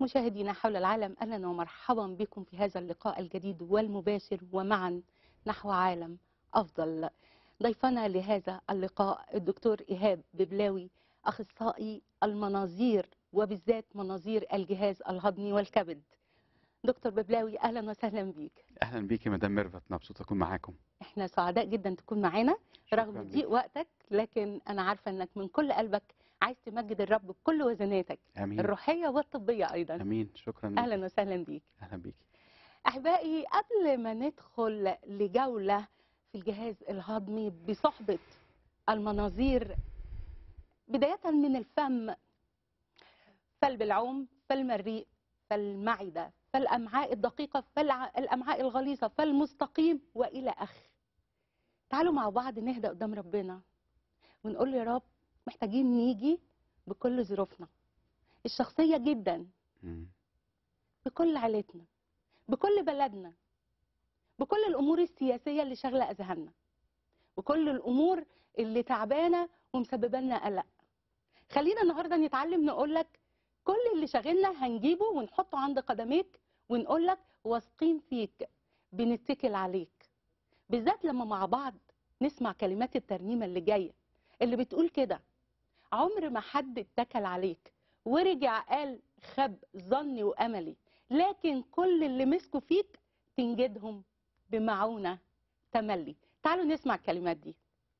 مشاهدينا حول العالم اهلا ومرحبا بكم في هذا اللقاء الجديد والمباشر ومعا نحو عالم افضل. ضيفنا لهذا اللقاء الدكتور ايهاب ببلاوي اخصائي المناظير وبالذات مناظير الجهاز الهضمي والكبد. دكتور ببلاوي اهلا وسهلا بيك. اهلا بيكي مدام ميرفت مبسوط اكون معاكم احنا سعداء جدا تكون معانا شكراً رغم ليك. ضيق وقتك لكن انا عارفه انك من كل قلبك عايز تمجد الرب بكل وزناتك امين الروحيه والطبيه ايضا. امين شكرا ليك. اهلا وسهلا بيك. اهلا بيكي احبائي قبل ما ندخل لجوله في الجهاز الهضمي بصحبه المناظير بدايه من الفم فالبلعوم فالمريء فالمعده فالامعاء الدقيقه فالامعاء الغليظه فالمستقيم والى اخر تعالوا مع بعض نهدى قدام ربنا ونقول له يا رب محتاجين نيجي بكل ظروفنا الشخصيه جدا مم. بكل عيلتنا بكل بلدنا بكل الامور السياسيه اللي شاغله اذهاننا بكل الامور اللي تعبانه ومسببه لنا قلق خلينا النهارده نتعلم نقول لك كل اللي شاغلنا هنجيبه ونحطه عند قدميك ونقول لك واثقين فيك بنتكل عليك بالذات لما مع بعض نسمع كلمات الترنيمه اللي جايه اللي بتقول كده عمر ما حد اتكل عليك ورجع قال خب ظني واملي لكن كل اللي مسكوا فيك تنجدهم بمعونه تملي تعالوا نسمع الكلمات دي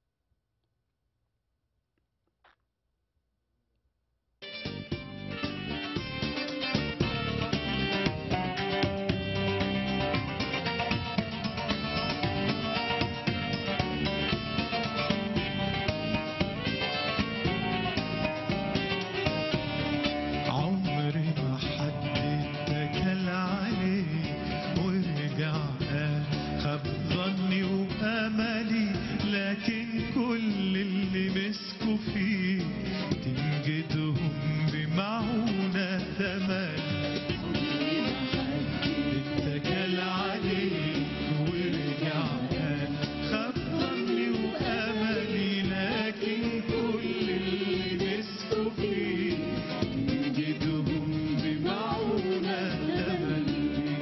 عمري ما حد اتكل عليه ورجع قال خاب ظني واملي لكن كل اللي مسكوا فيه تنجدهم بمعونة تملي اتكل عليه ورجع قال خاب ظني واملي لكن كل اللي مسكوا فيه تنجدهم بمعونة تملي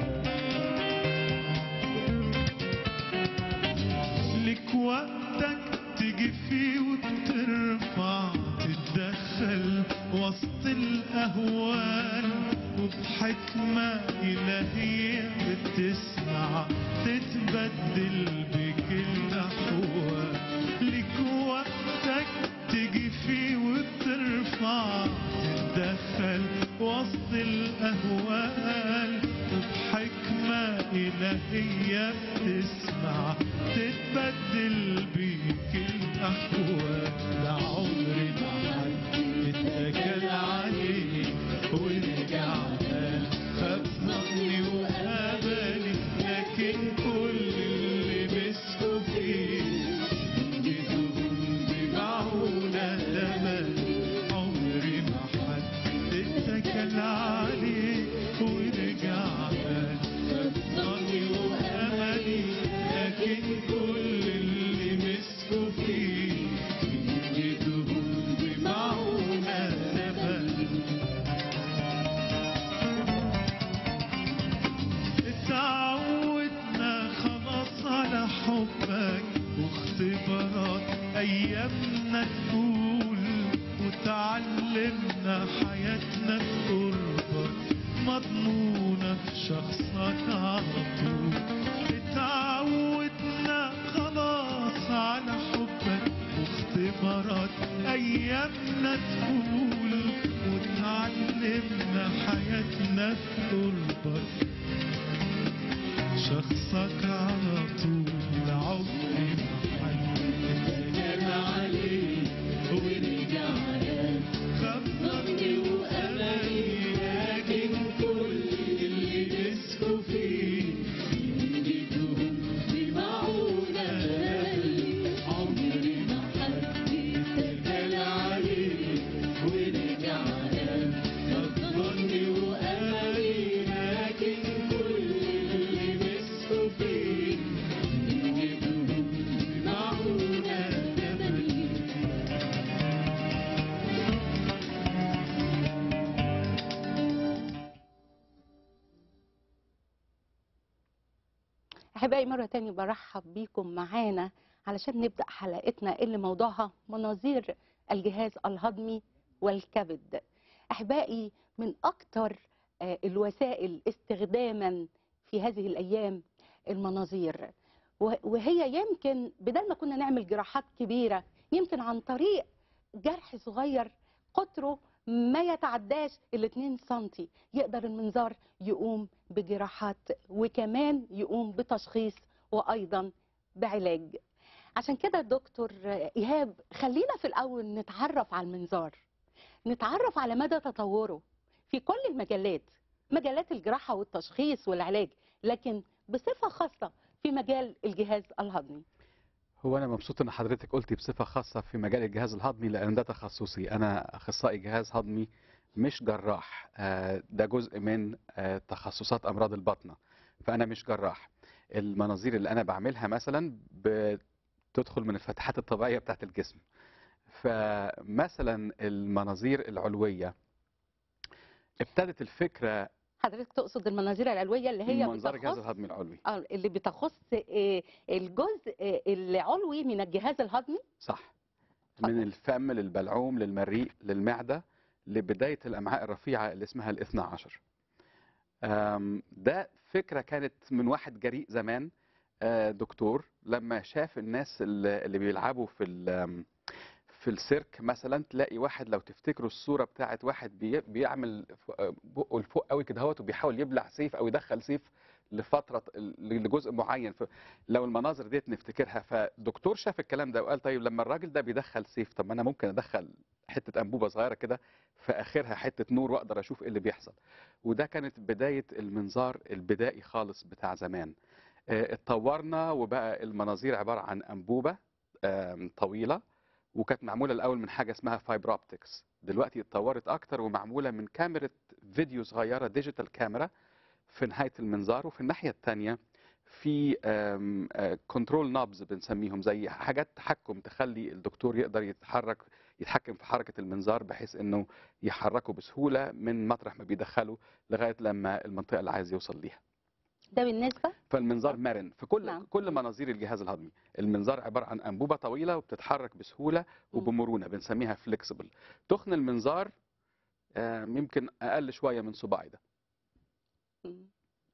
لك وقتك تجي فيه وترفع تتدخل وسط الأهوال وبحكمة إلهية بتسمع تتبدل بكل أحوال لك وقتك تجي فيه وترفع تتدخل وسط الأهوال وبحكمة إلهية بتسمع تتبدل بيك الأحوال ده عمري ما حد اتكل عليه ورجع قال خاب ظني وقبلي لكن كل اللي مسكوا فيه جيتهم بمعونة تملي عمري ما حد اتكل عليه ورجع قال خاب ظني وأملي لكن كل اللي مسكوا فيه جيتهم بمعونة تملي اتعودنا خلاص على حبك واختبارات ايامنا تقول وتعلمنا حياتنا في قربك مضمونة في شخصك على طول اتعودنا خلاص على حبك واختبارات ايامنا تقول وتعلمنا حياتنا في قربك شخصك على طول عمري ما حد اتكل عليه ورجع قال خاب ظني وأملي لكن كل اللي مسكوا فيه ينجدهم بمعونة تملي عمري ما حد اتكل عليه ورجع قال خاب ظني وأملي لكن كل اللي مسكوا فيه أحبائي مرة تانية برحب بيكم معانا علشان نبدأ حلقتنا اللي موضوعها مناظير الجهاز الهضمي والكبد أحبائي من أكتر آه، الوسائل استخداما في هذه الأيام المناظير وه- وهي يمكن بدل ما كنا نعمل جراحات كبيرة يمكن عن طريق جرح صغير قطره ما يتعداش ال 2 سنتي يقدر المنظار يقوم بجراحات وكمان يقوم بتشخيص وايضا بعلاج عشان كده دكتور ايهاب خلينا في الاول نتعرف على المنظار نتعرف على مدى تطوره في كل المجالات مجالات الجراحه والتشخيص والعلاج لكن بصفه خاصه في مجال الجهاز الهضمي هو انا مبسوط ان حضرتك قلتي بصفه خاصه في مجال الجهاز الهضمي لان ده تخصصي انا اخصائي جهاز هضمي مش جراح آه، ده جزء من آه، تخصصات امراض البطنه فانا مش جراح المناظير اللي انا بعملها مثلا بتدخل من الفتحات الطبيعيه بتاعت الجسم فمثلا المناظير العلويه ابتدت الفكره حضرتك تقصد المناظير العلويه اللي هي منظار الجهاز بتخص الهضمي العلوي آه، اللي بتخص آه، الجزء آه، العلوي من الجهاز الهضمي صح اتفضل. من الفم للبلعوم للمريء للمعدة لبداية الأمعاء الرفيعة اللي اسمها الاثنى عشر أم، ده فكرة كانت من واحد جريء زمان آه، دكتور لما شاف الناس اللي اللي بيلعبوا في ال- في السيرك مثلا تلاقي واحد لو تفتكروا الصورة بتاعت واحد بي- بيعمل ف- بقه لفوق قوي كده هوت وبيحاول يبلع سيف أو يدخل سيف لفترة لجزء معين ف- لو المناظر ديت نفتكرها فدكتور شاف الكلام ده وقال طيب لما الراجل ده بيدخل سيف طب ما انا ممكن ادخل حته انبوبه صغيره كده في اخرها حته نور واقدر اشوف ايه اللي بيحصل وده كانت بدايه المنظار البدائي خالص بتاع زمان آه، اتطورنا وبقى المناظير عباره عن انبوبه آم، طويله وكانت معموله الاول من حاجه اسمها فايبر اوبتكس دلوقتي اتطورت اكتر ومعموله من كاميرا فيديو صغيره ديجيتال كاميرا في نهايه المنظار وفي الناحيه الثانيه في كنترول نابز بنسميهم زي حاجات تحكم تخلي الدكتور يقدر يتحرك يتحكم في حركه المنظار بحيث انه يحركه بسهوله من مطرح ما بيدخله لغايه لما المنطقه اللي عايز يوصل ليها ده بالنسبه فالمنظار مرن في كل نعم. كل مناظير الجهاز الهضمي المنظار عباره عن انبوبه طويله وبتتحرك بسهوله مم. وبمرونه بنسميها فليكسبل تخن المنظار آم، يمكن اقل شويه من صباعي ده مم.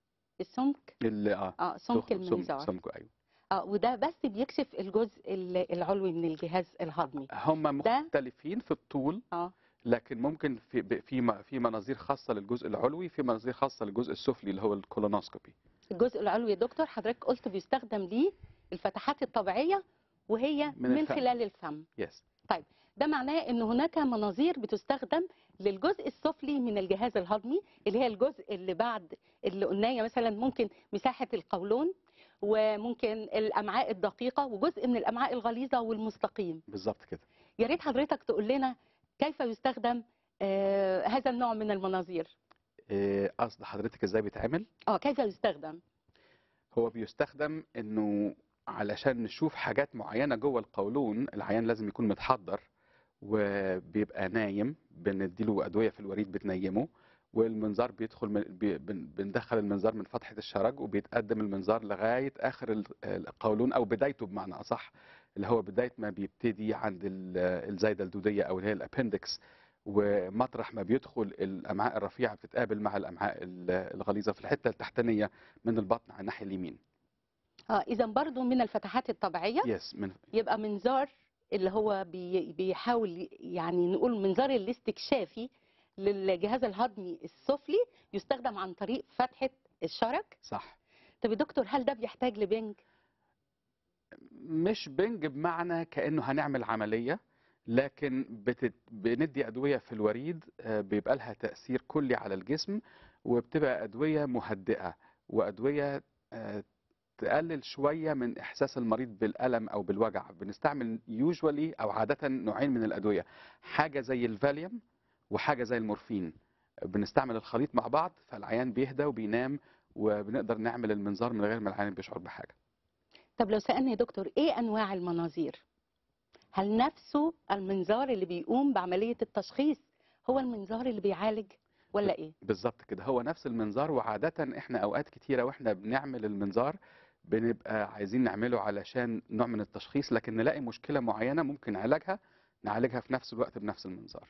السمك اللي اه اه سمك تخن- سم- المنظار سمكه ايوه اه وده بس بيكشف الجزء ال- العلوي من الجهاز الهضمي هم ده- مختلفين في الطول اه لكن ممكن في ب- في م- في مناظير خاصه للجزء العلوي في مناظير خاصه للجزء السفلي اللي هو الكولونوسكوبي الجزء العلوي يا دكتور حضرتك قلت بيستخدم ليه الفتحات الطبيعيه وهي من من, الفم. خلال الفم يس ده معناه ان هناك مناظير بتستخدم للجزء السفلي من الجهاز الهضمي اللي هي الجزء اللي بعد اللي قلناه مثلا ممكن مساحه القولون وممكن الامعاء الدقيقه وجزء من الامعاء الغليظه والمستقيم بالظبط كده يا ريت حضرتك تقول لنا كيف يستخدم آه هذا النوع من المناظير إيه، قصد حضرتك ازاي بيتعمل اه كيف يستخدم هو بيستخدم انه علشان نشوف حاجات معينه جوه القولون العيان لازم يكون متحضر وبيبقى نايم بنديله ادويه في الوريد بتنيمه والمنظار بيدخل من بي- بن- بندخل المنظار من فتحه الشرج وبيتقدم المنظار لغايه اخر ال- القولون او بدايته بمعنى اصح اللي هو بدايه ما بيبتدي عند ال- الزايده الدوديه او اللي هي الابندكس ومطرح ما بيدخل الامعاء الرفيعه بتتقابل مع الامعاء ال- الغليظه في الحته التحتانيه من البطن على الناحيه اليمين اه اذا برضو من الفتحات الطبيعيه يس من يبقى منظار اللي هو بي بيحاول يعني نقول منظار الاستكشافي للجهاز الهضمي السفلي يستخدم عن طريق فتحة الشرج صح طب يا دكتور هل ده بيحتاج لبنج؟ مش بنج بمعنى كانه هنعمل عمليه لكن بتت... بندي ادويه في الوريد آه، بيبقى لها تاثير كلي على الجسم وبتبقى ادويه مهدئه وادويه آه، تقلل شويه من احساس المريض بالالم او بالوجع بنستعمل يوجوالي او عاده نوعين من الادويه حاجه زي الفاليوم وحاجه زي المورفين بنستعمل الخليط مع بعض فالعيان بيهدى وبينام وبنقدر نعمل المنظار من غير ما العيان بيشعر بحاجه طب لو سألني يا دكتور ايه انواع المناظير؟ هل نفسه المنظار اللي بيقوم بعملية التشخيص هو المنظار اللي بيعالج ولا ايه؟ بالظبط كده هو نفس المنظار وعادة احنا اوقات كتيرة واحنا بنعمل المنظار بنبقى عايزين نعمله علشان نوع من التشخيص لكن نلاقي مشكله معينه ممكن علاجها نعالجها في نفس الوقت بنفس المنظار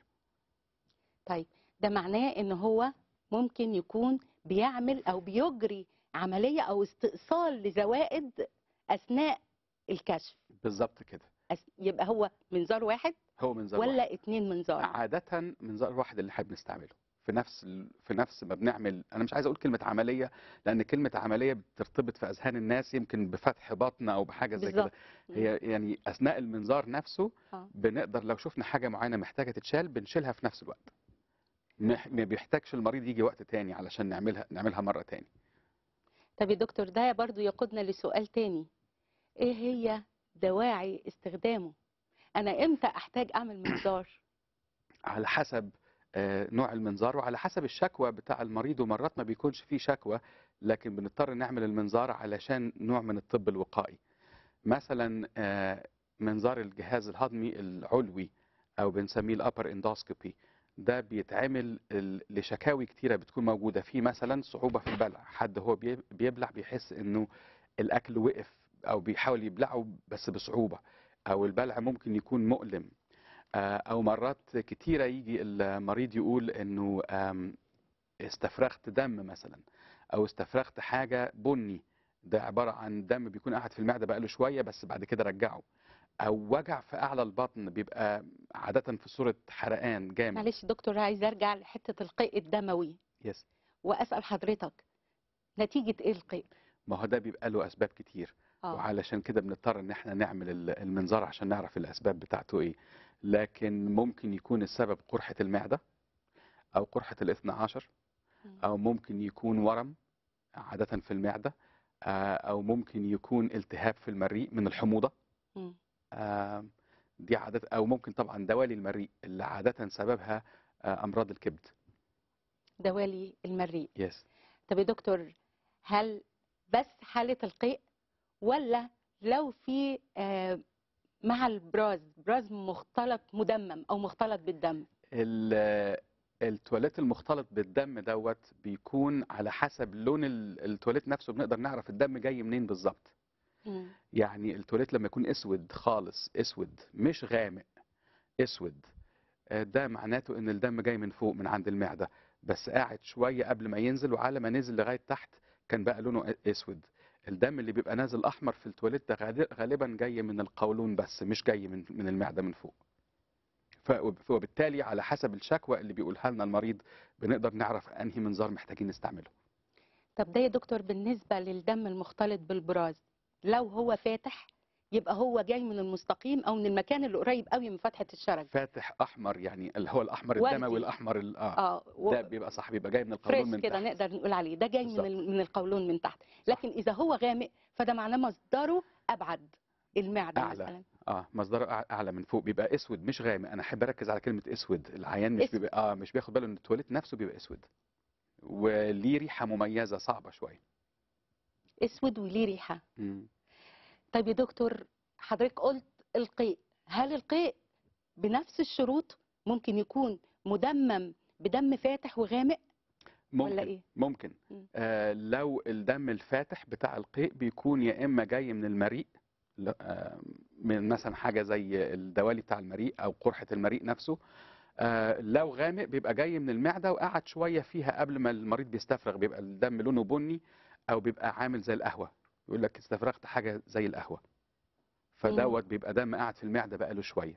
طيب ده معناه ان هو ممكن يكون بيعمل او بيجري عمليه او استئصال لزوائد اثناء الكشف بالظبط كده أس- يبقى هو منظار واحد هو منظار واحد. ولا اتنين منظار عادة منظار واحد اللي احنا بنستعمله في نفس ال... في نفس ما بنعمل انا مش عايز اقول كلمة عملية لان كلمة عملية بترتبط في اذهان الناس يمكن بفتح بطن او بحاجة زي كده بالظبط هي يعني اثناء المنظار نفسه آه. بنقدر لو شفنا حاجة معينة محتاجة تتشال بنشيلها في نفس الوقت مح- ما بيحتاجش المريض يجي وقت تاني علشان نعملها نعملها مرة تاني طب يا دكتور ده برضو يقودنا لسؤال تاني ايه هي دواعي استخدامه انا امتى احتاج اعمل منظار على حسب آه، نوع المنظار وعلى حسب الشكوى بتاع المريض ومرات ما بيكونش فيه شكوى لكن بنضطر نعمل المنظار علشان نوع من الطب الوقائي مثلا آه، منظار الجهاز الهضمي العلوي او بنسميه الابر اندوسكوبي ده بيتعمل ال- لشكاوي كتيره بتكون موجوده فيه مثلا صعوبه في البلع حد هو بي- بيبلع بيحس انه الاكل وقف او بيحاول يبلعه بس بصعوبه او البلع ممكن يكون مؤلم آه، او مرات كتيره يجي المريض يقول انه آم، استفرغت دم مثلا او استفرغت حاجه بني ده عباره عن دم بيكون قاعد في المعده بقاله شويه بس بعد كده رجعه او وجع في اعلى البطن بيبقى عاده في صوره حرقان جامد معلش دكتور عايز ارجع لحته القيء الدموي يس واسال حضرتك نتيجه ايه القيء ما هو ده بيبقى له اسباب كتير اه وعلشان كده بنضطر ان احنا نعمل ال- المنظار عشان نعرف الاسباب بتاعته ايه لكن ممكن يكون السبب قرحه المعده او قرحه الاثنى عشر مم. او ممكن يكون ورم عاده في المعده آه، او ممكن يكون التهاب في المريء من الحموضه مم. آه، دي عاده او ممكن طبعا دوالي المريء اللي عاده سببها آه، امراض الكبد دوالي المريء يس طب يا دكتور هل بس حالة القيء ولا لو في آه، مع البراز براز مختلط مدمم او مختلط بالدم ال- التواليت المختلط بالدم دوت بيكون على حسب لون ال- التواليت نفسه بنقدر نعرف الدم جاي منين بالظبط مم. يعني التواليت لما يكون اسود خالص اسود مش غامق اسود آه، ده معناته ان الدم جاي من فوق من عند المعده بس قاعد شويه قبل ما ينزل وعلى ما نزل لغايه تحت كان بقى لونه اسود الدم اللي بيبقى نازل احمر في التواليت ده غالي- غالبا جاي من القولون بس مش جاي من من المعده من فوق ف- وبالتالي على حسب الشكوى اللي بيقولها لنا المريض بنقدر نعرف انهي منظار محتاجين نستعمله طب ده يا دكتور بالنسبة للدم المختلط بالبراز لو هو فاتح يبقى هو جاي من المستقيم او من المكان اللي قريب قوي من فتحة الشرج فاتح احمر يعني اللي هو الاحمر وردي. الدموي الاحمر ال- اه اه و- ده بيبقى صح بيبقى جاي من القولون فريش من كده تحت نقدر نقول عليه ده جاي من بالظبط. ال- من القولون من تحت لكن اذا هو غامق فده معناه مصدره ابعد المعدة أعلى. مثلا اه مصدره أع- اعلى من فوق بيبقى اسود مش غامق انا احب اركز على كلمه اسود العيان مش اسود. بيبقى اه مش بياخد باله ان التواليت نفسه بيبقى اسود وليه ريحه مميزه صعبه شويه اسود وليه ريحة مم. طيب يا دكتور حضرتك قلت القيء هل القيء بنفس الشروط ممكن يكون مدمم بدم فاتح وغامق ممكن ولا ايه ممكن مم. آه لو الدم الفاتح بتاع القيء بيكون يا اما جاي من المريء ل- آه من مثلا حاجه زي الدوالي بتاع المريء او قرحه المريء نفسه آه لو غامق بيبقى جاي من المعده وقعد شويه فيها قبل ما المريض بيستفرغ بيبقى الدم لونه بني او بيبقى عامل زي القهوه يقول لك استفرغت حاجه زي القهوه فدوت بيبقى دم قاعد في المعده بقاله شويه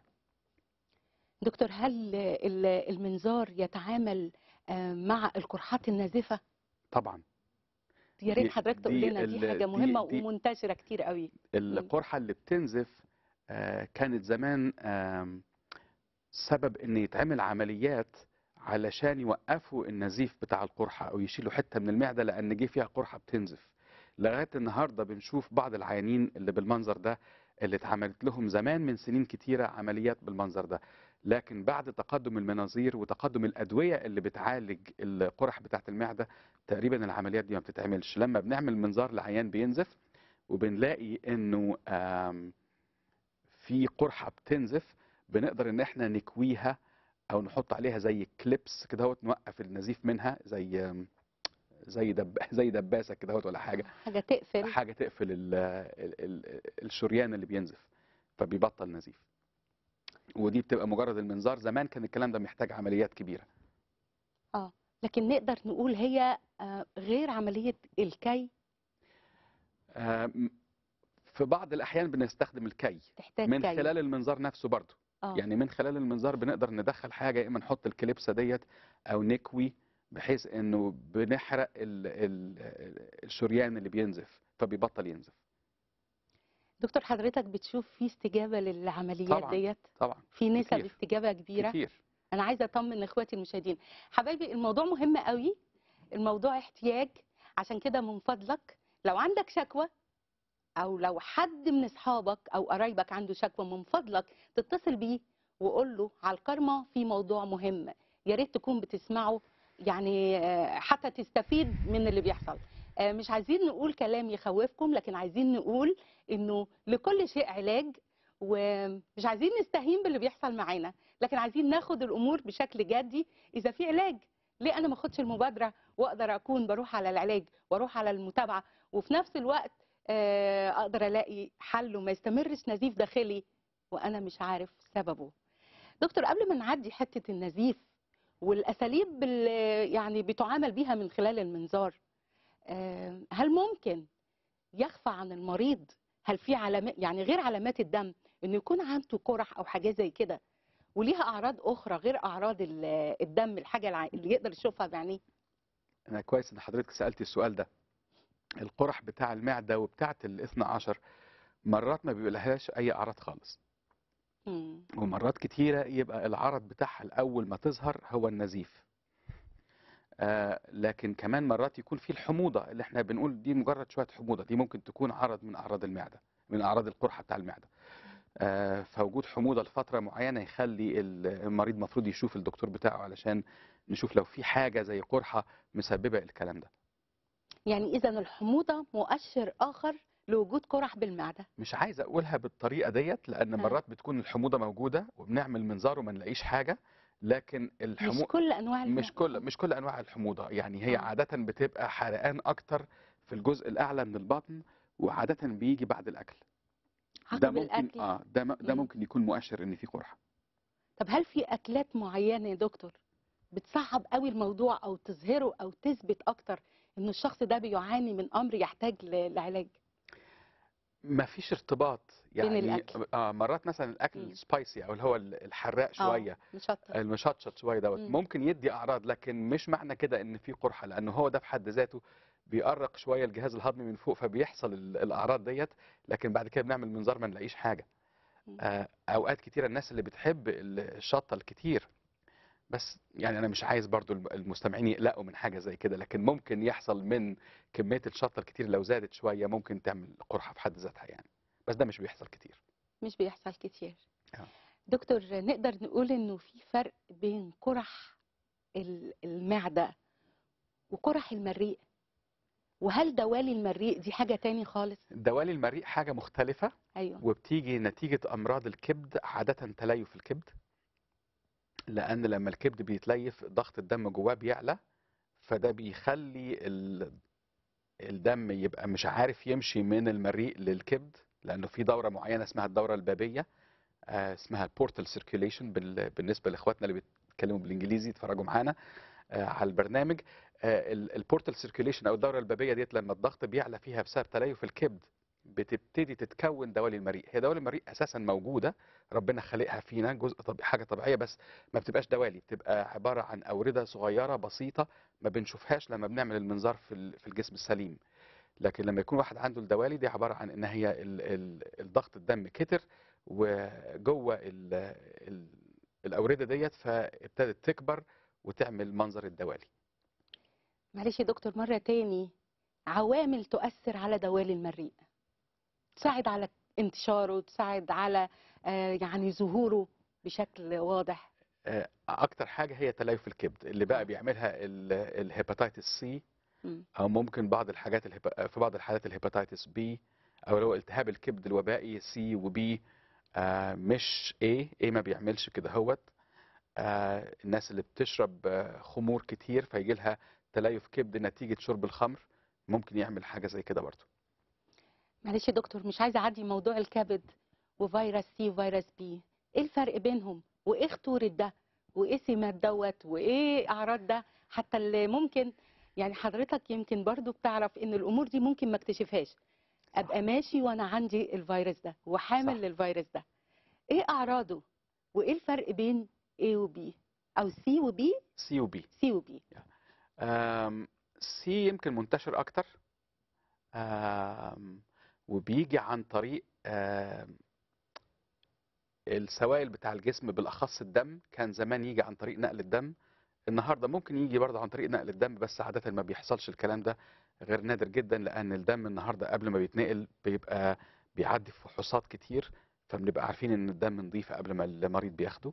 دكتور هل ال- المنظار يتعامل آه، مع القرحات النازفة طبعا يا دي- ريت حضرتك تقول دي لنا دي ال- حاجة دي- مهمة دي- ومنتشرة كتير قوي القرحة اللي بتنزف آه، كانت زمان آم، سبب ان يتعمل عمليات علشان يوقفوا النزيف بتاع القرحة او يشيلوا حتة من المعدة لان جه فيها قرحة بتنزف لغاية النهاردة بنشوف بعض العيانين اللي بالمنظر ده اللي اتعملت لهم زمان من سنين كتيرة عمليات بالمنظر ده لكن بعد تقدم المناظير وتقدم الأدوية اللي بتعالج القرح بتاعت المعدة تقريبا العمليات دي ما بتتعملش لما بنعمل منظار لعيان بينزف وبنلاقي انه آم، في قرحه بتنزف بنقدر ان احنا نكويها او نحط عليها زي كليبس كده هو نوقف النزيف منها زي آم، زي دب زي دباسه كده ولا حاجه حاجه تقفل حاجه تقفل ال ال ال الشريان اللي بينزف فبيبطل نزيف ودي بتبقى مجرد المنظار زمان كان الكلام ده محتاج عمليات كبيره لكن نقدر نقول هي آه، غير عمليه الكي آم، في بعض الاحيان بنستخدم الكي تحتاج من كي خلال المنظار نفسه برضه آه. يعني من خلال المنظار بنقدر ندخل حاجه يا اما نحط الكليبسه ديت او نكوي بحيث انه بنحرق ال ال الشريان اللي بينزف فبيبطل ينزف دكتور حضرتك بتشوف في استجابه للعمليات طبعاً. ديت طبعا في نسب كتير. استجابه كبيره كتير انا عايزه اطمن اخواتي المشاهدين حبايبي الموضوع مهم قوي الموضوع احتياج عشان كده من فضلك لو عندك شكوى او لو حد من اصحابك او قرايبك عنده شكوى من فضلك تتصل بيه وقول له على الكرمه في موضوع مهم يا ريت تكون بتسمعه يعني آه، حتى تستفيد من اللي بيحصل آه، مش عايزين نقول كلام يخوفكم لكن عايزين نقول انه لكل شيء علاج ومش عايزين نستهين باللي بيحصل معانا لكن عايزين ناخد الامور بشكل جدي اذا في علاج ليه انا ما اخدش المبادره واقدر اكون بروح على العلاج واروح على المتابعه وفي نفس الوقت آه، اقدر الاقي حل وما يستمرش نزيف داخلي وانا مش عارف سببه دكتور قبل ما نعدي حته النزيف والاساليب اللي يعني بتعامل بيها من خلال المنظار آه، هل ممكن يخفى عن المريض هل في علامات يعني غير علامات الدم انه يكون عنده قرح او حاجه زي كده وليها اعراض اخرى غير اعراض ال- الدم الحاجه الع- اللي يقدر يشوفها بعينيه انا كويس ان حضرتك سالتي السؤال ده القرح بتاع المعده وبتاعه الاثنى عشر مرات ما بيبقى اي اعراض خالص مم. ومرات كتيرة يبقى العرض بتاعها الأول ما تظهر هو النزيف آه لكن كمان مرات يكون في الحموضة اللي احنا بنقول دي مجرد شوية حموضة دي ممكن تكون عرض من أعراض المعدة من أعراض القرحة بتاع المعدة آه فوجود حموضة لفترة معينة يخلي ال- المريض المفروض يشوف الدكتور بتاعه علشان نشوف لو في حاجة زي قرحة مسببة الكلام ده يعني اذا الحموضه مؤشر اخر لوجود قرح بالمعده مش عايز اقولها بالطريقه ديت لان آه. مرات بتكون الحموضه موجوده وبنعمل منظار وما نلاقيش حاجه لكن مش الحموضه كل انواع مش الم- كل مش كل انواع الحموضه يعني هي آه. عاده بتبقى حرقان اكتر في الجزء الاعلى من البطن وعاده بيجي بعد الاكل ده عقب ممكن الاكل اه ده م- ده مم. ممكن يكون مؤشر ان في قرحه طب هل في اكلات معينه يا دكتور بتصعب قوي الموضوع او تظهره او تثبت اكتر ان الشخص ده بيعاني من امر يحتاج ل- لعلاج ما فيش ارتباط يعني الأكل. آه مرات مثلا الاكل مم. السبايسي او اللي هو ال- الحراق شويه مش اكتر المشطشط شويه دوت مم. ممكن يدي اعراض لكن مش معنى كده ان في قرحه لانه هو ده في حد ذاته بيأرق شويه الجهاز الهضمي من فوق فبيحصل ال- الاعراض ديت لكن بعد كده بنعمل منظار ما نلاقيش حاجه مم. آه، اوقات كتيره الناس اللي بتحب ال- الشطه الكتير بس يعني انا مش عايز برضو الم- المستمعين يقلقوا من حاجه زي كده لكن ممكن يحصل من كميه الشطه الكتير لو زادت شويه ممكن تعمل قرحه في حد ذاتها يعني بس ده مش بيحصل كتير مش بيحصل كتير آه. دكتور نقدر نقول انه في فرق بين قرح ال- المعده وقرح المريء وهل دوالي المريء دي حاجه تاني خالص دوالي المريء حاجه مختلفه ايوه وبتيجي نتيجة أمراض الكبد عادة تليف الكبد لأن لما الكبد بيتليف ضغط الدم جواه بيعلى فده بيخلي ال- الدم يبقى مش عارف يمشي من المريء للكبد لأنه في دورة معينة اسمها الدورة البابية آه، اسمها البورتال سيركيوليشن بالنسبة لإخواتنا اللي بيتكلموا بالإنجليزي يتفرجوا معانا آه، على البرنامج البورتال سيركيوليشن أو الدورة البابية ديت لما الضغط بيعلى فيها بسبب تليف الكبد بتبتدي تتكون دوالي المريء هي دوالي المريء اساسا موجوده ربنا خالقها فينا جزء طب... حاجه طبيعيه بس ما بتبقاش دوالي بتبقى عباره عن اورده صغيره بسيطه ما بنشوفهاش لما بنعمل المنظار في ال- في الجسم السليم لكن لما يكون واحد عنده الدوالي دي عباره عن ان هي ال... ال... الضغط الدم كتر وجوه ال... ال... الاورده ديت فابتدت تكبر وتعمل منظر الدوالي معلش يا دكتور مره تاني عوامل تؤثر على دوالي المريء تساعد على انتشاره تساعد على آه، يعني ظهوره بشكل واضح آه، اكتر حاجه هي تليف الكبد اللي آه. بقى بيعملها الهيباتيتس سي مم. او ممكن بعض الحاجات الهيبا... في بعض الحالات الهيباتيتس بي او اللي هو التهاب الكبد الوبائي سي وبي آه مش A A ما بيعملش كده هوت آه الناس اللي بتشرب آه خمور كتير فيجي لها تليف كبد نتيجه شرب الخمر ممكن يعمل حاجه زي كده برضه معلش يا دكتور مش عايزه اعدي موضوع الكبد وفيروس سي وفيروس بي ايه الفرق بينهم وايه خطوره ده وايه سمات دوت وايه اعراض ده حتى اللي ممكن يعني حضرتك يمكن برضو بتعرف ان الامور دي ممكن ما اكتشفهاش ابقى ماشي وانا عندي الفيروس ده وحامل صح. للفيروس ده ايه اعراضه وايه الفرق بين A وبي او سي وبي سي وبي سي وبي سي يمكن منتشر اكتر آم، وبيجي عن طريق آم، السوائل بتاع الجسم بالاخص الدم كان زمان يجي عن طريق نقل الدم النهارده ممكن يجي برضه عن طريق نقل الدم بس عاده ما بيحصلش الكلام ده غير نادر جدا لان الدم النهارده قبل ما بيتنقل بيبقى بيعدي في فحوصات كتير فبنبقى عارفين ان الدم نظيف قبل ما المريض بياخده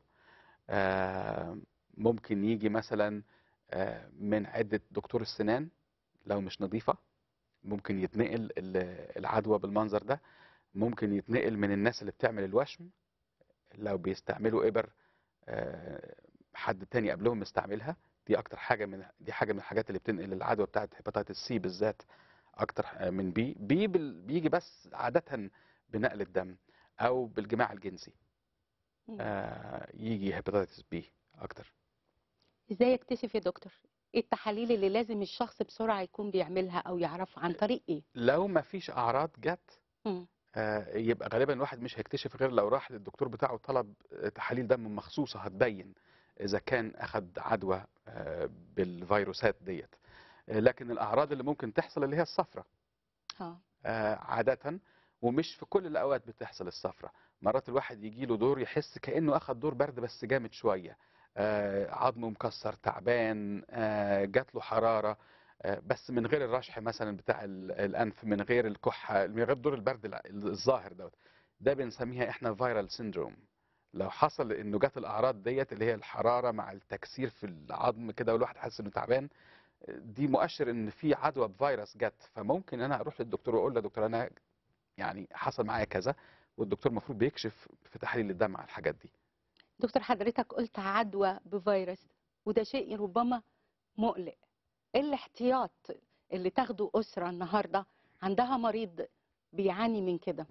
آم، ممكن يجي مثلا آه، من عدة دكتور السنان لو مش نظيفة ممكن يتنقل ال- العدوى بالمنظر ده ممكن يتنقل من الناس اللي بتعمل الوشم لو بيستعملوا إبر آه، حد تاني قبلهم مستعملها دي أكتر حاجة من دي حاجة من الحاجات اللي بتنقل العدوى بتاعت هيباتيتس سي بالذات أكتر آه، من بي بي بال- بيجي بس عادة بنقل الدم أو بالجماع الجنسي مم. آه، يجي هيباتيتس بي أكتر ازاي اكتشف يا دكتور ايه التحاليل اللي لازم الشخص بسرعه يكون بيعملها او يعرفها عن طريق ايه لو ما فيش أعراض جت مم. آه، يبقى غالبا الواحد مش هيكتشف غير لو راح للدكتور بتاعه طلب آه، تحاليل دم مخصوصة هتبين إذا كان أخد عدوى آه، بالفيروسات ديت آه، لكن الأعراض اللي ممكن تحصل اللي هي الصفرة اه آه، عادة ومش في كل الأوقات بتحصل الصفرة مرات الواحد يجي له دور يحس كأنه أخد دور برد بس جامد شوية آه، عظمه مكسر تعبان آه، جات له حرارة آه، بس من غير الرشح مثلا بتاع ال- الأنف من غير الكحة من غير دور البرد الع- الظاهر دوت ده بنسميها احنا فيرال سيندروم لو حصل انه جات الاعراض ديت اللي هي الحراره مع التكسير في العظم كده والواحد حاسس انه تعبان دي مؤشر ان في عدوى بفيروس جت فممكن انا اروح للدكتور واقول له يا دكتور انا يعني حصل معايا كذا والدكتور المفروض بيكشف في تحاليل الدم على الحاجات دي دكتور حضرتك قلت عدوى بفيروس وده شيء ربما مقلق ايه الاحتياط اللي تاخده اسره النهارده عندها مريض بيعاني من كده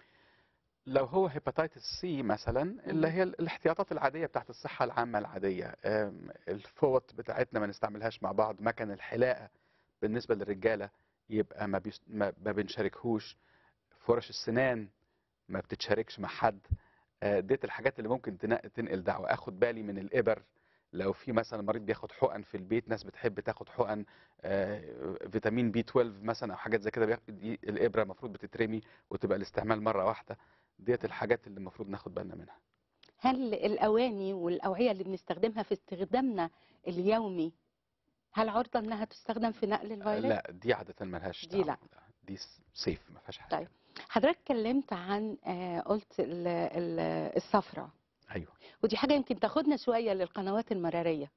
لو هو هيباتيتس سي مثلا اللي مهم. هي الاحتياطات العاديه بتاعت الصحه العامه العاديه أم، الفوط بتاعتنا ما نستعملهاش مع بعض مكان الحلاقه بالنسبه للرجاله يبقى ما, بيس... ما ما بنشاركهوش فرش السنان ما بتتشاركش مع حد آه، ديت الحاجات اللي ممكن تنق- تنقل دعوه اخد بالي من الابر لو في مثلا مريض بياخد حقن في البيت ناس بتحب تاخد حقن آه، فيتامين بي 12 مثلا او حاجات زي كده بياخد- دي الابره المفروض بتترمي وتبقى الاستعمال مره واحده ديت الحاجات اللي المفروض ناخد بالنا منها هل الاواني والاوعيه اللي بنستخدمها في استخدامنا اليومي هل عرضه انها تستخدم في نقل الفيروس لا دي عاده ملهاش دي لا. دعوة. دي سيف ما فيهاش حاجه طيب. حضرتك اتكلمت عن آه، قلت ال- ال- الصفرة ايوه ودي حاجة يمكن تاخدنا شوية للقنوات المرارية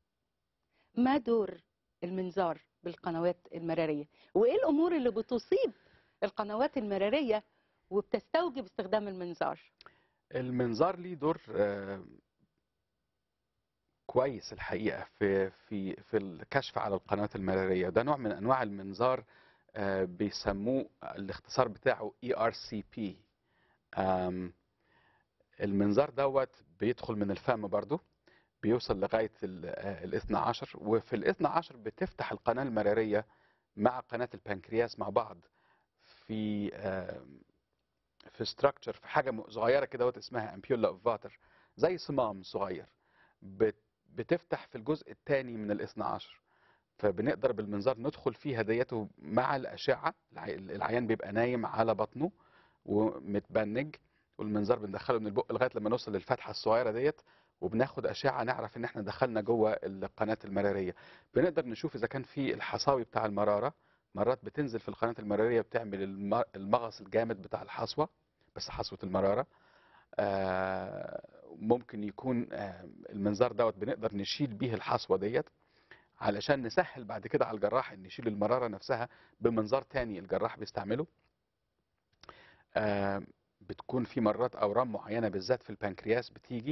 ما دور المنظار بالقنوات المرارية وإيه الأمور اللي بتصيب القنوات المرارية وبتستوجب استخدام المنظار المنظار ليه دور آه، كويس الحقيقه في في في الكشف على القنوات المراريه ده نوع من انواع المنظار آه، بيسموه الاختصار بتاعه اي ار سي بي المنظار دوت بيدخل من الفم برضو بيوصل لغايه ال 12 وفي ال 12 بتفتح القناه المراريه مع قناه البنكرياس مع بعض في آم، في ستراكشر في حاجه م- صغيره كده وقت اسمها امبيولا اوف فاتر زي صمام صغير بت- بتفتح في الجزء الثاني من ال 12 فبنقدر بالمنظار ندخل فيها ديته مع الاشعه العي- العيان بيبقى نايم على بطنه ومتبنج والمنظار بندخله من البق لغايه لما نوصل للفتحه الصغيره ديت وبناخد اشعه نعرف ان احنا دخلنا جوه القناه المراريه بنقدر نشوف اذا كان في الحصاوي بتاع المراره مرات بتنزل في القناه المراريه بتعمل الم- المغص الجامد بتاع الحصوه بس حصوه المراره آه، ممكن يكون آه، المنظار دوت بنقدر نشيل بيه الحصوه ديت علشان نسهل بعد كده على الجراح ان يشيل المراره نفسها بمنظار تاني الجراح بيستعمله آه، بتكون في مرات اورام معينه بالذات في البنكرياس بتيجي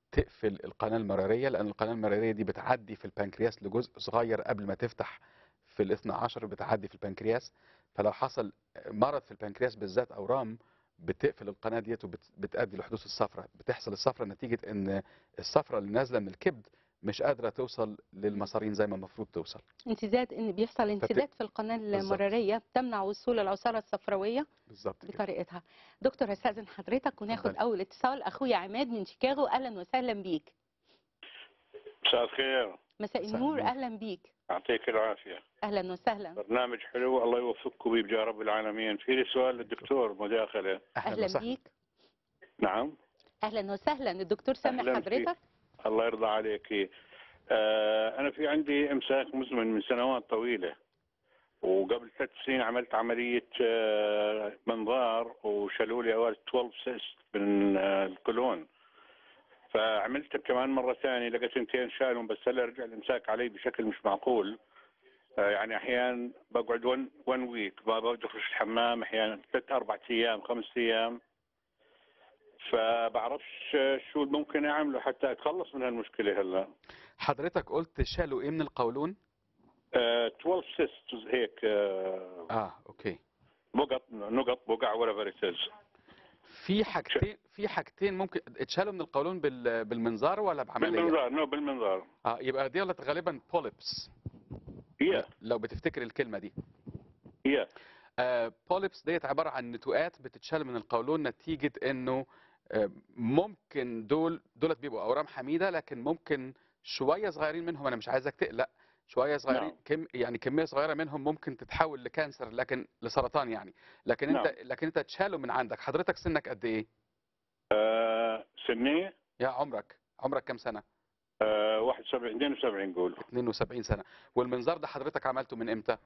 تقفل القناه المراريه لان القناه المراريه دي بتعدي في البنكرياس لجزء صغير قبل ما تفتح في الاثنى عشر بتعدي في البنكرياس فلو حصل مرض في البنكرياس بالذات او رام بتقفل القناه ديت وبتؤدي لحدوث الصفرة بتحصل الصفرة نتيجه ان الصفرة اللي نازله من الكبد مش قادره توصل للمصارين زي ما المفروض توصل انسداد ان بيحصل انسداد في القناه بالظبط. المراريه تمنع وصول العصاره الصفراويه بالظبط كده بطريقتها دكتور استاذن حضرتك وناخد اتفضلي. اول اتصال اخويا عماد من شيكاغو اهلا وسهلا بيك مساء الخير مساء مساء النور النور. اهلا بيك يعطيك العافية اهلا وسهلا برنامج حلو الله يوفقكم بيه بجاه رب العالمين في لي سؤال للدكتور مداخلة اهلا وسهلا بيك نعم اهلا وسهلا الدكتور سامح أهلاً حضرتك الله يرضى عليك آه أنا في عندي إمساك مزمن من سنوات طويلة وقبل ثلاث سنين عملت عملية آه منظار وشالوا لي أول 12 سيست من آه القولون فعملت كمان مرة ثانية لقيت سنتين شالهم بس هلا رجع الإمساك علي بشكل مش معقول آه يعني أحيانا بقعد 1 ويك ما بقدر أخش الحمام أحيانا ثلاث أربع أيام خمس أيام فبعرفش شو ممكن أعمله حتى أتخلص من هالمشكلة هلا حضرتك قلت شالوا ايه من القولون آه 12 سيست هيك آه اه اوكي بقط نقط بقع ولا it is في حاجتين في حاجتين ممكن اتشالوا من القولون بال- بالمنظار ولا بعمليه بالمنظار نو بالمنظار اه يبقى ديت غالبا بوليبس هي لو بتفتكر الكلمه دي هي آه بوليبس ديت عباره عن نتوءات بتتشال من القولون نتيجه انه آه ممكن دول دولت بيبقوا اورام حميده لكن ممكن شويه صغيرين منهم انا مش عايزك تقلق شويه صغيرين نعم. كم يعني كميه صغيره منهم ممكن تتحول لكانسر لكن لسرطان يعني لكن انت نعم. لكن انت تشاله من عندك حضرتك سنك قد ايه آه سنية يا عمرك عمرك كام سنه آه 71 72 نقول 72 سنه والمنظار ده حضرتك عملته من امتى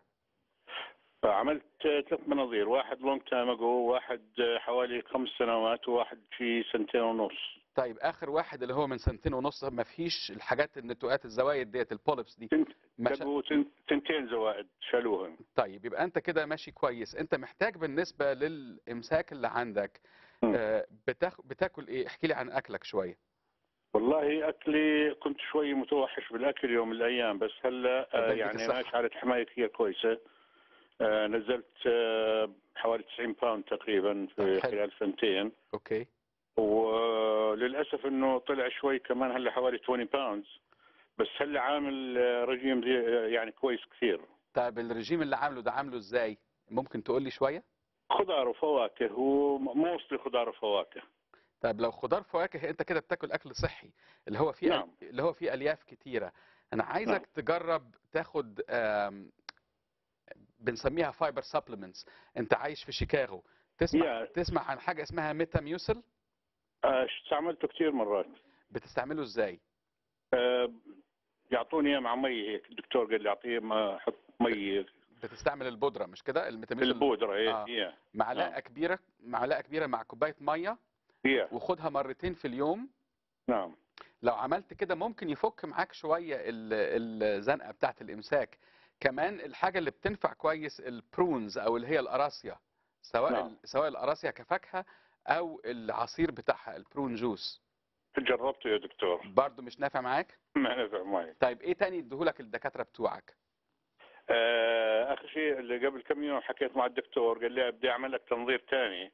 عملت آه، ثلاث مناظير واحد لونج تايم اجو واحد آه، حوالي خمس سنوات وواحد في سنتين ونص طيب اخر واحد اللي هو من سنتين ونص ما فيش الحاجات النتوءات الزوايد ديت البوليبس دي سنت ما شا... تبقوا سن- سنتين زوائد شالوهم طيب يبقى انت كده ماشي كويس انت محتاج بالنسبه للامساك اللي عندك مم. آه، بتاخ... بتاكل ايه احكي لي عن اكلك شويه والله اكلي كنت شوي متوحش بالاكل يوم من الايام بس هلا آه، يديك يعني الصحة. ماشي على حمايه كثير كويسه آه، نزلت آه، حوالي 90 باوند تقريبا طب في حلو. خلال سنتين اوكي وللاسف انه طلع شوي كمان هلا حوالي 20 باوند بس هلا عامل آه، رجيم زي- آه، يعني كويس كثير طيب الرجيم اللي عامله ده عامله ازاي ممكن تقول لي شويه خضار وفواكه وموصلي خضار وفواكه طيب لو خضار فواكه انت كده بتاكل اكل صحي اللي هو فيه نعم. اللي هو فيه الياف كتيره انا عايزك نعم. تجرب تاخد آم، بنسميها فايبر سبلمنتس انت عايش في شيكاغو تسمع يا. تسمع عن حاجه اسمها ميتاميوسل آه، استعملته كثير مرات بتستعمله ازاي آه، يعطوني إياه مع مي هيك الدكتور قال لي اعطيه ما احط مي بتستعمل البودره مش كده الميتاميوسل البودره هي آه. هي معلقه نعم. كبيره معلقه كبيره مع كوبايه ميه هي وخدها مرتين في اليوم نعم لو عملت كده ممكن يفك معاك شويه ال- الزنقه بتاعت الامساك كمان الحاجه اللي بتنفع كويس البرونز او اللي هي القراصيه سواء نعم. سواء القراصيه كفاكهه او العصير بتاعها البرون جوس جربته يا دكتور برضو مش نافع معاك ما نفع معي طيب ايه تاني اديهولك الدكاتره بتوعك آه، اخر شيء اللي قبل كم يوم حكيت مع الدكتور قال لي بدي اعمل لك تنظير ثاني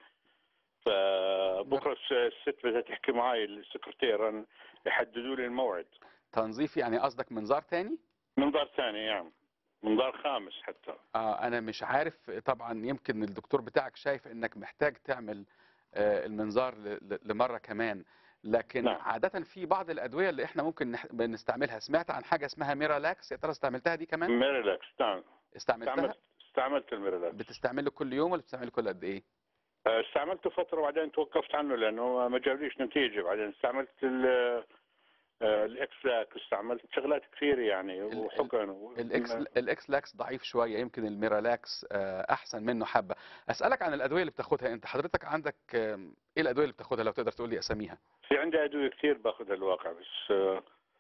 فبكره الس- الست بدها تحكي معي السكرتير أن يحددوا لي الموعد تنظيف يعني قصدك منظار تاني منظار ثاني يعني منظار خامس حتى آه انا مش عارف طبعا يمكن الدكتور بتاعك شايف انك محتاج تعمل آه المنظار ل- ل- لمره كمان لكن نعم. عاده في بعض الادويه اللي احنا ممكن نح- بنستعملها سمعت عن حاجه اسمها ميرالاكس يا ترى استعملتها دي كمان ميريلاكس نعم استعملتها استعملت استعملت الميريلاكس بتستعمله كل يوم ولا بتستعمله كل قد ايه آه، استعملته فتره وبعدين توقفت عنه لانه ما جابليش نتيجه بعدين استعملت ال- آه، الاكس لاك استعملت شغلات كثيره يعني ال- وحقن و- الاكس الاكس لاكس ضعيف شويه يمكن الميرالاكس آه، احسن منه حبه اسالك عن الادويه اللي بتاخدها انت حضرتك عندك آم، ايه الادويه اللي بتاخدها لو تقدر تقول لي اساميها في عندي ادويه كثير باخذها الواقع بس آه،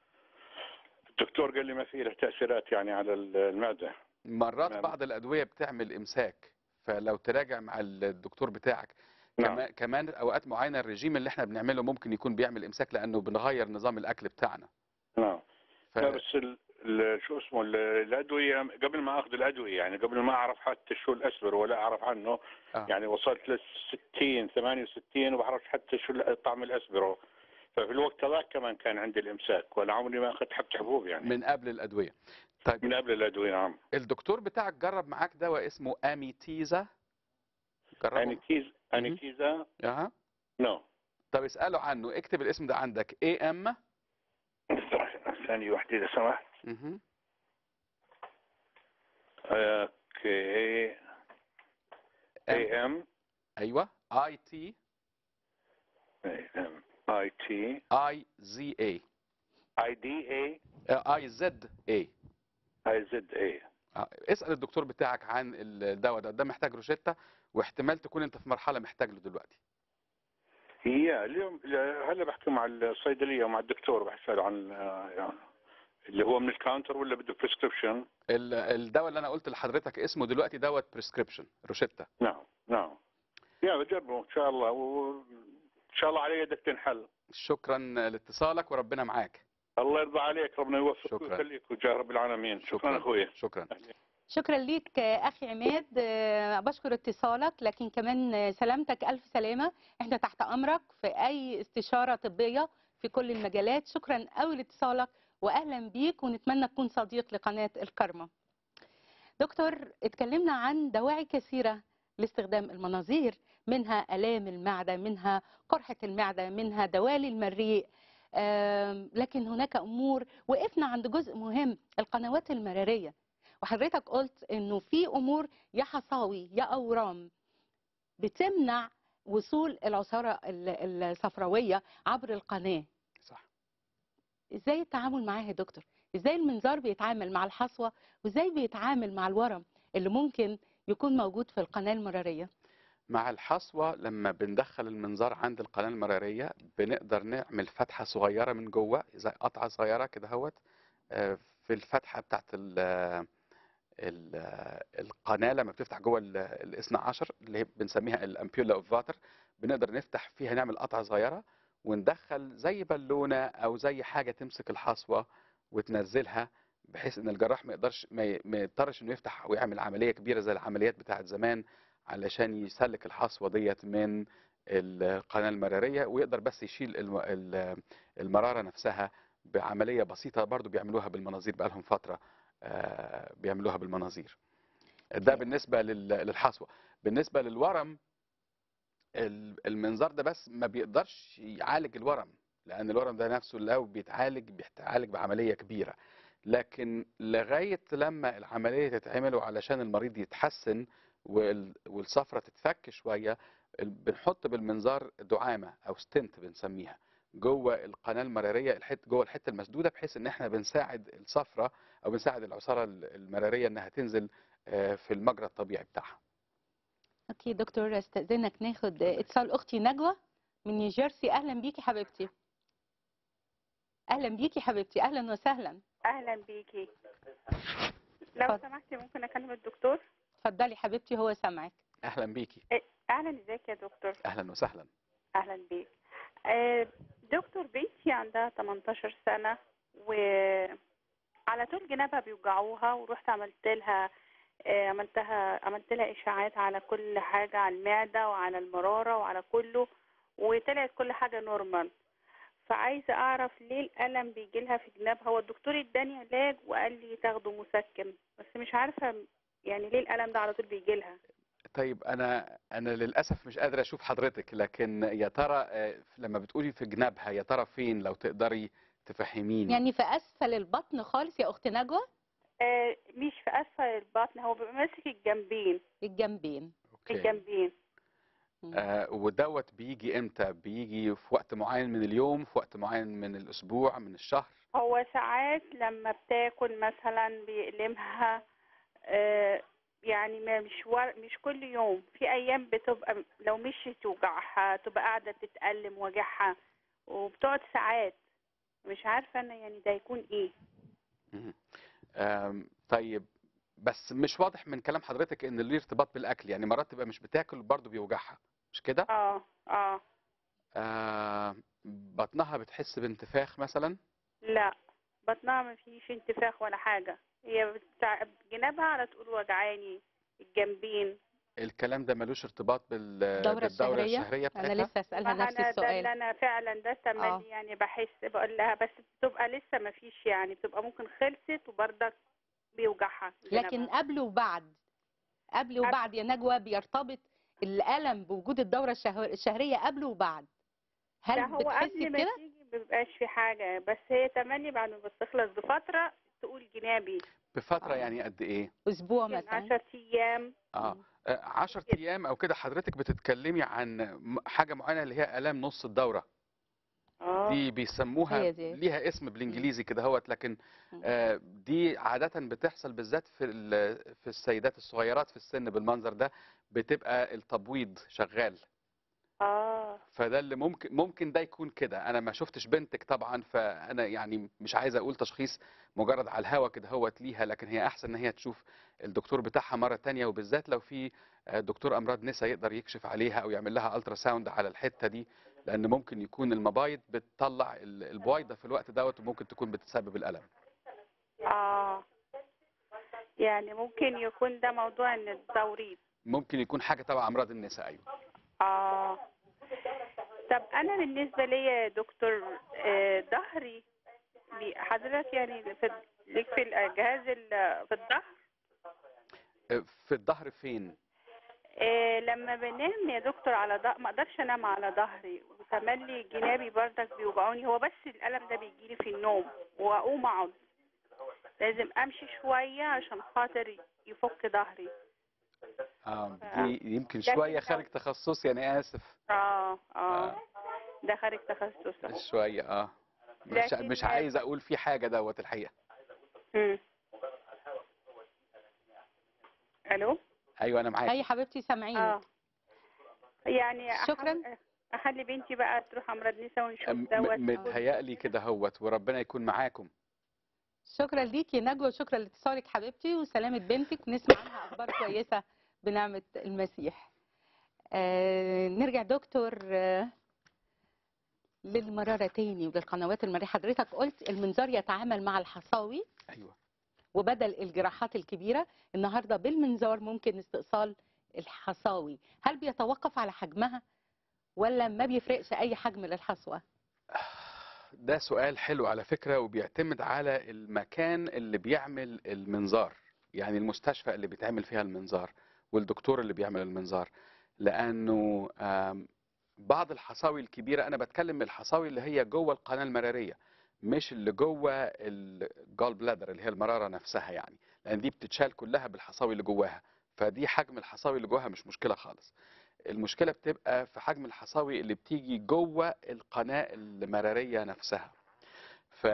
الدكتور قال لي ما في لها تاثيرات يعني على المعده مرات نعم. بعض الادويه بتعمل امساك فلو تراجع مع الدكتور بتاعك نعم كمان كمان اوقات معينه الرجيم اللي احنا بنعمله ممكن يكون بيعمل امساك لانه بنغير نظام الاكل بتاعنا نعم ف... لا بس ال... ال... شو اسمه ال- الادويه قبل ما اخذ الادويه يعني قبل ما اعرف حتى شو الاسبر ولا اعرف عنه آه. يعني وصلت لل 60 68 وبعرف حتى شو ال- طعم الاسبرو ففي الوقت هذاك كمان كان عندي الامساك ولا عمري ما اخذت حتى حبوب يعني من قبل الادويه طيب من قبل الادويه نعم الدكتور بتاعك جرب معاك دواء اسمه اميتيزا جربه انيكيز انيكيزا اها نو طب اساله عنه اكتب الاسم ده عندك اي ام ثانية واحدة إذا سمحت مهم. اوكي اي ام ايوه اي تي اي ام اي تي اي زي اي اي دي اي اي زد اي اي زد اي اسال الدكتور بتاعك عن الدواء ده ده محتاج روشتة واحتمال تكون انت في مرحله محتاج له دلوقتي هي اليوم هلا بحكي مع الصيدليه ومع الدكتور بحسأله عن آه، يعني اللي هو من الكاونتر ولا بده بريسكربشن ال- الدواء اللي انا قلت لحضرتك اسمه دلوقتي دواء بريسكريبشن روشتة نعم نعم يا بجربه ان شاء الله وان شاء الله على يدك تنحل شكرا لاتصالك وربنا معاك الله يرضى عليك ربنا يوفقك شكراً. ويخليك وجاه رب العالمين شكرا, شكراً. اخوي شكرا شكرا ليك آه، اخي عماد آه، بشكر اتصالك لكن كمان آه، سلامتك الف سلامه احنا تحت امرك في اي استشاره طبيه في كل المجالات شكرا قوي لاتصالك واهلا بيك ونتمنى تكون صديق لقناه الكرمه دكتور اتكلمنا عن دواعي كثيره لاستخدام المناظير منها الام المعده منها قرحه المعده منها دوالي المريء آم، لكن هناك امور وقفنا عند جزء مهم القنوات المراريه وحضرتك قلت انه في امور يا حصاوي يا اورام بتمنع وصول العصاره ال- الصفراويه عبر القناه صح ازاي التعامل معاها يا دكتور ازاي المنظار بيتعامل مع الحصوه وازاي بيتعامل مع الورم اللي ممكن يكون موجود في القناه المراريه مع الحصوة لما بندخل المنظار عند القناة المرارية بنقدر نعمل فتحة صغيرة من جوه زي قطعة صغيرة كده هوت آه، في الفتحة بتاعت ال ال القناة لما بتفتح جوه ال- الاثنى عشر اللي هي بنسميها الامبيولا اوف فاتر بنقدر نفتح فيها نعمل قطعة صغيرة وندخل زي بالونة او زي حاجة تمسك الحصوة وتنزلها بحيث ان الجراح ما يقدرش ما ي- ما يضطرش انه يفتح ويعمل عملية كبيرة زي العمليات بتاعت زمان علشان يسلك الحصوة ديت من القناة المرارية ويقدر بس يشيل الم- ال- المرارة نفسها بعملية بسيطة برضو بيعملوها بالمناظير بقالهم فترة آه، بيعملوها بالمناظير ده بالنسبة لل- للحصوة بالنسبة للورم ال- المنظار ده بس ما بيقدرش يعالج الورم لأن الورم ده نفسه لو بيتعالج بيتعالج بعملية كبيرة لكن لغاية لما العملية تتعمل وعلشان المريض يتحسن وال- والصفرة تتفك شوية ال- بنحط بالمنظار دعامة أو ستنت بنسميها جوه القناة المرارية الحت جوه الحتة المسدودة بحيث إن إحنا بنساعد الصفرة أو بنساعد العصارة ال- المرارية إنها تنزل آه، في المجرى الطبيعي بتاعها اوكي دكتور استاذنك ناخد اتصال اختي نجوى من نيوجيرسي اهلا بيكي حبيبتي اهلا بيكي حبيبتي اهلا وسهلا اهلا بيكي لو اتفضل. سمحتي ممكن اكلم الدكتور اتفضلي حبيبتي هو سامعك أهلا بيكي اهلا ازيك يا دكتور أهلا وسهلا اهلا بيك آه، دكتور بنتي عندها 18 سنه وعلى طول جنابها بيوجعوها ورحت عملت لها آه، عملتها عملت لها اشاعات على كل حاجه على المعده وعلى المراره وعلى كله وطلعت كل حاجه نورمال فعايزه اعرف ليه الالم بيجي لها في جنابها هو الدكتور اداني علاج وقال لي تاخده مسكن بس مش عارفه يعني ليه الالم ده على طول بيجي لها طيب أنا أنا للأسف مش قادر أشوف حضرتك لكن يا ترى آه، لما بتقولي في جنابها يا ترى فين لو تقدري تفهميني يعني في اسفل البطن خالص يا اخت نجوى آه، مش في اسفل البطن هو بيبقى ماسك الجنبين الجنبين أوكي. الجنبين آه ودوت بيجي امتى بيجي في وقت معين من اليوم في وقت معين من الاسبوع من الشهر هو ساعات لما بتاكل مثلا بيألمها آه، يعني ما مش ور... مش كل يوم في ايام بتبقى لو مشيت توجعها تبقى قاعده تتألم وجعها وبتقعد ساعات مش عارفه انا يعني ده يكون ايه مهم. آم، طيب بس مش واضح من كلام حضرتك ان ليه ارتباط بالاكل يعني مرات تبقى مش بتاكل برضه بيوجعها مش كده اه اه آه بطنها بتحس بانتفاخ مثلا لا بطنها ما فيش انتفاخ ولا حاجة هي بتاع جنابها على طول وجعاني الجنبين الكلام ده ملوش ارتباط بال... الدورة بالدورة الشهرية؟ الشهرية انا بتاعتها لسه اسالها ما نفس انا ده اللي السؤال انا فعلا ده آه. تملي يعني بحس بقول لها بس بتبقى لسه ما فيش يعني بتبقى ممكن خلصت وبرضك بيوجعها لكن جنابها. قبل وبعد قبل وبعد يا نجوى بيرتبط الالم بوجود الدوره الشه- الشهريه قبل وبعد هل لا هو بتحسي قبل ما بكده تيجي ما بيبقاش في حاجة بس هي تملي بعد ما بتخلص بفترة تقول جنابي بفترة آه. يعني قد ايه اسبوع يمكن مثلا 10 ايام اه 10 ايام او كده حضرتك بتتكلمي عن م- حاجة معينة اللي هي الام نص الدورة اه دي بيسموها هي دي. ليها اسم بالانجليزي كده هوت لكن مم. آه، دي عادة بتحصل بالذات في ال- في السيدات الصغيرات في السن بالمنظر ده بتبقى التبويض شغال اه فده اللي ممكن ممكن ده يكون كده انا ما شفتش بنتك طبعا فانا يعني مش عايز اقول تشخيص مجرد على الهوا كده هوت ليها لكن هي احسن ان هي تشوف الدكتور بتاعها مره تانية وبالذات لو في آه، دكتور امراض نساء يقدر يكشف عليها او يعمل لها الترا ساوند على الحته دي لان ممكن يكون المبايض بتطلع ال- البويضه في الوقت دوت وممكن تكون بتسبب الالم اه يعني ممكن يكون ده موضوع ان التوريد ممكن يكون حاجه تبع امراض النساء ايوه اه طب انا بالنسبه لي يا دكتور آه، ظهري بي- حضرتك يعني في ليك في الجهاز ال- في الظهر آه، في الظهر فين آه، لما بنام يا دكتور على ظهر ما اقدرش انام على ظهري وتملي جنابي برضك بيوجعوني هو بس الالم ده بيجيلي في النوم واقوم اقعد لازم امشي شويه عشان خاطر يفك ظهري آه آه. دي يمكن لكن شويه لو- خارج تخصصي انا اسف اه اه آه. ده خارج تخصصه شويه اه مش لكن- مش عايز اقول في حاجه دوت الحقيقه مم. الو ايوه انا معاك اي حبيبتي سامعيني اه يعني أح- شكراً. اخلي بنتي بقى تروح امراض نساء ونشوف م- دوت متهيألي كده هوت وربنا يكون معاكم شكرا ليكي يا نجوى شكرا لاتصالك حبيبتي وسلامة بنتك نسمع عنها أخبار كويسة بنعمة المسيح آه نرجع دكتور آه للمرارة تاني وللقنوات المرية حضرتك قلت المنظار يتعامل مع الحصاوي ايوه وبدل الجراحات الكبيرة النهاردة بالمنظار ممكن استئصال الحصاوي هل بيتوقف على حجمها ولا ما بيفرقش أي حجم للحصوة ده سؤال حلو على فكرة وبيعتمد على المكان اللي بيعمل المنظار يعني المستشفى اللي بيتعمل فيها المنظار والدكتور اللي بيعمل المنظار لأنه آم، بعض الحصاوي الكبيرة أنا بتكلم الحصاوي اللي هي جوه القناة المرارية مش اللي جوه الجول بلادر اللي هي المرارة نفسها يعني لأن دي بتتشال كلها بالحصاوي اللي جواها فدي حجم الحصاوي اللي جواها مش مشكلة خالص المشكلة بتبقى في حجم الحصاوي اللي بتيجي جوه القناة المرارية نفسها ف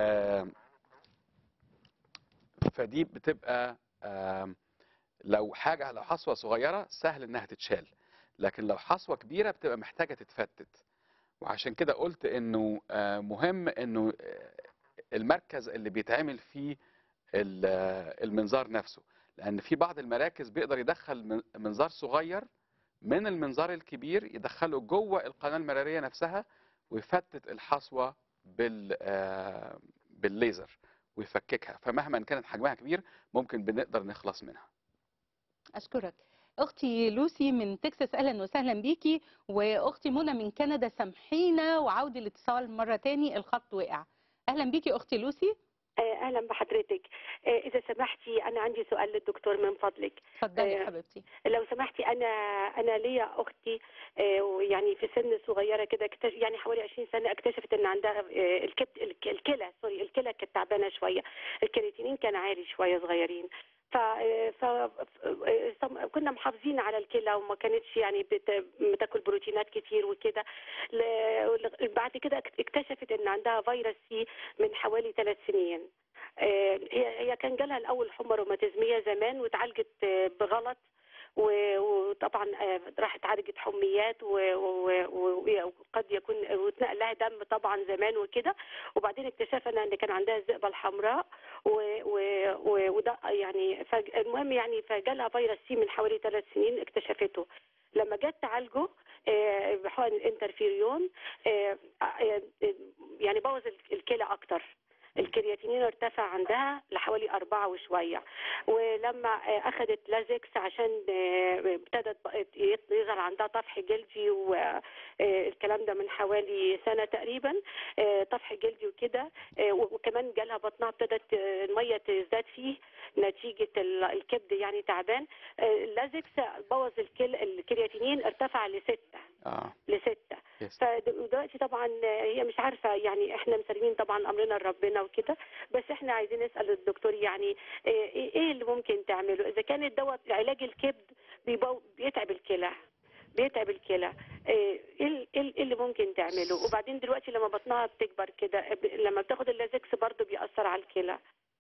فدي بتبقى آم، لو حاجة لو حصوة صغيرة سهل انها تتشال لكن لو حصوة كبيرة بتبقى محتاجة تتفتت وعشان كده قلت انه آه، مهم انه آه، المركز اللي بيتعمل فيه ال- آه، المنظار نفسه لان في بعض المراكز بيقدر يدخل من- منظار صغير من المنظار الكبير يدخله جوه القناه المراريه نفسها ويفتت الحصوه بال آه، بالليزر ويفككها فمهما كانت حجمها كبير ممكن بنقدر نخلص منها أشكرك أختي لوسي من تكساس أهلا وسهلا بيكي وأختي منى من كندا سامحينا وعودة الاتصال مرة تاني الخط وقع أهلا بيكي أختي لوسي آه، اهلا بحضرتك آه، اذا سمحتي انا عندي سؤال للدكتور من فضلك اتفضلي آه، يا حبيبتي لو سمحتي انا انا ليا اختي آه، ويعني في سن صغيره كده اكتش- يعني حوالي 20 سنه اكتشفت ان عندها آه، الكت الك- الكلى سوري الكلى كانت تعبانه شويه الكرياتينين كان عالي شويه صغيرين ف ف ف- صم- كنا محافظين على الكلى وما كانتش يعني بت- بتاكل بروتينات كتير وكده ل- بعد كده اكت- اكتشفت ان عندها فيروس سي من حوالي ثلاث سنين آه، هي هي كان جالها الاول حمى روماتيزميه زمان واتعالجت آه، بغلط و- وطبعا آه، راحت عالجت حميات و- و- و- وقد يكون اتنقل لها دم طبعا زمان وكده وبعدين اكتشفنا ان كان عندها الذئبه الحمراء و- و- و- وده يعني فج... المهم يعني فجالها فيروس سي من حوالي ثلاث سنين اكتشفته لما جت تعالجه آه، بحقن الانترفيريون آه، آه، آه، يعني بوظ ال- الكلى اكتر الكرياتينين ارتفع عندها لحوالي أربعة وشوية ولما آه، أخذت لازكس عشان آه، ابتدت بقت يظهر عندها طفح جلدي والكلام ده من حوالي سنة تقريبا آه، طفح جلدي وكده آه، وكمان جالها بطنها ابتدت آه، المية تزداد فيه نتيجة ال- الكبد يعني تعبان آه، اللازكس بوظ الكل الكرياتينين ارتفع لستة اه لستة يس فدلوقتي طبعا هي مش عارفه يعني احنا مسلمين طبعا امرنا لربنا وكده بس احنا عايزين نسال الدكتور يعني ايه إيه اللي ممكن تعمله اذا كان الدواء علاج الكبد بيبو بيتعب الكلى بيتعب الكلى ايه ال- إيه اللي ممكن تعمله وبعدين دلوقتي لما بطنها بتكبر كده ب- لما بتاخد اللازكس برضه بيأثر على الكلى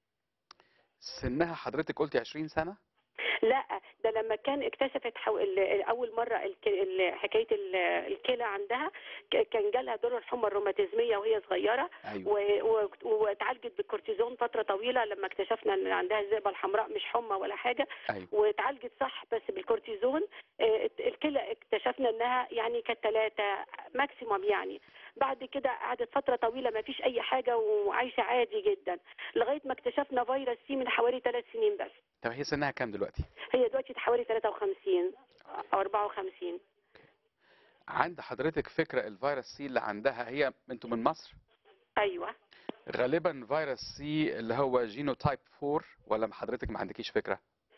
سنها حضرتك قلتي 20 سنة لا ده لما كان اكتشفت حو... ال- اول مره الك... ال- حكايه ال- الكلى عندها ك- كان جالها دور الحمى الروماتيزميه وهي صغيره ايوه و... و... واتعالجت بالكورتيزون فتره طويله لما اكتشفنا ان عندها الذئبه الحمراء مش حمى ولا حاجه ايوه واتعالجت صح بس بالكورتيزون آه، الكلى اكتشفنا انها يعني كانت ثلاثه ماكسيموم يعني بعد كده قعدت فتره طويله ما فيش اي حاجه وعايشه عادي جدا لغايه ما اكتشفنا فيروس سي من حوالي ثلاث سنين بس طب هي سنها كام دلوقتي هي دلوقتي حوالي 53 او 54 عند حضرتك فكرة الفيروس سي اللي عندها هي انتوا من مصر ايوه غالبا فيروس سي اللي هو جينوتايب 4 ولا حضرتك ما عندكيش فكرة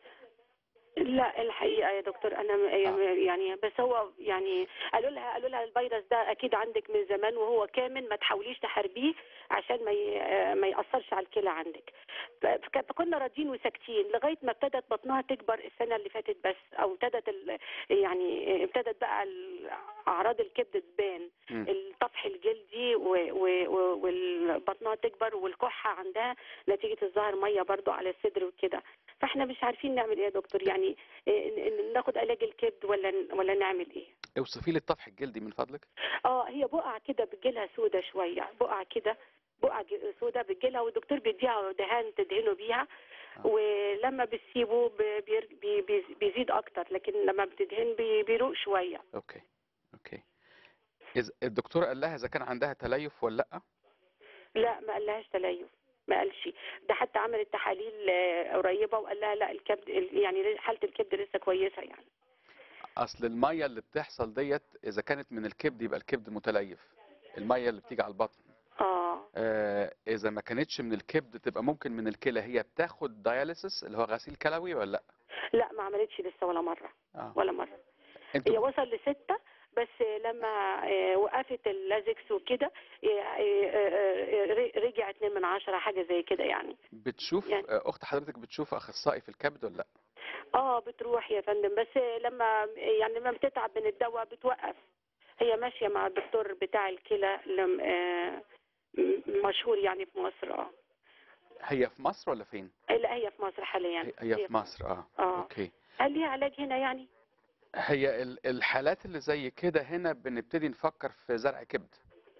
لا الحقيقه يا دكتور انا م- آه. يعني بس هو يعني قالوا لها قالوا لها الفيروس ده اكيد عندك من زمان وهو كامن ما تحاوليش تحاربيه عشان ما ي- ما ياثرش على الكلى عندك ف- فك- فكنا راضيين وساكتين لغايه ما ابتدت بطنها تكبر السنه اللي فاتت بس او ابتدت ال- يعني ابتدت بقى ال- اعراض الكبد تبان مم. الطفح الجلدي و- و- و- والبطنها تكبر والكحه عندها نتيجه الظهر ميه برضو على الصدر وكده فاحنا مش عارفين نعمل ايه يا دكتور يعني إيه، ن- ناخد علاج الكبد ولا ولا نعمل ايه اوصفي لي الطفح الجلدي من فضلك اه هي بقع كده بتجيلها سودة شويه بقع كده بقع ج- سودة بتجيلها والدكتور بيديها دهان تدهنه بيها آه. ولما بتسيبه ب- بير- بي- بي- بيزيد اكتر لكن لما بتدهن بي- بيروق شويه اوكي اوكي إذا الدكتور قال لها اذا كان عندها تليف ولا لا لا ما قالهاش تليف ما قالش ده حتى عملت تحاليل آه، قريبه وقال لها لا الكبد ال- يعني حاله الكبد لسه كويسه يعني اصل الميه اللي بتحصل ديت اذا كانت من الكبد يبقى الكبد متليف الميه اللي بتيجي على البطن اه آه اذا ما كانتش من الكبد تبقى ممكن من الكلى هي بتاخد داياليسيس اللي هو غسيل كلوي ولا لا لا ما عملتش لسه ولا مره اه ولا مره هي انتوا وصل لستة بس لما آه، وقفت اللازكس وكده آه، آه، آه، رجع اتنين من عشرة حاجة زي كده يعني بتشوف يعني- آه، اخت حضرتك بتشوف اخصائي في الكبد ولا لا اه بتروح يا فندم بس لما يعني لما بتتعب من الدواء بتوقف هي ماشية مع الدكتور بتاع الكلى لم آه، م- مشهور يعني في مصر اه هي في مصر ولا فين لا هي في مصر حاليا هي- هي في مصر اه اه اوكي هل ليها علاج هنا يعني؟ هي ال- الحالات اللي زي كده هنا بنبتدي نفكر في زرع كبد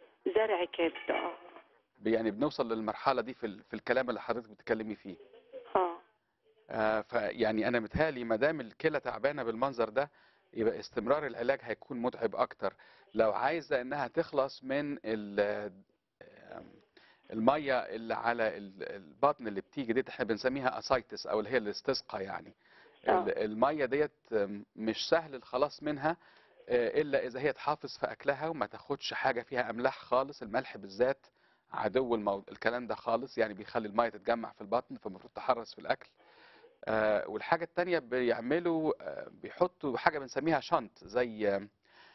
زرع كبد اه يعني بنوصل للمرحله دي في ال- في الكلام اللي حضرتك بتتكلمي فيه اه آه فيعني انا متهيألي ما دام الكلى تعبانه بالمنظر ده يبقى استمرار العلاج هيكون متعب اكتر لو عايزه انها تخلص من ال- آم، الميه اللي على ال- البطن اللي بتيجي ديت احنا بنسميها اسايتس او اللي هي الاستسقاء يعني آه. ال- الميه ديت آم، مش سهل الخلاص منها آه، الا اذا هي تحافظ في اكلها وما تاخدش حاجه فيها املاح خالص الملح بالذات عدو المو... الكلام ده خالص يعني بيخلي الميه تتجمع في البطن فالمفروض تحرص في الاكل آه، والحاجه التانيه بيعملوا آه، بيحطوا حاجه بنسميها شنط زي آه،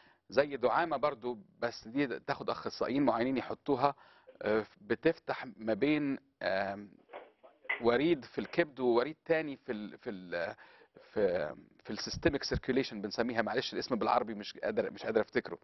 زي دعامه برضو بس دي تاخد اخصائيين معينين يحطوها آه، بتفتح ما بين آم، وريد في الكبد ووريد تاني في ال في ال في في السيستميك سيركيوليشن بنسميها معلش الاسم بالعربي مش قادر مش قادر افتكره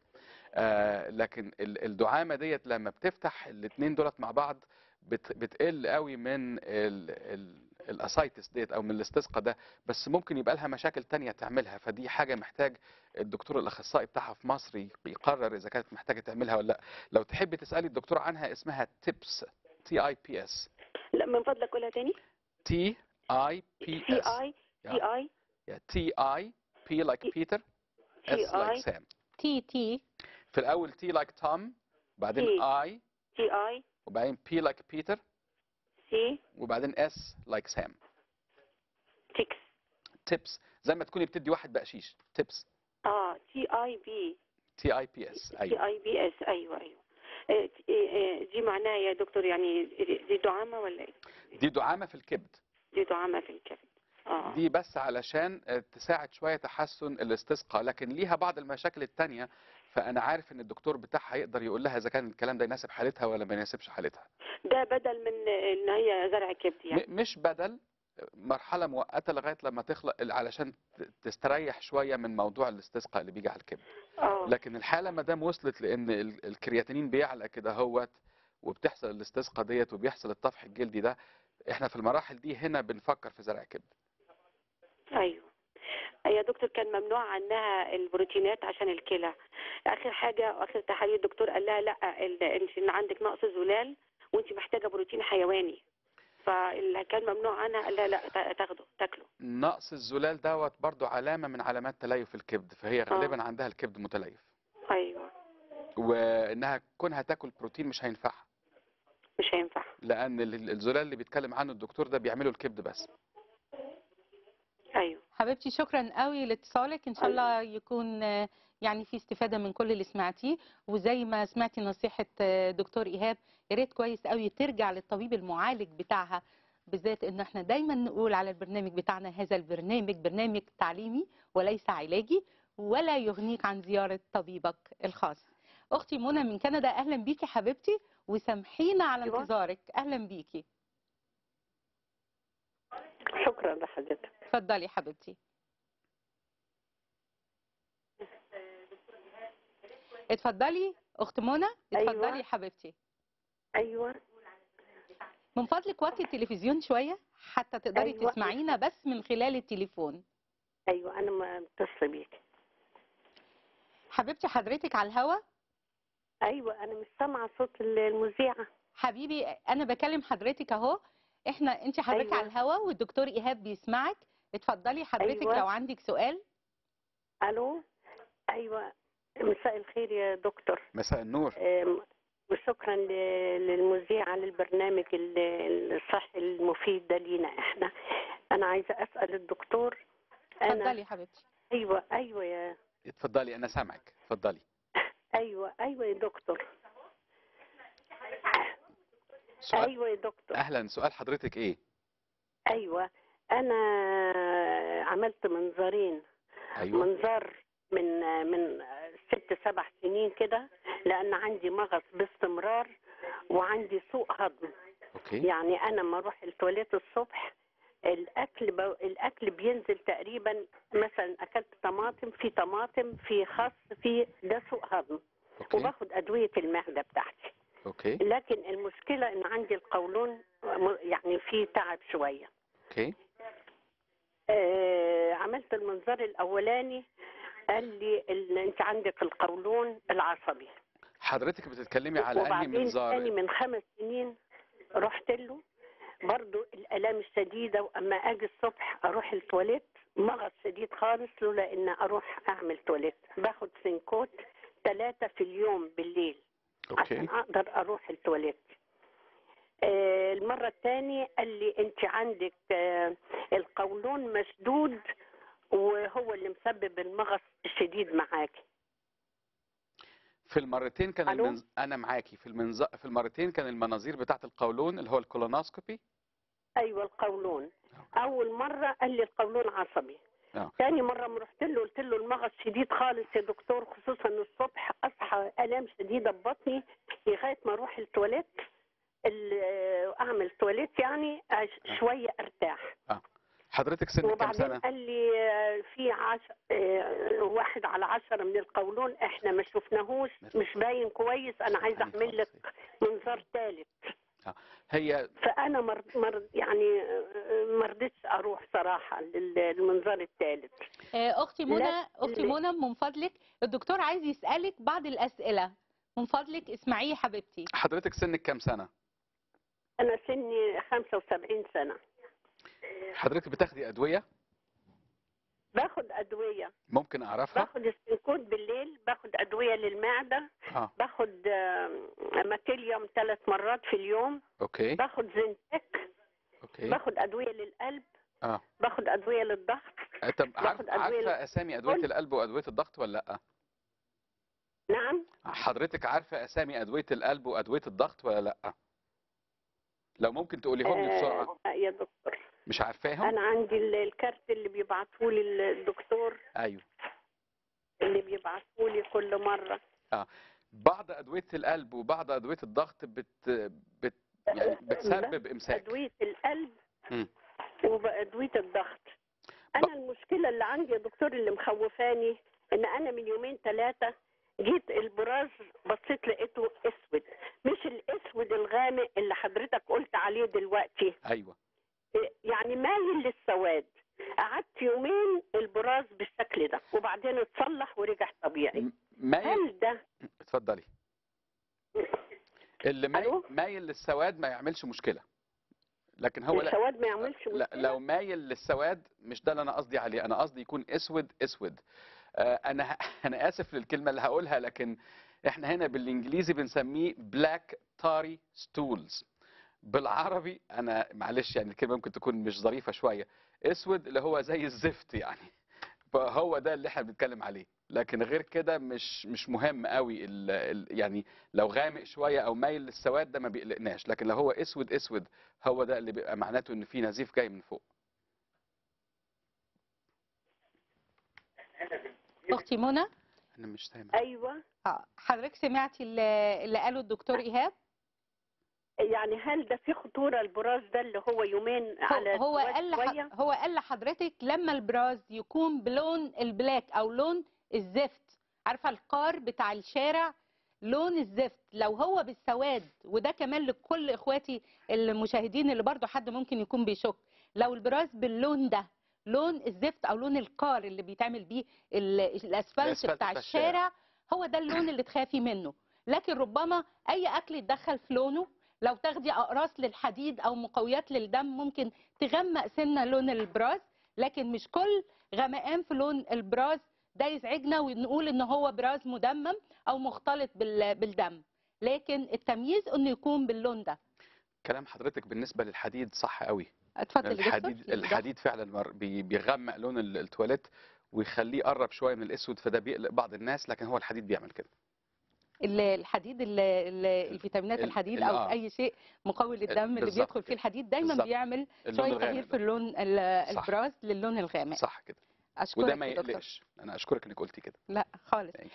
آه لكن ال- الدعامه ديت لما بتفتح الاثنين دولت مع بعض بت بتقل قوي من ال ال الاسايتس ديت او من الاستسقاء ده بس ممكن يبقى لها مشاكل تانية تعملها فدي حاجه محتاج الدكتور الاخصائي بتاعها في مصر ي- يقرر اذا كانت محتاجه تعملها ولا لا لو تحبي تسالي الدكتور عنها اسمها تيبس تي اي بي اس لا من فضلك قولها تاني تي اي بي سي اس اي سي اي تي اي بي لايك بيتر اس TI. لايك سام تي تي في الاول تي لايك توم بعدين T. اي سي اي وبعدين بي لايك بيتر سي وبعدين اس لايك سام 6 تيبس زي ما تكوني بتدي واحد بقشيش تيبس اه تي اي بي تي اي بي اس تي ايوه اي بي اس ايوه ايوه آه، ت- آه، آه، دي معناها يا دكتور يعني دي دعامه ولا ايه؟ دي دعامه في الكبد دي دعامه في الكبد اه دي بس علشان آه، تساعد شويه تحسن الاستسقاء لكن ليها بعض المشاكل التانية فانا عارف ان الدكتور بتاعها يقدر يقول لها اذا كان الكلام ده يناسب حالتها ولا ما يناسبش حالتها ده بدل من ان هي زرع كبد يعني م- مش بدل مرحله مؤقته لغايه لما تخلق علشان ت- تستريح شويه من موضوع الاستسقاء اللي بيجي على الكبد اه لكن الحاله ما دام وصلت لان ال- الكرياتينين بيعلى كده هوت وبتحصل الاستسقاء ديت وبيحصل الطفح الجلدي ده احنا في المراحل دي هنا بنفكر في زرع كبد ايوه يا دكتور كان ممنوع عنها البروتينات عشان الكلى اخر حاجه واخر تحاليل الدكتور قال لها لا ال- انت إن عندك نقص زلال وانت محتاجه بروتين حيواني فاللي كان ممنوع عنها قال لها لا تا- تاخده تاكله نقص الزلال دوت برضو علامه من علامات تليف الكبد فهي غالبا عندها الكبد متليف ايوه وانها كونها تاكل بروتين مش هينفعها مش هينفع لان ال- الزلال اللي بيتكلم عنه الدكتور ده بيعمله الكبد بس ايوه حبيبتي شكرا قوي لاتصالك ان شاء الله يكون آه، يعني في استفاده من كل اللي سمعتيه وزي ما سمعتي نصيحه آه، دكتور ايهاب يا ريت كويس قوي ترجع للطبيب المعالج بتاعها بالذات ان احنا دايما نقول على البرنامج بتاعنا هذا البرنامج برنامج تعليمي وليس علاجي ولا يغنيك عن زياره طبيبك الخاص اختي منى من كندا اهلا بيكي حبيبتي وسامحينا على أيوة. انتظارك اهلا بيكي شكرا لحضرتك اتفضلي حبيبتي اتفضلي اخت منى أيوة. اتفضلي حبيبتي ايوه من فضلك وطي التلفزيون شويه حتى تقدري أيوة. تسمعينا بس من خلال التليفون ايوه انا ما متصله بيك حبيبتي حضرتك على الهوا ايوه انا مش سامعه صوت المذيعه حبيبي انا بكلم حضرتك اهو احنا انت حضرتك أيوة. على الهوا والدكتور ايهاب بيسمعك اتفضلي حضرتك أيوة. لو عندك سؤال الو ايوه مساء الخير يا دكتور مساء النور أم، وشكرا ل- للمذيعة للبرنامج ال- الصحي المفيد ده لينا احنا انا عايزة اسأل الدكتور انا اتفضلي حبيبتي ايوه ايوه يا اتفضلي انا سامعك اتفضلي ايوه ايوه يا دكتور سؤال ايوه يا دكتور اهلا سؤال حضرتك ايه ايوه انا عملت منظارين ايوه منظار من من ست سبع سنين كده لان عندي مغص باستمرار وعندي سوء هضم اوكي يعني انا لما اروح التواليت الصبح الاكل ب... الاكل بينزل تقريبا مثلا اكلت طماطم في طماطم في خس في ده سوء هضم اوكي وباخد ادويه المعده بتاعتي اوكي لكن المشكله ان عندي القولون م- يعني في تعب شويه اوكي آه عملت المنظار الاولاني قال لي ال- انت عندك القولون العصبي حضرتك بتتكلمي على انهي وبعدين تاني منظار من خمس سنين رحت له برضو الالام الشديده واما اجي الصبح اروح التواليت مغص شديد خالص لولا ان اروح اعمل تواليت باخد سنكوت ثلاثه في اليوم بالليل عشان اوكي اقدر اروح التواليت آه، المرة الثانية قال لي انت عندك آه، القولون مسدود وهو اللي مسبب المغص الشديد معاكي في المرتين كان ألو؟ المنز... انا معاكي في المنز... في المرتين كان المناظير بتاعت القولون اللي هو الكولونوسكوبي ايوه القولون اول مرة قال لي القولون عصبي آه. تاني مرة ما رحت له قلت له المغص شديد خالص يا دكتور خصوصا الصبح اصحى الام شديدة ببطني لغاية ما اروح التواليت ال- اعمل تواليت يعني أش- شوية ارتاح حضرتك سنك كام وبعدين سنه قال لي آه، في عش... آه، واحد على عشرة من القولون احنا ما شفناهوش مش باين كويس انا عايزه اعمل لك منظار ثالث هي فانا مر... مر... يعني آه، ما رضيتش اروح صراحه لل- للمنظار الثالث آه، اختي منى لا، اختي لا. منى من فضلك الدكتور عايز يسالك بعض الاسئله من فضلك اسمعيه يا حبيبتي حضرتك سنك كام سنه انا سني 75 سنه حضرتك بتاخدي ادويه باخد ادويه ممكن اعرفها باخد السنكود بالليل باخد ادويه للمعده اه باخد آه، ماكيليوم ثلاث مرات في اليوم اوكي باخد زنتك اوكي باخد ادويه للقلب اه باخد ادويه للضغط آه، طب عارف باخد أدوية عارفه اسامي ادويه كل- القلب وادويه الضغط ولا لا نعم حضرتك عارفه اسامي ادويه القلب وادويه الضغط ولا لا لو ممكن تقوليهم لي بسرعه آه يا دكتور مش عارفاهم انا عندي ال- الكارت اللي بيبعته لي الدكتور ايوه اللي بيبعته لي كل مره بعض ادويه القلب وبعض ادويه الضغط بت بت يعني بتسبب امساك ادويه القلب مم. وادويه الضغط انا المشكله اللي عندي يا دكتور اللي مخوفاني ان انا من يومين ثلاثه جيت البراز بصيت لقيته اسود مش الاسود الغامق اللي حضرتك قلت عليه دلوقتي ايوه يعني مايل للسواد قعدت يومين البراز بالشكل ده وبعدين اتصلح ورجع طبيعي م- مايل هل ده اتفضلي اللي مايل, ألو؟ مايل للسواد ما يعملش مشكله لكن هو لا السواد ما يعملش لا مشكلة؟ لو مايل للسواد مش ده اللي انا قصدي عليه انا قصدي يكون اسود اسود آه، انا ه- انا اسف للكلمه اللي هقولها لكن احنا هنا بالانجليزي بنسميه بلاك تاري ستولز بالعربي انا معلش يعني الكلمه ممكن تكون مش ظريفه شويه اسود اللي هو زي الزفت يعني فهو ده اللي احنا بنتكلم عليه لكن غير كده مش مش مهم قوي ال ال يعني لو غامق شويه او مايل للسواد ده ما بيقلقناش لكن لو هو اسود اسود هو ده اللي بيبقى معناته ان في نزيف جاي من فوق اختي منى انا مش سامع ايوه اه حضرتك سمعتي اللي اللي قاله الدكتور ايهاب يعني هل ده في خطوره البراز ده اللي هو يومين على هو هو السواد قال شوية؟ لح- هو قال لحضرتك لما البراز يكون بلون البلاك او لون الزفت عارفه القار بتاع الشارع لون الزفت لو هو بالسواد وده كمان لكل اخواتي المشاهدين اللي برضو حد ممكن يكون بيشك لو البراز باللون ده لون الزفت او لون القار اللي بيتعمل بيه ال- الاسفلت الأسفلت بتاع بتاع الشارع هو ده اللون اللي تخافي منه لكن ربما اي اكل يتدخل في لونه لو تاخدي اقراص للحديد او مقويات للدم ممكن تغمق سنه لون البراز لكن مش كل غمقان في لون البراز ده يزعجنا ونقول ان هو براز مدمم او مختلط بال- بالدم لكن التمييز انه يكون باللون ده كلام حضرتك بالنسبه للحديد صح قوي اتفضل يا دكتور. الحديد الحديد فعلا مر- بي- بيغمق لون ال- التواليت ويخليه يقرب شويه من الاسود فده بيقلق بعض الناس لكن هو الحديد بيعمل كده ال- الحديد ال- ال- الفيتامينات ال- الحديد ال- او آه. اي شيء مقوي للدم اللي بالظبط بيدخل كده. فيه الحديد دايما بالظبط. بيعمل اللون شويه الغامق تغيير في ده. اللون ال- صح. البراز للون الغامق صح كده اشكرك وده ما يا دكتور يقلقش انا اشكرك انك قلتي كده لا خالص Thank you.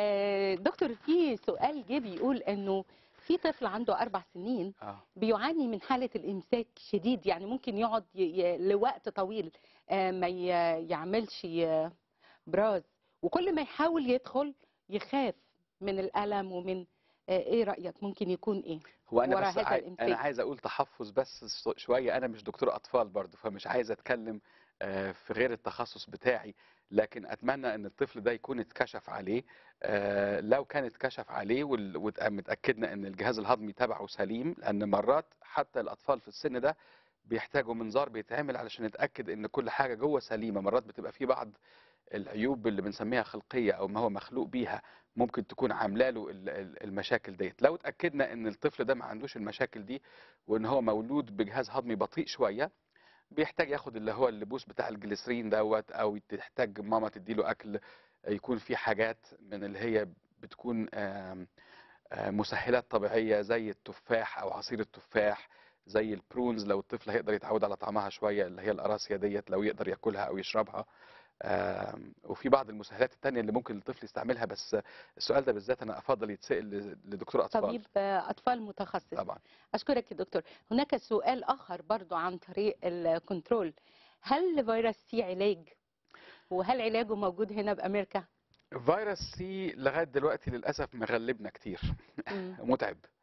آه دكتور في سؤال جه بيقول انه في طفل عنده اربع سنين اه بيعاني من حاله الامساك شديد يعني ممكن يقعد ي... ي... لوقت طويل آه ما ي... يعملش ي... براز وكل ما يحاول يدخل يخاف من الالم ومن آه ايه رايك ممكن يكون ايه هو انا ورا بس هذا عاي... الإمساك. انا عايز اقول تحفظ بس س- شويه انا مش دكتور اطفال برضو فمش عايز اتكلم آه، في غير التخصص بتاعي لكن اتمنى ان الطفل ده يكون اتكشف عليه آه، لو كان اتكشف عليه وال- ومتاكدنا ان الجهاز الهضمي تبعه سليم لان مرات حتى الاطفال في السن ده بيحتاجوا منظار بيتعمل علشان نتاكد ان كل حاجه جوه سليمه مرات بتبقى في بعض العيوب اللي بنسميها خلقيه او ما هو مخلوق بيها ممكن تكون عامله له ال- ال- المشاكل ديت لو اتاكدنا ان الطفل ده ما عندوش المشاكل دي وان هو مولود بجهاز هضمي بطيء شويه بيحتاج ياخد اللي هو اللبوس بتاع الجليسرين دوت او تحتاج ماما تديله اكل يكون فيه حاجات من اللي هي بتكون آم، آم، مسهلات طبيعيه زي التفاح او عصير التفاح زي البرونز لو الطفل هيقدر يتعود على طعمها شويه اللي هي القراصيه ديت لو يقدر ياكلها او يشربها آم، وفي بعض المسهلات التانية اللي ممكن الطفل يستعملها بس السؤال ده بالذات انا افضل يتسال ل- لدكتور اطفال طبيب آه، اطفال متخصص طبعا اشكرك يا دكتور هناك سؤال اخر برضو عن طريق الكنترول هل لفيروس سي علاج وهل علاجه موجود هنا بامريكا فيروس سي لغايه دلوقتي للاسف مغلبنا كتير مم. متعب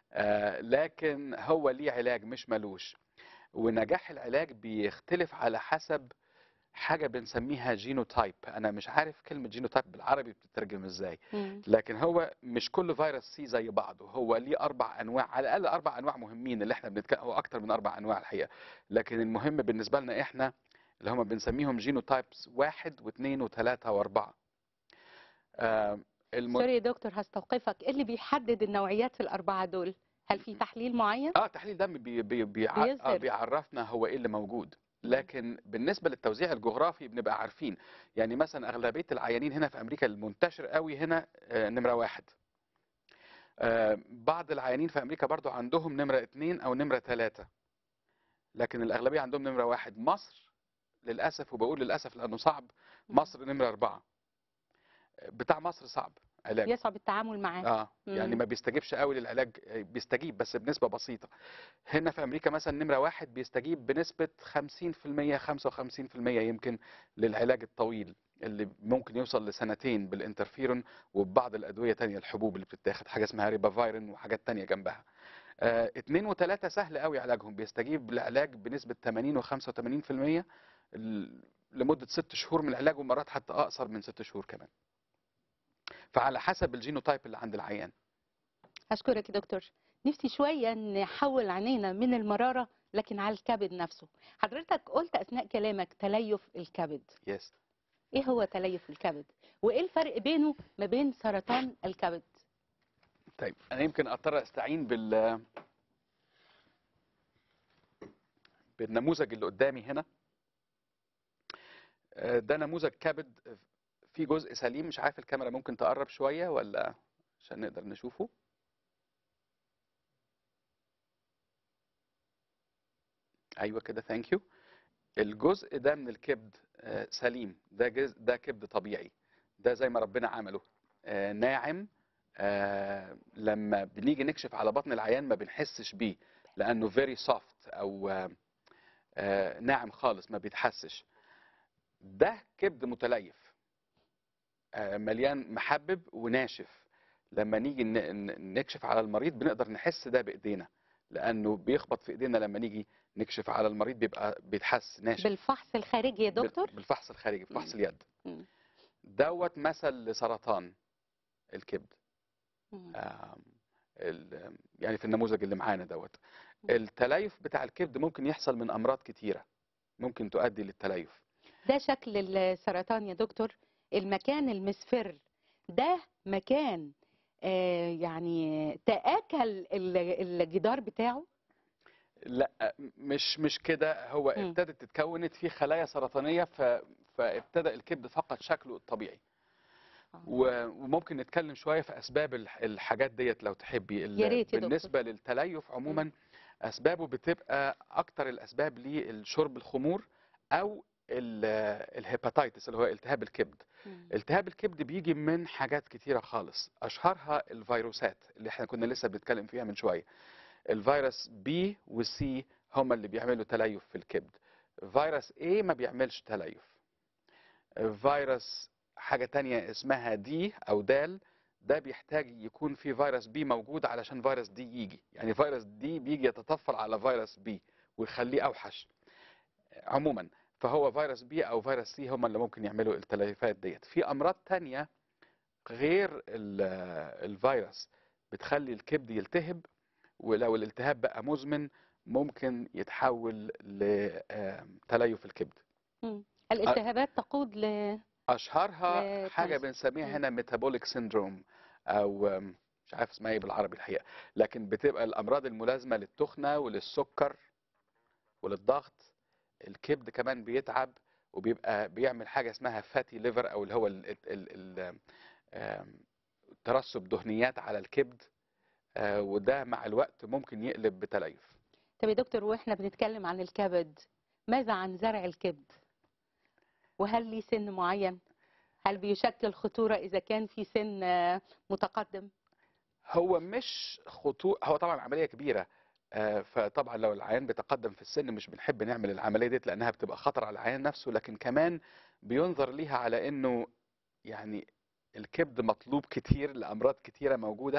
آه، لكن هو ليه علاج مش ملوش ونجاح العلاج بيختلف على حسب حاجه بنسميها جينوتايب انا مش عارف كلمه جينوتايب بالعربي بتترجم ازاي مم. لكن هو مش كل فيروس سي زي بعضه هو ليه اربع انواع على الاقل اربع انواع مهمين اللي احنا بنتكلم هو اكتر من اربع انواع الحقيقه لكن المهم بالنسبه لنا احنا اللي هم بنسميهم جينوتايبس واحد واثنين وثلاثه واربعه آه، الم... سوري يا دكتور هستوقفك ايه اللي بيحدد النوعيات الاربعه دول هل في تحليل معين اه تحليل دم بي بي بيع... آه بيظهر. بيعرفنا هو ايه اللي موجود لكن بالنسبه للتوزيع الجغرافي بنبقى عارفين يعني مثلا اغلبيه العيانين هنا في امريكا المنتشر قوي هنا آه، نمره واحد آه، بعض العيانين في امريكا برضو عندهم نمره اثنين او نمره ثلاثه لكن الاغلبيه عندهم نمره واحد مصر للاسف وبقول للاسف لانه صعب مصر نمره اربعه بتاع مصر صعب علاجه يصعب التعامل معاه اه يعني مم. ما بيستجيبش قوي للعلاج بيستجيب بس بنسبه بسيطه هنا في امريكا مثلا نمره واحد بيستجيب بنسبه 50% 55% يمكن للعلاج الطويل اللي ممكن يوصل لسنتين بالانترفيرون وببعض الادويه تانية الحبوب اللي بتتاخد حاجه اسمها ريبافايرين وحاجات تانية جنبها آه اتنين وتلاته سهل قوي علاجهم بيستجيب لعلاج بنسبه 80 و 85% ل- لمده ست شهور من العلاج ومرات حتى اقصر من ست شهور كمان فعلى حسب الجينوتايب اللي عند العيان اشكرك يا دكتور نفسي شويه نحول عينينا من المراره لكن على الكبد نفسه حضرتك قلت اثناء كلامك تليف الكبد يس ايه هو تليف الكبد وايه الفرق بينه ما بين سرطان الكبد طيب انا يمكن اضطر استعين بال بالنموذج اللي قدامي هنا آه، ده نموذج كبد في جزء سليم مش عارف الكاميرا ممكن تقرب شوية ولا عشان نقدر نشوفه ايوه كده ثانك يو الجزء ده من الكبد آه، سليم ده جزء ده كبد طبيعي ده زي ما ربنا عمله آه، ناعم آه، لما بنيجي نكشف على بطن العيان ما بنحسش بيه لانه فيري سوفت او آه، آه، ناعم خالص ما بيتحسش ده كبد متليف آه، مليان محبب وناشف لما نيجي ن- ن- نكشف على المريض بنقدر نحس ده بايدينا لانه بيخبط في ايدينا لما نيجي نكشف على المريض بيبقى بيتحس ناشف بالفحص الخارجي يا بال- دكتور بالفحص الخارجي بفحص مم. اليد مم. دوت مثل لسرطان الكبد مم. آم، ال- يعني في النموذج اللي معانا دوت التليف بتاع الكبد ممكن يحصل من امراض كتيره ممكن تؤدي للتليف ده شكل السرطان يا دكتور المكان المسفر ده مكان آه يعني تآكل ال- الجدار بتاعه لا مش مش كده هو مم. ابتدت اتكونت فيه خلايا سرطانيه ف... فابتدى الكبد فقد شكله الطبيعي آه. و- وممكن نتكلم شويه في اسباب الح- الحاجات ديت لو تحبي ال- يا ريت يا دكتور. بالنسبه للتليف عموما اسبابه بتبقى اكتر الاسباب للشرب الخمور او ال- الهيباتيتس اللي هو التهاب الكبد مم. التهاب الكبد بيجي من حاجات كتيرة خالص أشهرها الفيروسات اللي احنا كنا لسه بنتكلم فيها من شوية الفيروس بي وسي هما اللي بيعملوا تليف في الكبد فيروس A ما بيعملش تليف فيروس حاجة تانية اسمها دي أو دال ده بيحتاج يكون في فيروس بي موجود علشان فيروس دي يجي يعني فيروس دي بيجي يتطفل على فيروس بي ويخليه أوحش عموما فهو فيروس بي او فيروس سي هم اللي ممكن يعملوا التليفات ديت في امراض تانية غير ال- الفيروس بتخلي الكبد يلتهب ولو الالتهاب بقى مزمن ممكن يتحول لتليف الكبد مم. الالتهابات تقود ل اشهرها ل- حاجه تليف. بنسميها مم. هنا ميتابوليك سيندروم او مش عارف اسمها ايه بالعربي الحقيقه لكن بتبقى الامراض الملازمه للتخنه وللسكر وللضغط الكبد كمان بيتعب وبيبقى بيعمل حاجه اسمها فاتي ليفر او اللي هو ال- ال- ال- ال- آم، ترسب دهنيات على الكبد آه، وده مع الوقت ممكن يقلب بتليف طب يا دكتور واحنا بنتكلم عن الكبد ماذا عن زرع الكبد وهل ليه سن معين هل بيشكل خطورة إذا كان في سن آه، متقدم هو مش خطوط هو طبعا عمليه كبيره آه، فطبعا لو العيان بيتقدم في السن مش بنحب نعمل العمليه ديت لانها بتبقى خطر على العيان نفسه لكن كمان بينظر ليها على انه يعني الكبد مطلوب كتير لامراض كتيره موجوده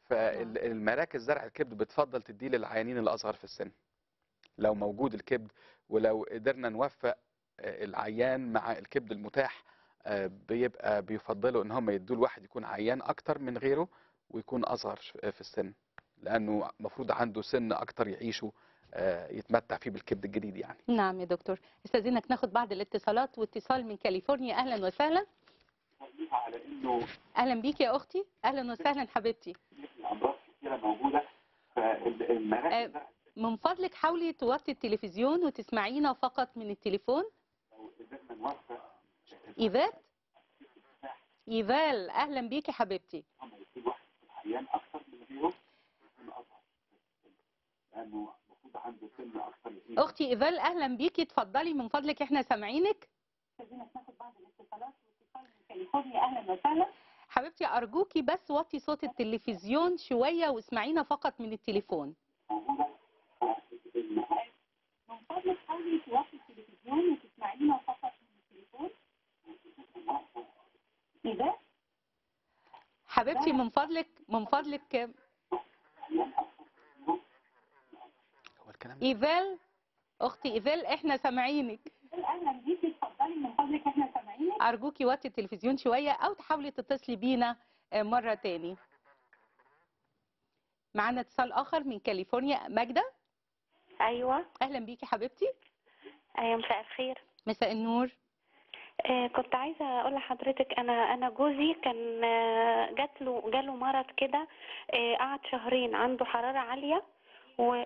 فالمراكز زرع الكبد بتفضل تديه للعيانين الاصغر في السن لو موجود الكبد ولو قدرنا نوفق آه، العيان مع الكبد المتاح آه، بيبقى بيفضلوا ان هم يدوا الواحد يكون عيان اكتر من غيره ويكون اصغر في السن لانه المفروض عنده سن اكتر يعيشه آه، يتمتع فيه بالكبد الجديد يعني نعم يا دكتور استاذنك ناخد بعض الاتصالات واتصال من كاليفورنيا اهلا وسهلا على انه اهلا بيك يا اختي اهلا وسهلا حبيبتي امراض كثيره موجوده فالمراكز من فضلك حاولي توطي التلفزيون وتسمعينا فقط من التليفون لو قدرنا نوفق ايفات ايفال اهلا بيكي حبيبتي هم يكون واحد عيان اكتر من غيره يكون اصغر لانه المفروض عنده سن اكتر يعيش اختي ايفال اهلا بيكي اتفضلي من فضلك احنا سامعينك اهلا وسهلا حبيبتي ارجوكي بس وطي صوت التلفزيون شويه واسمعينا فقط من التليفون من فضلك حاولي توطي التلفزيون وتسمعينا فقط من التليفون ايفال حبيبتي من فضلك من فضلك هو الكلام ايفال اختي ايفال احنا سامعينك اهلا بيكي اتفضلي من فضلك احنا سامعينك ارجوكي وطي التلفزيون شويه او تحاولي تتصلي بينا آه، مره تاني معانا اتصال اخر من كاليفورنيا ماجده ايوه اهلا بيكي حبيبتي ايوه مساء الخير مساء النور آه كنت عايزه اقول لحضرتك انا انا جوزي كان آه، جات له جاله مرض كده آه قعد شهرين عنده حراره عاليه و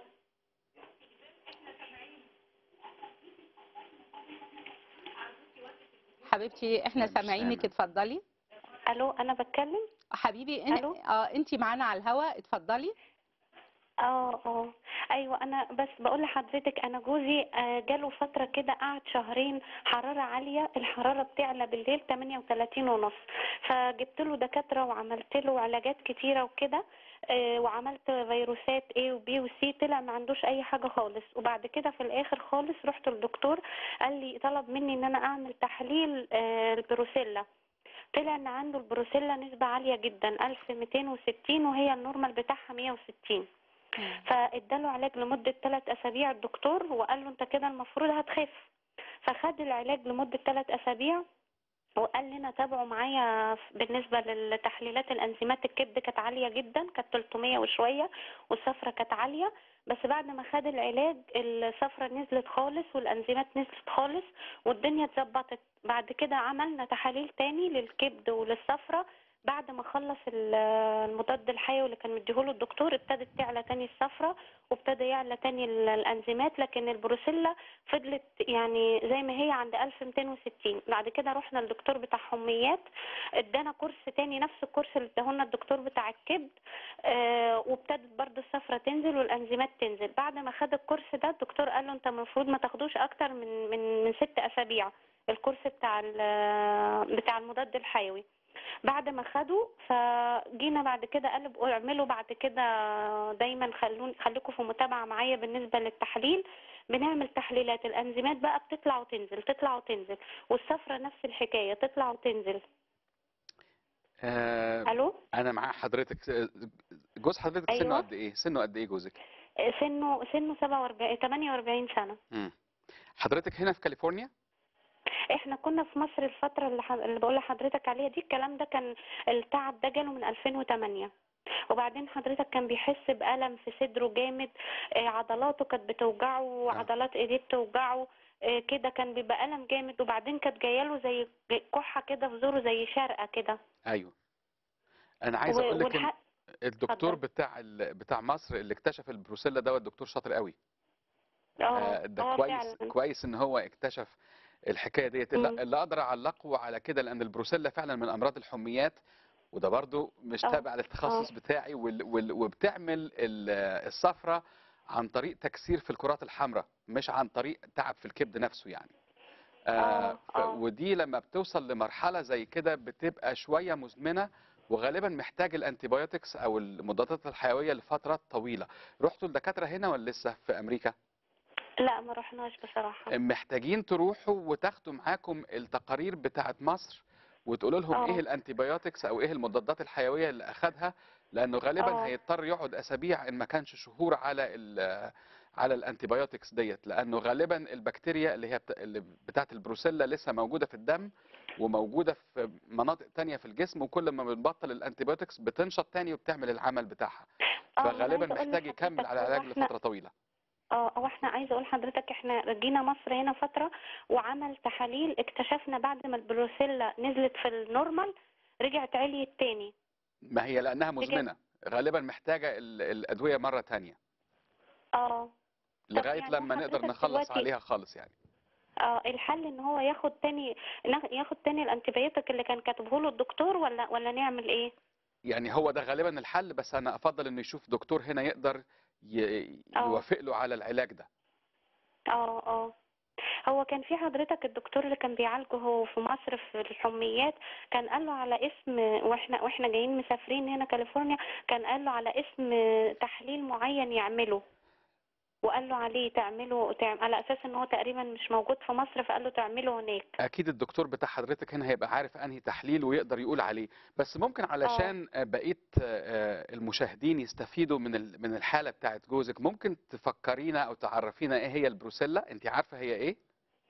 حبيبتي احنا مش سامعينك سامع. اتفضلي الو انا بتكلم حبيبي إن... ألو؟ اه انت معانا على الهواء اتفضلي اه اه ايوه انا بس بقول لحضرتك انا جوزي آه، جاله فتره كده قعد شهرين حراره عاليه الحراره بتعلى بالليل 38 ونص فجبت له دكاتره وعملت له علاجات كتيره وكده آه، وعملت فيروسات A و B و C طلع ما عندوش اي حاجه خالص وبعد كده في الاخر خالص رحت للدكتور قال لي طلب مني ان انا اعمل تحليل آه، البروسيلا طلع ان عنده البروسيلا نسبه عاليه جدا 1260 وهي النورمال بتاعها 160 فاداله علاج لمدة ثلاث أسابيع الدكتور وقال له أنت كده المفروض هتخف فخد العلاج لمدة ثلاث أسابيع وقال لنا تابعوا معايا بالنسبة للتحليلات الأنزيمات الكبد كانت عالية جدا كانت 300 وشوية والصفرة كانت عالية بس بعد ما خد العلاج الصفرة نزلت خالص والأنزيمات نزلت خالص والدنيا اتظبطت بعد كده عملنا تحاليل تاني للكبد وللصفرة بعد ما خلص ال- المضاد الحيوي اللي كان مديهوله الدكتور ابتدت تعلى تاني الصفرة وابتدى يعلى تاني ال- الانزيمات لكن البروسيلا فضلت يعني زي ما هي عند 1260 بعد كده رحنا للدكتور بتاع حميات ادانا كورس تاني نفس الكورس اللي اداهولنا الدكتور بتاع الكبد آه وابتدت برضو الصفرة تنزل والانزيمات تنزل بعد ما خد الكورس ده الدكتور قال له انت المفروض ما تاخدوش اكتر من من من ست اسابيع الكورس بتاع ال- بتاع المضاد الحيوي بعد ما خدوا فجينا بعد كده قال ابقوا اعملوا بعد كده دايما خلون خليكم في متابعه معايا بالنسبه للتحليل بنعمل تحليلات الانزيمات بقى بتطلع وتنزل تطلع وتنزل والصفرة نفس الحكايه تطلع وتنزل آه الو انا مع حضرتك آه، جوز حضرتك سنه أيوة. قد ايه سنه قد ايه جوزك سنه سنه 47 48 سنه مم. حضرتك هنا في كاليفورنيا احنا كنا في مصر الفترة اللي, ح... اللي بقول لحضرتك عليها دي الكلام ده كان التعب ده جاله من 2008 وبعدين حضرتك كان بيحس بألم في صدره جامد آه، عضلاته كانت بتوجعه وعضلات ايديه بتوجعه آه، كده كان بيبقى ألم جامد وبعدين كانت جايله زي كحة كده في زوره زي شرقة كده ايوه انا عايز و- اقول لك إن والح- الدكتور اتفضل. بتاع ال... بتاع مصر اللي اكتشف البروسيلا دوت دكتور شاطر قوي اه آه، ده اه كويس فعلا كويس ان هو اكتشف الحكايه ديت اللي مم. اللي اقدر اعلقه على كده لان البروسيلا فعلا من امراض الحميات وده برضو مش آه، تابع للتخصص بتاعي وال... وال... وبتعمل ال- الصفرة عن طريق تكسير في الكرات الحمراء مش عن طريق تعب في الكبد نفسه يعني آه آه، ف... آه. ودي لما بتوصل لمرحله زي كده بتبقى شويه مزمنه وغالبا محتاج الانتيبيوتكس او المضادات الحيويه لفترات طويله رحتوا الدكاتره هنا ولا لسه في امريكا لا ما رحناش بصراحة محتاجين تروحوا وتاخدوا معاكم التقارير بتاعت مصر وتقولوا لهم آه. ايه الانتيبيوتكس او ايه المضادات الحيويه اللي اخدها لانه غالبا آه. هيضطر يقعد اسابيع ان ما كانش شهور على ال على الانتيبيوتكس ديت لانه غالبا البكتيريا اللي هي بتا... اللي بتاعه البروسيلا لسه موجوده في الدم وموجوده في مناطق تانية في الجسم وكل ما بنبطل الانتيبيوتكس بتنشط تاني وبتعمل العمل بتاعها آه، أنا فغالبا عايزة أقول محتاج يكمل لحضرتك على هو العلاج إحنا- لفتره طويله اه هو احنا عايزه اقول لحضرتك احنا جينا مصر هنا فتره وعمل تحاليل اكتشفنا بعد ما البروسيلا نزلت في النورمال رجعت عليت تاني ما هي لانها مزمنه غالبا محتاجه ال- الادويه مره تانية اه لغايه يعني لما نقدر حضرتك نخلص دلوقتي- عليها خالص يعني اه الحل ان هو ياخد تاني ناخ- ياخد تاني الانتيبيوتيك اللي كان كاتبه له الدكتور ولا ولا نعمل ايه يعني هو ده غالبا الحل بس انا افضل انه يشوف دكتور هنا يقدر ي- آه. يوافق له على العلاج ده اه اه هو كان في حضرتك الدكتور اللي كان بيعالجه هو في مصر في الحميات كان قال له على اسم واحنا واحنا جايين مسافرين هنا كاليفورنيا كان قال له على اسم تحليل معين يعمله وقال له عليه تعمله تعم... على اساس ان هو تقريبا مش موجود في مصر فقال له تعمله هناك اكيد الدكتور بتاع حضرتك هنا هيبقى عارف انهي تحليل ويقدر يقول عليه بس ممكن علشان آه، بقيه آه، المشاهدين يستفيدوا من ال- من الحاله بتاعت جوزك ممكن تفكرينا او تعرفينا ايه هي البروسيلا انت عارفه هي ايه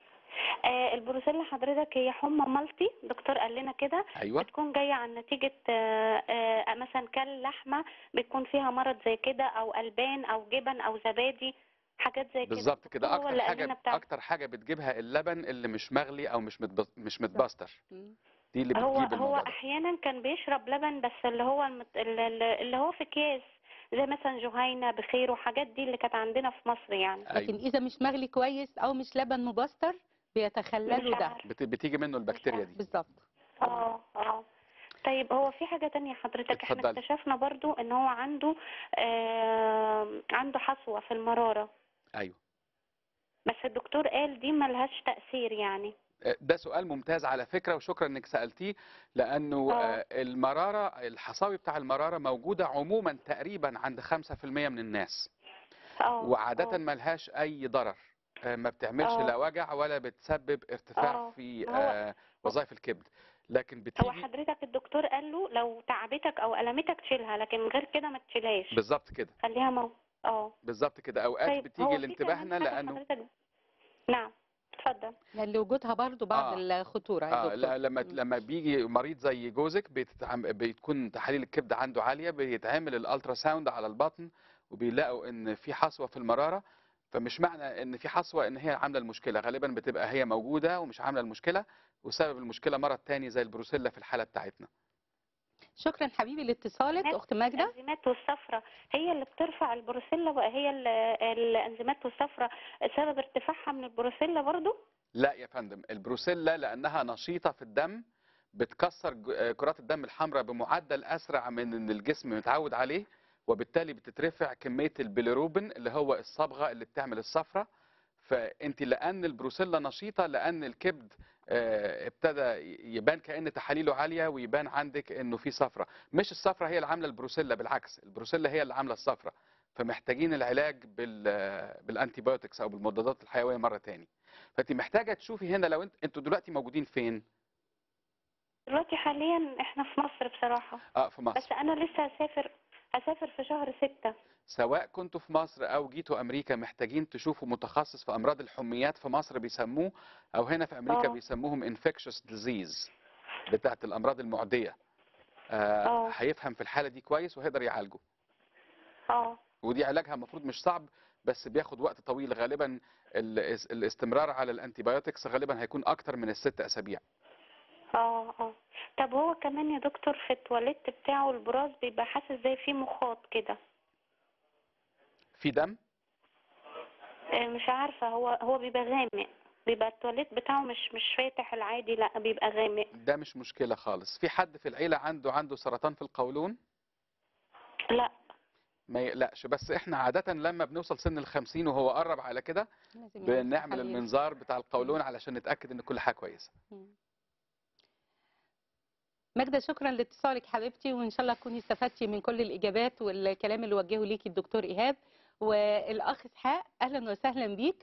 آه البروسيلا حضرتك هي حمى مالتي الدكتور قال لنا كده ايوه بتكون جاية عن نتيجة آه، آه، مثلا كل لحمة بيكون فيها مرض زي كده أو ألبان أو جبن أو زبادي حاجات زي كده بالظبط كده هو اكتر اللي قال لنا حاجه بتاع اكتر حاجه بتجيبها اللبن اللي مش مغلي او مش متب... مش متبستر مم. دي اللي هو بتجيب هو الموضوع ده أحيانا كان بيشرب لبن بس اللي هو المت... اللي اللي هو في أكياس زي مثلا جهينة بخير وحاجات دي اللي كانت عندنا في مصر يعني لكن ايوه اذا مش مغلي كويس او مش لبن مبستر بيتخللوا مش ده عارفة. بت... بتيجي منه البكتيريا دي بالظبط اه اه طيب هو في حاجة تانية حضرتك احنا اتفضلي. اكتشفنا برضو ان هو عنده آه عنده حصوة في المرارة ايوه بس الدكتور قال دي ملهاش تأثير يعني ده سؤال ممتاز على فكرة وشكرا انك سألتيه لأنه آه. آه، المرارة الحصاوي بتاع المرارة موجودة عموما تقريبا عند 5% من الناس اه وعادة آه. ملهاش أي ضرر آه، ما بتعملش آه. لا وجع ولا بتسبب ارتفاع آه. في هو- آه، وظائف الكبد لكن هو بتيجي حضرتك الدكتور قال له لو تعبتك او ألمتك تشيلها لكن غير كده ما تشيلهاش بالظبط كده خليها مو اه بالظبط كده أوقات طيب بتيجي هو في لانتباهنا كمان حاجة لأنه حضرتك نعم اتفضل يعني لوجودها برضو بعض آه. الخطوره يا اه دكتور لا لما مم. لما بيجي مريض زي جوزك بيتعم... بتكون تحاليل الكبد عنده عاليه بيتعمل الالترا ساوند على البطن وبيلاقوا ان في حصوه في المراره فمش معنى ان في حصوه ان هي عامله المشكله غالبا بتبقى هي موجوده ومش عامله المشكله وسبب المشكله مرض تاني زي البروسيلا في الحاله بتاعتنا شكرا حبيبي لاتصالك ماشي. اخت ماجده الانزيمات والصفرة هي اللي بترفع البروسيلا بقى هي ال- الانزيمات والصفرة سبب ارتفاعها من البروسيلا برضو لا يا فندم البروسيلا لانها نشيطه في الدم بتكسر ج- آه، كرات الدم الحمراء بمعدل اسرع من ان الجسم متعود عليه وبالتالي بتترفع كميه البيليروبين اللي هو الصبغه اللي بتعمل الصفرة فانت لان البروسيلا نشيطه لان الكبد آه، ابتدى يبان كان تحاليله عاليه ويبان عندك انه في صفرة مش الصفرة هي اللي عامله البروسيلا بالعكس البروسيلا هي اللي عامله الصفرة فمحتاجين العلاج بال بالانتيبيوتكس او بالمضادات الحيويه مره تاني فانت محتاجه تشوفي هنا لو انت انتوا دلوقتي موجودين فين دلوقتي حاليا احنا في مصر بصراحة اه في بس مصر انا لسه هسافر هسافر في شهر ستة سواء كنتوا في مصر او جيتوا امريكا محتاجين تشوفوا متخصص في امراض الحميات في مصر بيسموه او هنا في امريكا آه. بيسموهم infectious disease بتاعت الامراض المعديه آه آه. هيفهم في الحاله دي كويس وهيقدر يعالجه اه ودي علاجها المفروض مش صعب بس بياخد وقت طويل غالبا ال- الاستمرار على الانتيبيوتكس غالبا هيكون اكتر من الست اسابيع اه اه طب هو كمان يا دكتور في التواليت بتاعه البراز بيبقى حاسس زي فيه مخاط كده في دم آه، مش عارفة هو هو بيبقى غامق بيبقى التواليت بتاعه مش مش فاتح العادي لا بيبقى غامق ده مش مشكله خالص في حد في العيله عنده عنده سرطان في القولون لا ما يقلقش بس احنا عادة لما بنوصل سن الخمسين وهو قرب على كده لازم يعمل بنعمل تحاليل. المنظار بتاع القولون علشان نتأكد ان كل حاجة كويسة مم. ماجدة شكرا لاتصالك حبيبتي وان شاء الله تكوني استفدتي من كل الاجابات والكلام اللي وجهه ليكي الدكتور ايهاب والاخ اسحاق اهلا وسهلا بيك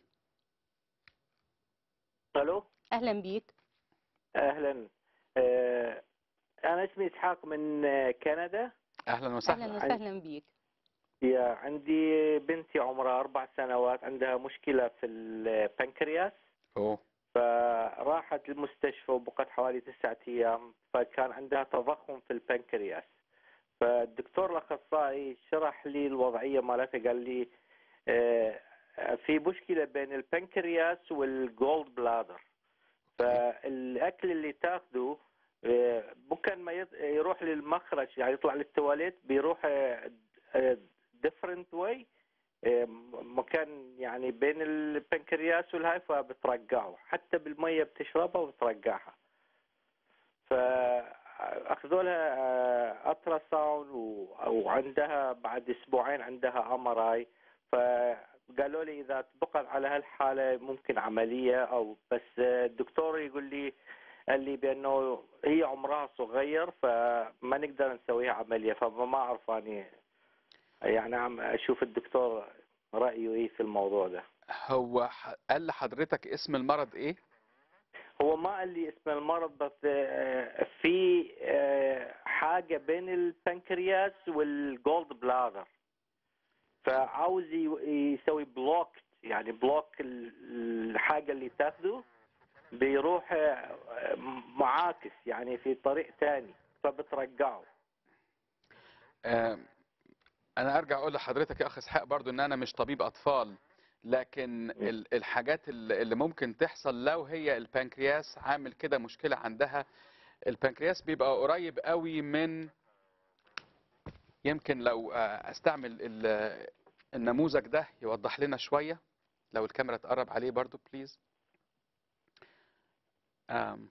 الو اهلا بيك اهلا آه، انا اسمي اسحاق من آه، كندا اهلا اهلا وسهلا وسهلا بيك يا عندي بنتي عمرها أربع سنوات عندها مشكلة في البنكرياس اوه فراحت المستشفى وبقت حوالي تسعة أيام فكان عندها تضخم في البنكرياس فالدكتور الأخصائي شرح لي الوضعية مالتها قال لي آه، في مشكلة بين البنكرياس والجولد بلادر فالأكل اللي تاخده آه، ممكن ما يط- يروح للمخرج يعني يطلع للتواليت بيروح ديفرنت واي مكان يعني بين البنكرياس والهاي فبترجعه حتى بالميه بتشربها وبترجعها فاخذوا لها الترا ساوند وعندها بعد اسبوعين عندها ام ار اي فقالوا لي اذا بقت على هالحاله ممكن عمليه او بس الدكتور يقول لي قال لي بانه هي عمرها صغير فما نقدر نسويها عمليه فما اعرف اني يعني عم اشوف الدكتور رايه ايه في الموضوع ده هو ح- قال لحضرتك اسم المرض ايه هو ما قال لي اسم المرض بس آه، في آه، حاجه بين البنكرياس والجولد بلادر فعاوز ي- يسوي بلوك يعني بلوك ال- الحاجه اللي تاخده بيروح آه، معاكس يعني في طريق تاني فبترجعه آم، انا ارجع اقول لحضرتك يا اخ اسحاق برضو ان انا مش طبيب اطفال لكن ال- الحاجات ال- اللي ممكن تحصل لو هي البنكرياس عامل كده مشكلة عندها البنكرياس بيبقى قريب قوي من يمكن لو آه، استعمل ال- النموذج ده يوضح لنا شوية لو الكاميرا تقرب عليه برضو بليز آم.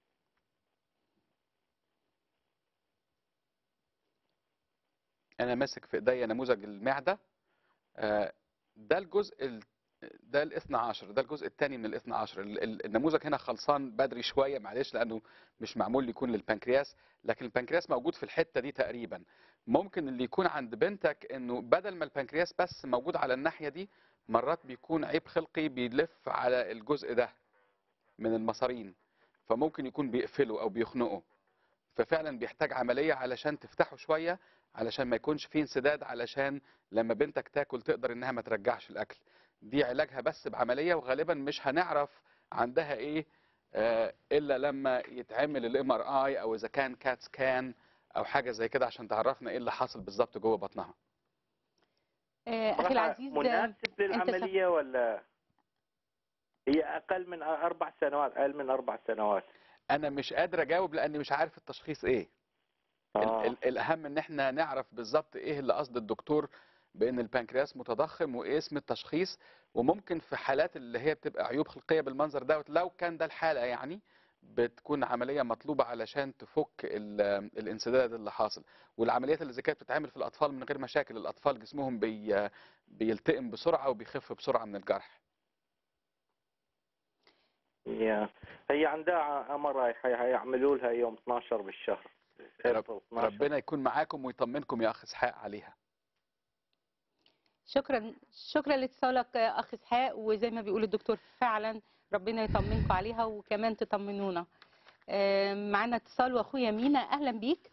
انا ماسك في ايديا نموذج المعده آه، ده الجزء ال... ده الاثنى عشر ده الجزء الثاني من الاثنى عشر ال- ال- النموذج هنا خلصان بدري شويه معلش لانه مش معمول يكون للبنكرياس لكن البنكرياس موجود في الحته دي تقريبا ممكن اللي يكون عند بنتك انه بدل ما البنكرياس بس موجود على الناحيه دي مرات بيكون عيب خلقي بيلف على الجزء ده من المصارين فممكن يكون بيقفله او بيخنقه ففعلا بيحتاج عمليه علشان تفتحه شويه علشان ما يكونش فيه انسداد علشان لما بنتك تاكل تقدر انها ما ترجعش الاكل دي علاجها بس بعمليه وغالبا مش هنعرف عندها ايه آه، الا لما يتعمل الام ار اي او اذا كان كات سكان او حاجه زي كده عشان تعرفنا ايه اللي حاصل بالظبط جوه بطنها آه، اخي عمرها العزيز آه، مناسب أنت للعمليه ولا هي اقل من اربع سنوات اقل من اربع سنوات انا مش قادر اجاوب لاني مش عارف التشخيص ايه ال- آه. ال- الاهم ان احنا نعرف بالظبط ايه اللي قصد الدكتور بان البنكرياس متضخم وايه اسم التشخيص وممكن في حالات اللي هي بتبقى عيوب خلقيه بالمنظر دوت لو كان ده الحاله يعني بتكون عمليه مطلوبه علشان تفك ال- الانسداد اللي حاصل والعمليات اللي زي كده بتتعمل في الاطفال من غير مشاكل الاطفال جسمهم بي بيلتئم بسرعه وبيخف بسرعه من الجرح يا هي عندها ام ار اي هيعملوا لها يوم 12 بالشهر رب- أبريل 12. ربنا يكون معاكم ويطمنكم يا اخ اسحاق عليها شكرا شكرا لاتصالك يا اخ اسحاق وزي ما بيقول الدكتور فعلا ربنا يطمنكم عليها وكمان تطمنونا آه، معانا اتصال واخويا مينا اهلا بيك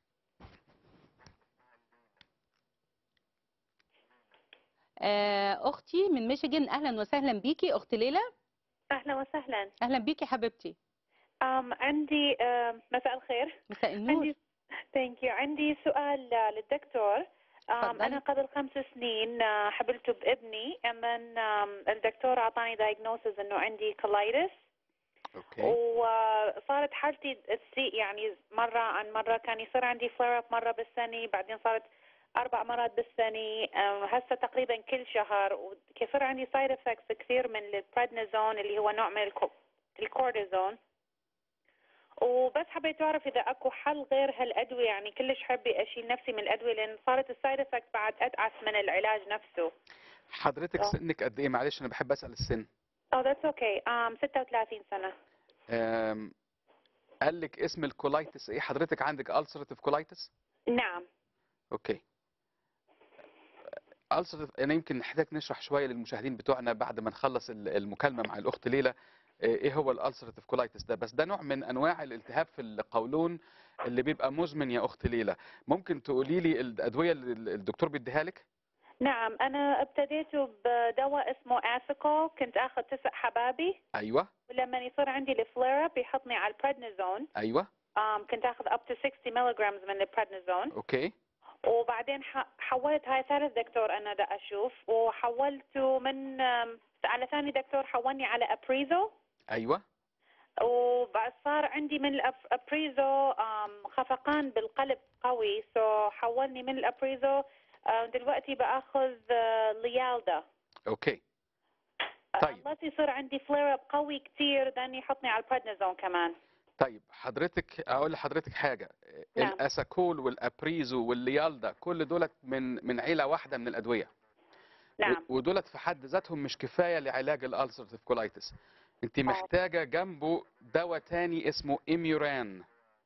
آه، اختي من ميشيغان اهلا وسهلا بيكي اخت ليلى اهلا وسهلا اهلا بيكي حبيبتي أم عندي أم مساء الخير مساء النور عندي ثانك يو عندي سؤال آه، للدكتور أم اتفضلي. انا قبل خمس سنين آه، حبلت بابني and الدكتور اعطاني diagnosis انه عندي كولايتس اوكي وصارت حالتي تسيء يعني مرة عن مرة كان يصير عندي فلير اب مرة بالسنة بعدين صارت أربع مرات بالسنة أم، هسه تقريبا كل شهر وكثر عندي سايد افكتس كثير من البريدنيزون اللي هو نوع من الكو- الكورتيزون وبس حبيت أعرف إذا أكو حل غير هالأدوية يعني كلش حابة أشيل نفسي من الأدوية لأن صارت السايد افكت بعد أتعس من العلاج نفسه. حضرتك آه. سنك قد ايه معلش انا بحب اسال السن Oh that's okay. Um 36 سنة. آم، قال لك اسم الكولايتس ايه حضرتك عندك ulcerative كولايتس نعم. اوكي ulcerative انا يمكن نحتاج نشرح شويه للمشاهدين بتوعنا بعد ما نخلص ال- المكالمه مع الاخت ليلى ايه هو الالسرتيف كولايتس ده بس ده نوع من انواع الالتهاب في القولون اللي بيبقى مزمن يا اخت ليلى ممكن تقولي لي الادويه اللي الدكتور بيديها لك نعم أنا ابتديت بدواء اسمه أسيكو كنت آخذ تسع حبابي ايوه ولما يصير عندي الفلير بيحطني على البريدنيزون ايوه um, كنت آخذ up to 60 ملغرامز من البريدنيزون اوكي وبعدين ح- حولت هاي ثالث دكتور أنا دا أشوف وحولته من um, على ثاني دكتور حولني على أبريزو ايوه وبعد صار عندي من الابريزو um, خفقان بالقلب قوي سو حولني من الابريزو uh, دلوقتي باخذ uh, ليالدا اوكي طيب. بس يصير عندي فلير اب قوي كثير داني يحطني على البريدنيزون كمان طيب حضرتك اقول لحضرتك حاجه نعم. الاساكول والابريزو والليالدا كل دولت من من عيله واحده من الادويه نعم و- ودولت في حد ذاتهم مش كفايه لعلاج الالسرتيف كولايتس انت محتاجه جنبه دواء تاني اسمه ايميوران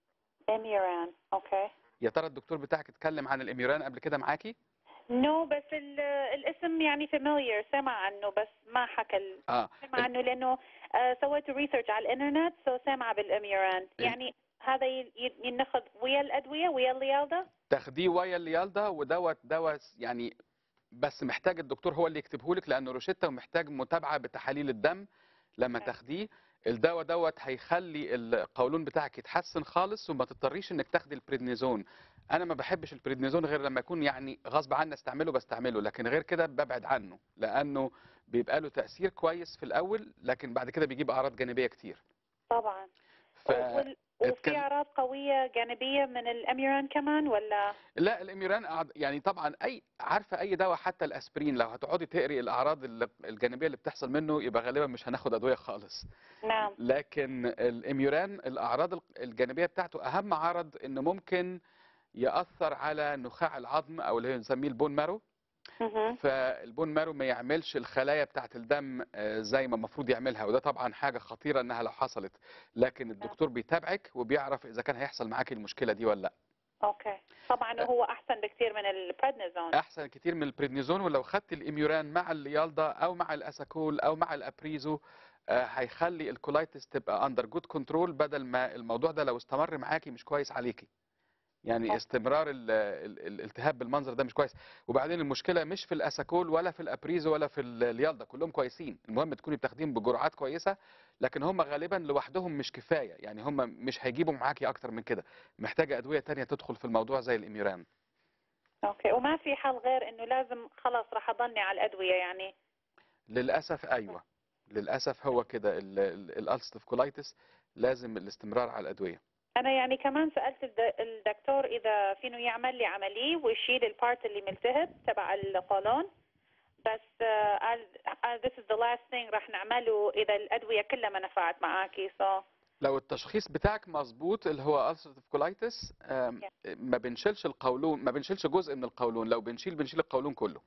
اميران اوكي يا ترى الدكتور بتاعك اتكلم عن الايميوران قبل كده معاكي نو بس ال- الاسم يعني فاميليير سمع عنه بس ما حكى ال- اه سمع عنه لانه آه، سويت ريسيرش على الانترنت سو سمع بالاميران ال- يعني هذا ي- ي- ينخذ ويا الادويه ويا الليالدا تاخديه ويا الليالدا ودوت دواء يعني بس محتاج الدكتور هو اللي يكتبه لك لانه روشته ومحتاج متابعه بتحاليل الدم لما تاخديه الدواء دوت هيخلي القولون بتاعك يتحسن خالص وما تضطريش انك تاخدي البريدنيزون انا ما بحبش البريدنيزون غير لما يكون يعني غصب عني استعمله بستعمله لكن غير كده ببعد عنه لانه بيبقى له تاثير كويس في الاول لكن بعد كده بيجيب اعراض جانبيه كتير طبعا ف... وال- وفي اتكلم- اعراض قويه جانبيه من الاميران كمان ولا لا الاميران أعض- يعني طبعا اي عارفه اي دواء حتى الاسبرين لو هتقعدي تقري الاعراض اللي- الجانبيه اللي بتحصل منه يبقى غالبا مش هناخد ادويه خالص نعم لكن الاميوران الاعراض الق- الجانبيه بتاعته اهم عرض انه ممكن ياثر على نخاع العظم او اللي هو بنسميه البون مارو مهم. فالبون مارو ما يعملش الخلايا بتاعه الدم آه، زي ما المفروض يعملها وده طبعا حاجه خطيره انها لو حصلت لكن الدكتور بيتابعك وبيعرف اذا كان هيحصل معاكي المشكله دي ولا لا اوكي طبعا هو احسن بكثير من البريدنيزون احسن كتير من البريدنيزون ولو خدت الاميوران مع الليالدا او مع الاساكول او مع الابريزو آه، هيخلي الكولايتس تبقى اندر جود كنترول بدل ما الموضوع ده لو استمر معاكي مش كويس عليكي يعني أوكي. استمرار ال- ال- الالتهاب بالمنظر ده مش كويس وبعدين المشكله مش في الاساكول ولا في الابريزو ولا في الليالدا كلهم كويسين المهم تكوني بتاخديهم بجرعات كويسه لكن هم غالبا لوحدهم مش كفايه يعني هم مش هيجيبوا معاكي اكتر من كده محتاجه ادويه تانية تدخل في الموضوع زي الاميوران اوكي وما في حل غير انه لازم خلاص راح اضلني على الادويه يعني للاسف ايوه للاسف هو كده الالستيف كولايتس لازم الاستمرار على الادويه انا يعني كمان سالت الد- الدكتور اذا فينه يعمل لي عمليه ويشيل البارت اللي ملتهب تبع القولون بس آه، قال قال this is the last thing راح نعمله اذا الادويه كلها ما نفعت معاكي so لو التشخيص بتاعك مظبوط اللي هو ulcerative colitis آم، ما بنشيلش القولون ما بنشيلش جزء من القولون لو بنشيل بنشيل القولون كله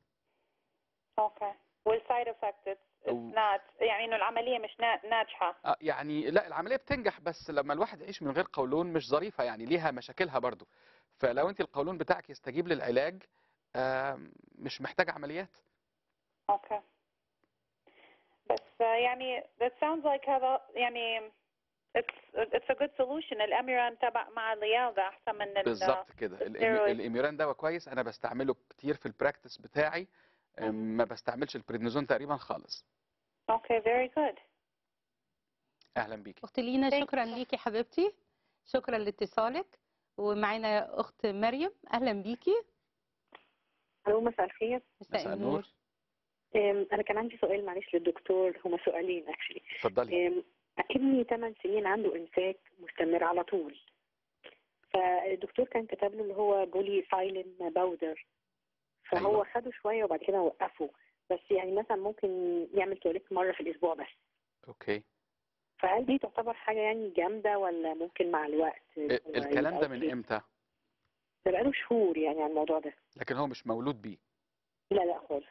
اوكي والسايد افكت و- نات يعني انه العمليه مش نا- ناجحه آه، يعني لا العمليه بتنجح بس لما الواحد يعيش من غير قولون مش ظريفه يعني ليها مشاكلها برضو فلو انت القولون بتاعك يستجيب للعلاج آم، مش محتاج عمليات اوكي بس آه، يعني that sounds like هذا يعني it's it's a good solution الاميران تبع مع اللياقه احسن من ال- بالظبط كده الإيمي- الستيرويد. الاميوران دواء كويس انا بستعمله كتير في البراكتس بتاعي آم، ما بستعملش البريدنيزون تقريبا خالص اوكي very good اهلا بيكي اخت لينا شكرا ليكي حبيبتي شكرا لاتصالك ومعانا اخت مريم اهلا بيكي الو مساء الخير مساء النور أم، انا كان عندي سؤال معلش للدكتور هما سؤالين اكشلي اتفضلي ابني 8 سنين عنده امساك مستمر على طول فالدكتور كان كتب له اللي هو بولي سايلين باودر فهو أيوة. خده شويه وبعد كده وقفه بس يعني مثلا ممكن يعمل تواليت مره في الاسبوع بس اوكي فهل دي تعتبر حاجه يعني جامده ولا ممكن مع الوقت هو الكلام ده يبقى من أوكي؟ امتى ده بقاله شهور يعني على الموضوع ده لكن هو مش مولود بيه لا لا خالص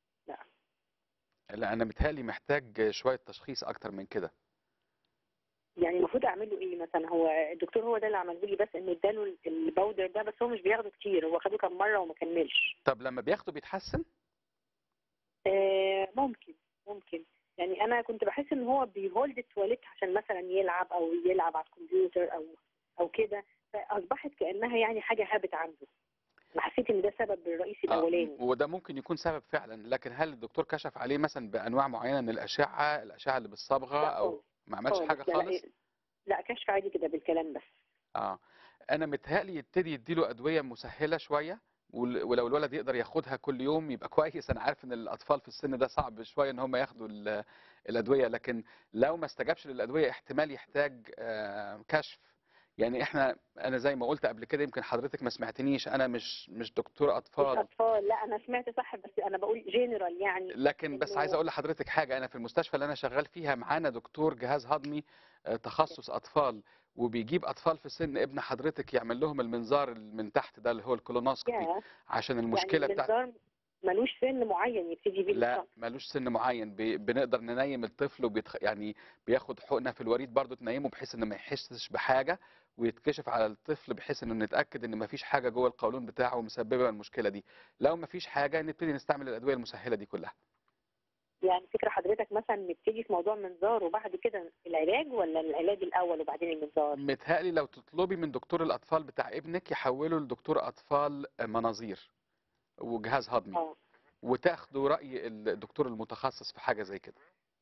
لا انا متهيألي محتاج شويه تشخيص اكتر من كده يعني المفروض اعمل له ايه مثلا هو الدكتور هو ده اللي عمله لي بس انه اداله الباودر ده بس هو مش بياخده كتير هو خده كام مره وما كملش طب لما بياخده بيتحسن آه ممكن ممكن يعني انا كنت بحس ان هو بيهولد التواليت عشان مثلا يلعب او يلعب على الكمبيوتر او او كده فاصبحت كانها يعني حاجه هابت عنده انا حسيت ان ده سبب الرئيسي آه، الاولاني وده ممكن يكون سبب فعلا لكن هل الدكتور كشف عليه مثلا بانواع معينه من الاشعه الاشعه اللي بالصبغه لا او خالص. ما عملش خالص. حاجه لا، خالص لا, لا كشف عادي كده بالكلام بس اه انا متهيألي يبتدي يديله ادويه مسهله شويه ول- ولو الولد يقدر ياخدها كل يوم يبقى كويس انا عارف ان الاطفال في السن ده صعب شويه ان هم ياخدوا ال- الادويه لكن لو ما استجابش للادويه احتمال يحتاج آه، كشف يعني احنا انا زي ما قلت قبل كده يمكن حضرتك ما سمعتنيش انا مش مش دكتور مش اطفال اطفال لا انا سمعت صح بس انا بقول جنرال يعني لكن بس إنه- عايز اقول لحضرتك حاجه انا في المستشفى اللي انا شغال فيها معانا دكتور جهاز هضمي آه، تخصص اطفال وبيجيب اطفال في سن ابن حضرتك يعمل لهم المنظار اللي من تحت ده اللي هو الكولونوسكوبي يا عشان المشكله يعني بتاعت المنظار ملوش سن معين يبتدي بيه لا الشخص. ملوش سن معين بي- بنقدر ننيم الطفل وبيتخ... يعني بياخد حقنه في الوريد برضو تنيمه بحيث انه ما يحسش بحاجه ويتكشف على الطفل بحيث انه نتاكد ان ما فيش حاجه جوه القولون بتاعه مسببه المشكله دي لو ما فيش حاجه نبتدي نستعمل الادويه المسهله دي كلها يعني فكرة حضرتك مثلا نبتدي في موضوع منظار وبعد كده العلاج ولا العلاج الأول وبعدين المنظار؟ متهيألي لو تطلبي من دكتور الأطفال بتاع ابنك يحوله لدكتور أطفال مناظير وجهاز هضمي اه وتاخدوا رأي الدكتور المتخصص في حاجة زي كده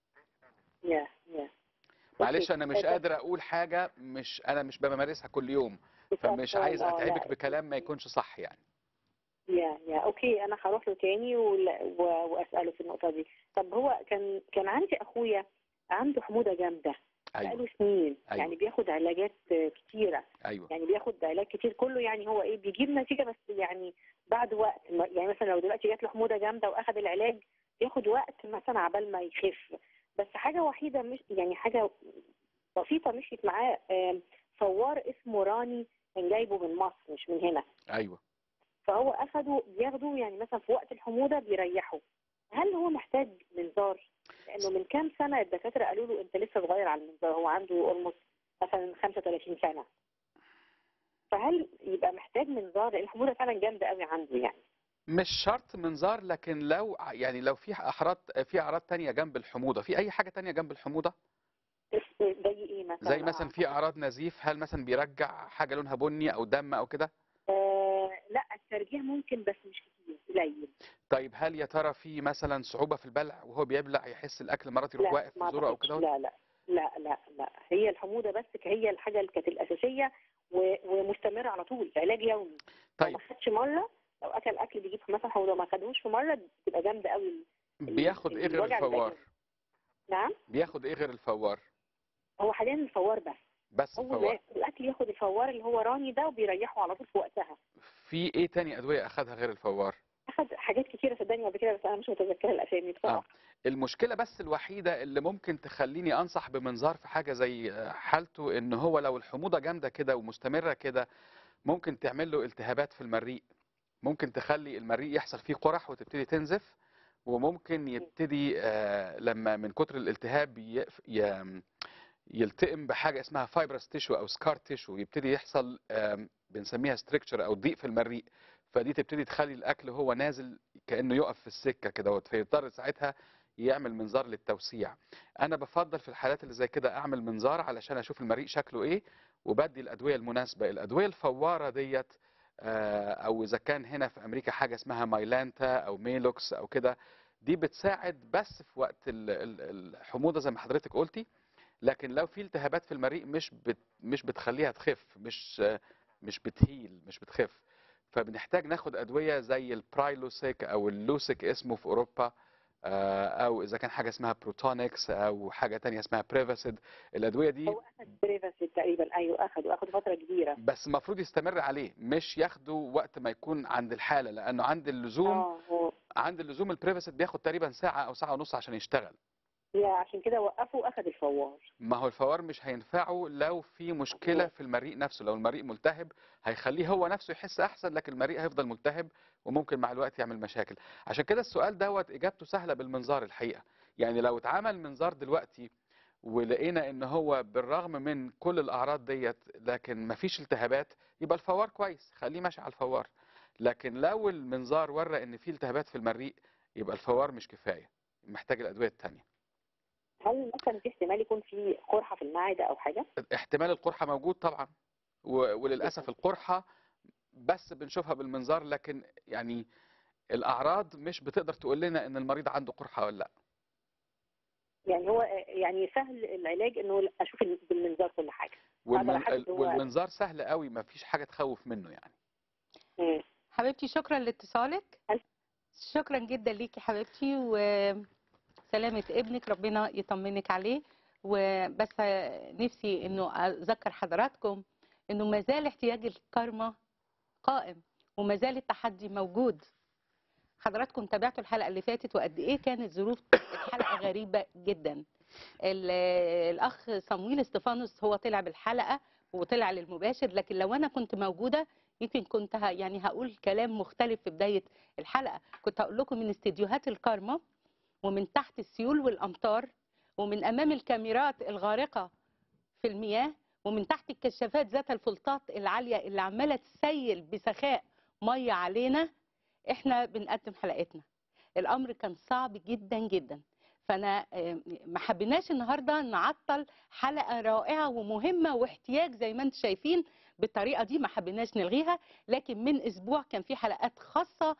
يا يا معلش أوكي. أنا مش آه، قادر أقول حاجة مش أنا مش بمارسها كل يوم بس فمش أطفال، عايز آه، أتعبك لا. بكلام ما يكونش صح يعني يا يا اوكي انا هروح له تاني ولا- و- واساله في النقطه دي طب هو كان كان عندي اخويا عنده حموضه جامده أيوه بقاله سنين أيوة. يعني بياخد علاجات آه، كتيره أيوه يعني بياخد علاج كتير كله يعني هو ايه بيجيب نتيجه بس يعني بعد وقت ما- يعني مثلا لو دلوقتي جات له حموضه جامده واخد العلاج بياخد وقت مثلا عبال ما يخف بس حاجه وحيده مش يعني حاجه بسيطه مشيت معاه آم، فوار اسمه راني كان جايبه من مصر مش من هنا أيوه فهو اخده بياخده يعني مثلا في وقت الحموضه بيريحه هل هو محتاج منظار؟ لانه من كام سنه الدكاتره قالوا له انت لسه صغير على المنظار هو عنده اولموست مثلا 35 سنه فهل يبقى محتاج منظار لان الحموضه فعلا جامده قوي عنده يعني مش شرط منظار لكن لو ع- يعني لو في أعراض في أعراض تانية جنب الحموضة في أي حاجة تانية جنب الحموضة اس- زي ايه مثلا زي مثلا في أعراض نزيف هل مثلا بيرجع حاجة لونها بني أو دم أو كده آه لا الترجيع ممكن بس مش كتير قليل طيب هل يا ترى في مثلا صعوبة في البلع وهو بيبلع يحس الأكل مرات يروح لا واقف ما في زوره أو أعتقدش. كده لا لا لا لا لا هي الحموضه بس هي الحاجه اللي كانت الاساسيه و- ومستمره على طول علاج يومي لو طيب ما خدش مره لو اكل اكل بيجيب مثلا حموضه ما خدوش في مره بتبقى جامده قوي بياخد إيه غير الوجع بيبقى الفوار جامد. نعم بياخد إيه غير الفوار هو حاليا الفوار بس بس اول ما الفوار ياكل الاكل ياخد الفوار اللي هو راني ده وبيريحه على طول في وقتها في إيه تاني أدوية أخدها غير الفوار اخد حاجات كتيره صدقني قبل كده بس انا مش متذكره الاسامي آه. بصراحه المشكلة بس الوحيدة اللي ممكن تخليني أنصح بمنظار في حاجة زي آه، حالته إن هو لو الحموضة جامدة كده ومستمرة كده ممكن تعمل له التهابات في المريء ممكن تخلي المريء يحصل فيه قرح وتبتدي تنزف وممكن يبتدي آه، لما من كتر الالتهاب يقف- ي- يلتئم بحاجة اسمها فايبرس تيشو أو سكار تيشو يبتدي يحصل آم، بنسميها ستريكشر أو ضيق في المريء فدي تبتدي تخلي الأكل هو نازل كأنه يقف في السكة كده فيضطر ساعتها يعمل منظار للتوسيع انا بفضل في الحالات اللي زي كده اعمل منظار علشان اشوف المريء شكله ايه وبدي الادويه المناسبه الادويه الفواره ديت آه، او اذا كان هنا في امريكا حاجه اسمها مايلانتا او ميلوكس او كده دي بتساعد بس في وقت ال- ال- الحموضه زي ما حضرتك قلتي لكن لو في التهابات في المريء مش بت مش بتخليها تخف مش آه، مش بتهيل مش بتخف فبنحتاج ناخد ادويه زي البرايلوسيك او اللوسيك اسمه في اوروبا آه، او اذا كان حاجه اسمها بروتونكس او حاجه تانية اسمها بريفاسيد الادويه دي هو اخد بريفاسي تقريبا ايوه اخده اخده فتره كبيره بس المفروض يستمر عليه مش ياخده وقت ما يكون عند الحاله لانه عند اللزوم اه هو عند اللزوم البريفاسيد بياخد تقريبا ساعه او ساعه ونص عشان يشتغل لا عشان كده وقفوا اخد الفوار ما هو الفوار مش هينفعه لو في مشكله في المريء نفسه لو المريء ملتهب هيخليه هو نفسه يحس احسن لكن المريء هيفضل ملتهب وممكن مع الوقت يعمل مشاكل عشان كده السؤال دوت اجابته سهله بالمنظار الحقيقه يعني لو اتعمل منظار دلوقتي ولقينا ان هو بالرغم من كل الاعراض ديت لكن مفيش التهابات يبقى الفوار كويس خليه ماشي على الفوار لكن لو المنظار ورى ان في التهابات في المريء يبقى الفوار مش كفايه محتاج الادويه التانية هل مثلا في احتمال يكون في قرحه في المعده او حاجه؟ احتمال القرحه موجود طبعا و- وللاسف القرحه بس بنشوفها بالمنظار لكن يعني الاعراض مش بتقدر تقول لنا ان المريض عنده قرحه ولا لا يعني هو يعني سهل العلاج انه اشوف بالمنظار كل حاجه والمن... أحدد هو- والمنظار سهل قوي ما فيش حاجه تخوف منه يعني مم. حبيبتي شكرا لاتصالك ألف. شكرا جدا ليكي حبيبتي وسلامة ابنك ربنا يطمنك عليه وبس نفسي انه اذكر حضراتكم انه ما زال احتياج الكارما قائم وما زال التحدي موجود حضراتكم تابعتوا الحلقه اللي فاتت وقد ايه كانت ظروف الحلقه غريبه جدا ال- الاخ صمويل استفانوس هو طلع بالحلقه وطلع للمباشر لكن لو انا كنت موجوده يمكن كنت ه... يعني هقول كلام مختلف في بدايه الحلقه كنت هقول لكم من استديوهات الكارما ومن تحت السيول والامطار ومن امام الكاميرات الغارقه في المياه ومن تحت الكشافات ذات الفلطات العاليه اللي عماله تسيل بسخاء ميه علينا احنا بنقدم حلقتنا الامر كان صعب جدا جدا فانا آه، ما حبيناش النهارده نعطل حلقه رائعه ومهمه واحتياج زي ما انتم شايفين بالطريقه دي ما حبيناش نلغيها لكن من اسبوع كان في حلقات خاصه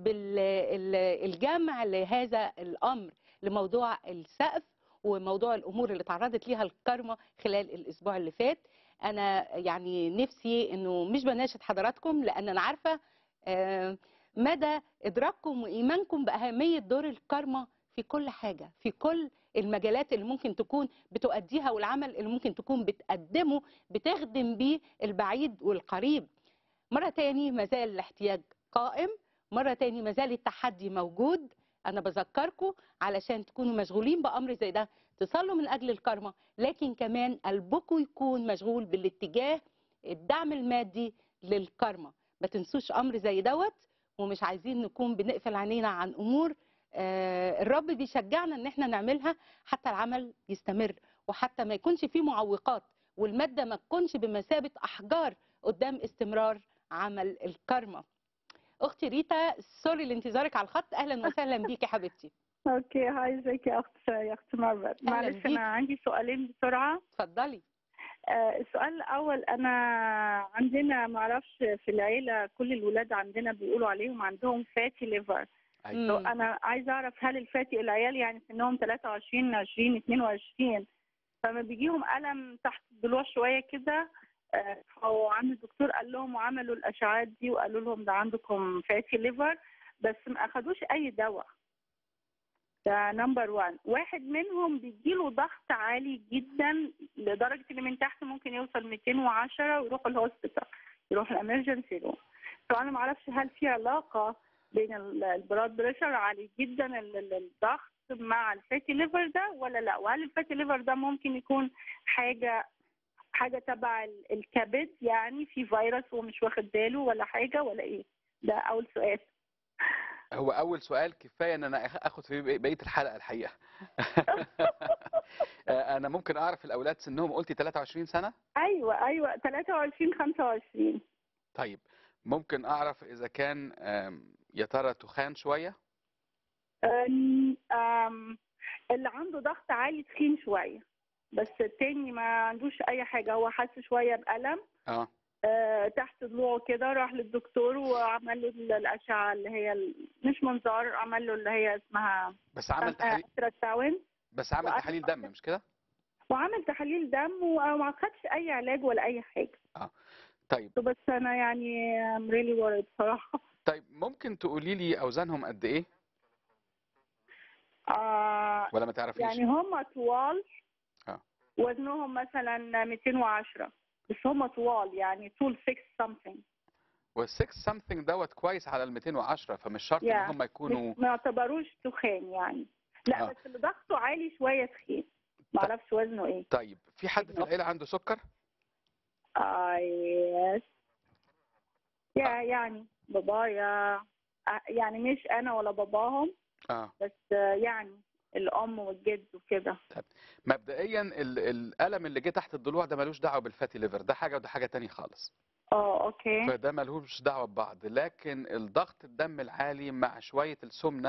بالجمع لهذا الامر لموضوع السقف وموضوع الامور اللي تعرضت ليها الكارما خلال الاسبوع اللي فات انا يعني نفسي انه مش بناشد حضراتكم لان انا عارفه آه، مدى ادراككم وايمانكم باهميه دور الكارما في كل حاجه في كل المجالات اللي ممكن تكون بتؤديها والعمل اللي ممكن تكون بتقدمه بتخدم بيه البعيد والقريب مرة تاني مازال الاحتياج قائم مرة تاني مازال التحدي موجود أنا بذكركم علشان تكونوا مشغولين بأمر زي ده تصلوا من أجل الكرمة لكن كمان قلبكم يكون مشغول بالاتجاه الدعم المادي للكرمة ما تنسوش أمر زي دوت ومش عايزين نكون بنقفل عينينا عن أمور آه، الرب بيشجعنا ان احنا نعملها حتى العمل يستمر وحتى ما يكونش فيه معوقات والمادة ما تكونش بمثابة أحجار قدام استمرار عمل الكرمة أختي ريتا سوري لانتظارك على الخط أهلا وسهلا بيكي حبيبتي اوكي هاي ازيك يا اخت يا اخت مرة معلش بيك. انا عندي سؤالين بسرعه اتفضلي آه السؤال الاول انا عندنا ما اعرفش في العيله كل الولاد عندنا بيقولوا عليهم عندهم فاتي ليفر أيوة. مم. انا عايزه اعرف هل الفاتي العيال يعني سنهم 23 20 22 فما بيجيهم الم تحت الضلوع شويه كده آه، او عند الدكتور قال لهم وعملوا الاشعاعات دي وقالوا لهم ده عندكم فاتي ليفر بس ما اخدوش اي دواء ده نمبر 1 واحد منهم بيجيله ضغط عالي جدا لدرجه ان من تحت ممكن يوصل 210 ويروح الهوسبيتال يروح الامرجنسي روم فانا ما اعرفش هل في علاقه بين ال- البلاد بريشر عالي جدا ال- ال- الضغط مع الفاتي ليفر ده ولا لا وهل الفاتي ليفر ده ممكن يكون حاجه حاجه تبع ال- الكبد يعني في فيروس هو مش واخد باله ولا حاجه ولا ايه ده اول سؤال هو اول سؤال كفايه ان انا أخ- اخد في بقيه الحلقه الحقيقه آه، انا ممكن اعرف الاولاد سنهم قلتي 23 سنه ايوه ايوه 23 25 طيب ممكن اعرف اذا كان آم، يا ترى تخان شويه أم- أم، اللي عنده ضغط عالي تخين شويه بس التاني ما عندوش اي حاجه هو حاسس شويه بالم اه آه، تحت ضلوعه كده راح للدكتور وعمل له ال- الاشعه اللي هي ال- مش منظار عمل له اللي هي اسمها بس عمل تحاليل التراساوند بس عمل وأنا- تحاليل دم مش كده وعمل تحاليل دم وما خدش اي علاج ولا اي حاجه طيب بس انا يعني I'm really worried بصراحه طيب ممكن تقولي لي اوزانهم قد ايه آه ولا ما تعرفيش يعني هم طوال اه وزنهم مثلا 210 بس هم طوال يعني طول 6 something وال6 something دوت كويس على ال 210 فمش شرط ان Yeah. هم يكونوا مش- ما يعتبروش تخان يعني لا آه. بس اللي ضغطه عالي شويه تخين ما اعرفش وزنه ايه طيب في حد في العيله عنده سكر اه يس يا يعني بابايا آه، يعني مش انا ولا باباهم اه بس آه، يعني الام والجد وكده مبدئيا ال- الالم اللي جه تحت الضلوع ده ملوش دعوه بالفاتي ليفر ده حاجه وده حاجه تانية خالص اه اوكي فده ملوش دعوه ببعض لكن الضغط الدم العالي مع شويه السمنه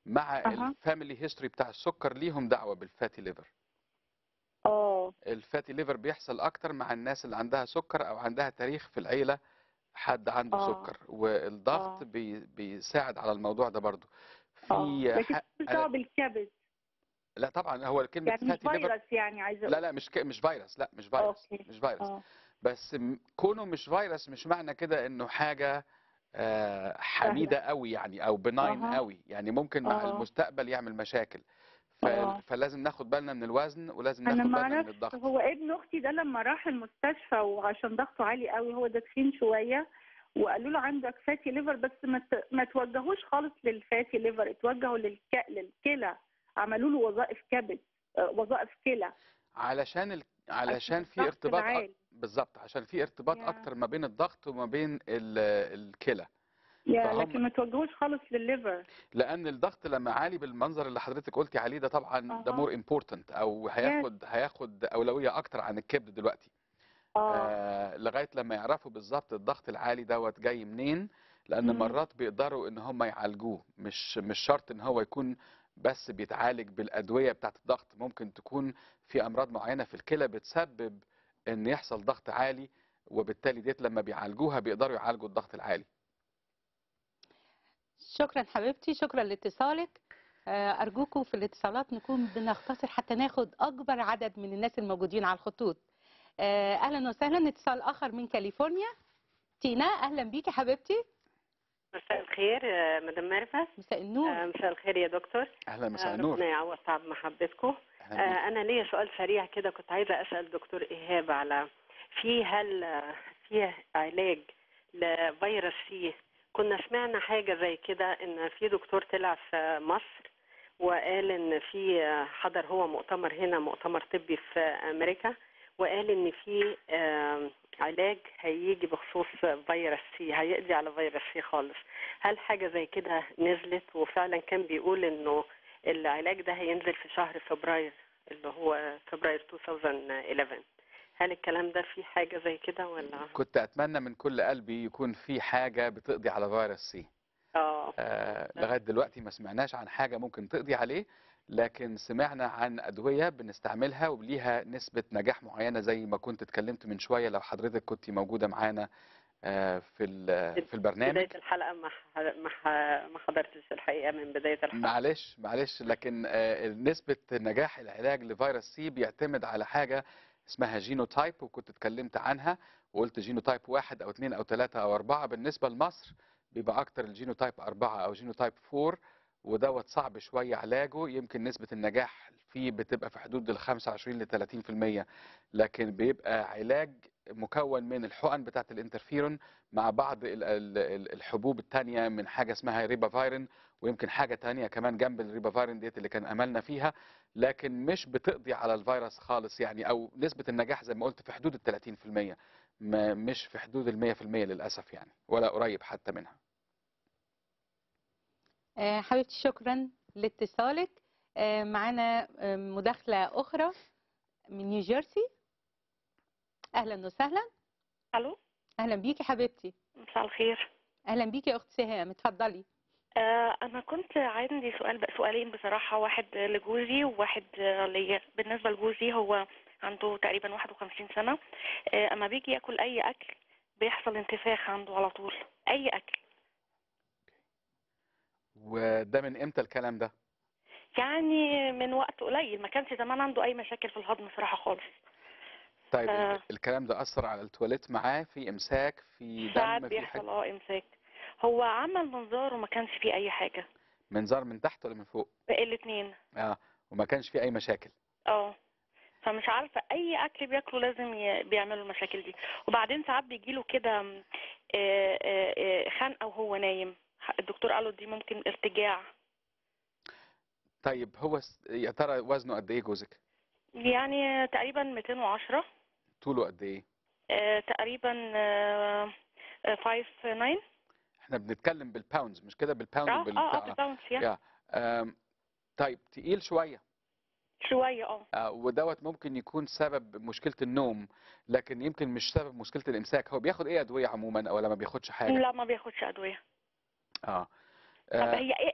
مع أها. الفاميلي هيستوري بتاع السكر ليهم دعوه بالفاتي ليفر اه الفاتي ليفر بيحصل اكتر مع الناس اللي عندها سكر او عندها تاريخ في العيله حد عنده آه. سكر والضغط آه. بي بيساعد على الموضوع ده برضو اه في لكن ح... مش أنا... دعوه بالكبد لا طبعا هو كلمه يعني مش فاتي ليفر فيروس يعني عايزه لا لا مش ك... مش فيروس لا مش فيروس اوكي مش فيروس اه بس م- كونه مش فيروس مش معنى كده انه حاجه آه، حميده قوي يعني او بناين أها. قوي يعني ممكن مع آه. المستقبل يعمل مشاكل ف... آه. فلازم ناخد بالنا من الوزن ولازم انا ناخد ما بالنا من اعرفش الضغط هو ابن اختي ده لما راح المستشفى وعشان ضغطه عالي قوي هو ده تخين شويه وقالوا له عندك فاتي ليفر بس ما ت- ما توجهوش خالص للفاتي ليفر اتوجهوا للك... للكلى عملوا له وظائف كبد آه، وظائف كلى علشان ال... علشان في الضغط ارتباط أ- العالي. بالظبط عشان في ارتباط يا. اكتر ما بين الضغط وما بين ال... الكلى يا فهم- لكن ما توجهوش خالص للليفر لان الضغط لما عالي بالمنظر اللي حضرتك قلتي عليه ده طبعا ده أها. مور امبورتنت او هياخد هياخد اولويه اكتر عن الكبد دلوقتي اه آه لغايه لما يعرفوا بالظبط الضغط العالي دوت جاي منين لان مم. مرات بيقدروا ان هم يعالجوه مش مش شرط ان هو يكون بس بيتعالج بالادويه بتاعت الضغط ممكن تكون في امراض معينه في الكلى بتسبب ان يحصل ضغط عالي وبالتالي ديت لما بيعالجوها بيقدروا يعالجوا الضغط العالي شكرا حبيبتي شكرا لاتصالك آه، أرجوكم في الاتصالات نكون بنختصر حتى ناخد أكبر عدد من الناس الموجودين على الخطوط آه، أهلا وسهلا اتصال آخر من كاليفورنيا تينا أهلا بيكي حبيبتي مساء الخير آه، مدام معرفة مساء النور آه، مساء الخير يا دكتور اهلا مساء آه، النور ربنا يعوض تعب محبتكم أهلا بيك. آه، أنا ليا سؤال سريع كده كنت عايزة أسأل دكتور إيهاب على في هل آه، في علاج لفيروس سي كنا سمعنا حاجة زي كده إن في دكتور طلع في مصر وقال إن في آه، حضر هو مؤتمر هنا مؤتمر طبي في أمريكا وقال إن في آه، علاج هيجي بخصوص فيروس سي هيقضي على فيروس سي خالص هل حاجة زي كده نزلت وفعلا كان بيقول إنه العلاج ده هينزل في شهر فبراير اللي هو فبراير 2011 هل الكلام ده في حاجة زي كده ولا كنت اتمنى من كل قلبي يكون في حاجه بتقضي على فيروس سي اه آه، لغايه دلوقتي ما سمعناش عن حاجه ممكن تقضي عليه لكن سمعنا عن ادويه بنستعملها وليها نسبه نجاح معينه زي ما كنت اتكلمت من شويه لو حضرتك كنت موجوده معانا آه، في ال- في البرنامج بداية الحلقة ما ح- ما ح- ما حضرتش الحقيقة من بداية الحلقة معلش معلش لكن آه، نسبة نجاح العلاج لفيروس سي بيعتمد على حاجة اسمها جينوتايب وكنت اتكلمت عنها وقلت جينوتايب واحد او اثنين او ثلاثة او اربعة بالنسبة لمصر بيبقى اكتر الجينوتايب اربعة او جينوتايب فور ودوت صعب شوية علاجه يمكن نسبة النجاح فيه بتبقى في حدود ال 25 ل 30% لكن بيبقى علاج مكون من الحقن بتاعت الانترفيرون مع بعض ال- ال- ال- الحبوب التانية من حاجة اسمها ريبافيرين ويمكن حاجة تانية كمان جنب الريبافيرين ديت اللي كان أملنا فيها لكن مش بتقضي على الفيروس خالص يعني أو نسبة النجاح زي ما قلت في حدود ال 30% ما مش في حدود ال 100% للأسف يعني ولا قريب حتى منها آه، حبيبتي شكرا لاتصالك آه، معانا آه، مداخلة أخرى من نيوجيرسي أهلا وسهلا الو أهلا بيكي حبيبتي مساء الخير أهلا بيكي يا أخت سهام اتفضلي آه انا كنت عندي سؤال بقى سؤالين بصراحه واحد لجوزي وواحد آه، ليا بالنسبه لجوزي هو عنده تقريبا 51 سنه آه اما بيجي ياكل اي اكل بيحصل انتفاخ عنده على طول اي اكل وده من امتى الكلام ده؟ يعني من وقت قليل ما كانش زمان عنده اي مشاكل في الهضم صراحه خالص طيب آه. الكلام ده أثر على التواليت معاه في إمساك في ساعات دم في بيحصل حاجة اه امساك هو عمل منظار وما كانش فيه اي حاجه منظار من تحت ولا من فوق؟ الاثنين اه وما كانش في أي مشاكل اه فمش عارفه اي اكل بياكله لازم ي- بيعملوا المشاكل دي وبعدين ساعات بيجيله كده م، آه، آه، آه، خنقه وهو نايم الدكتور قاله دي ممكن ارتجاع طيب هو س- يا ترى وزنه قد إيه جوزك؟ يعني تقريبا 210 طوله قد إيه؟ آه، تقريبا 5 9 احنا بنتكلم بالباوندز مش كده بالباوند اه وبال اه اه بالباونس يا يا آم، طيب تقيل شوية شويه اه آه، ودوت ممكن يكون سبب مشكلة النوم لكن يمكن مش سبب مشكلة الإمساك هو بياخد إيه أدوية عموما ولا ما بياخدش حاجة؟ لا ما بياخدش ادويه اه طب آه، هي إيه اي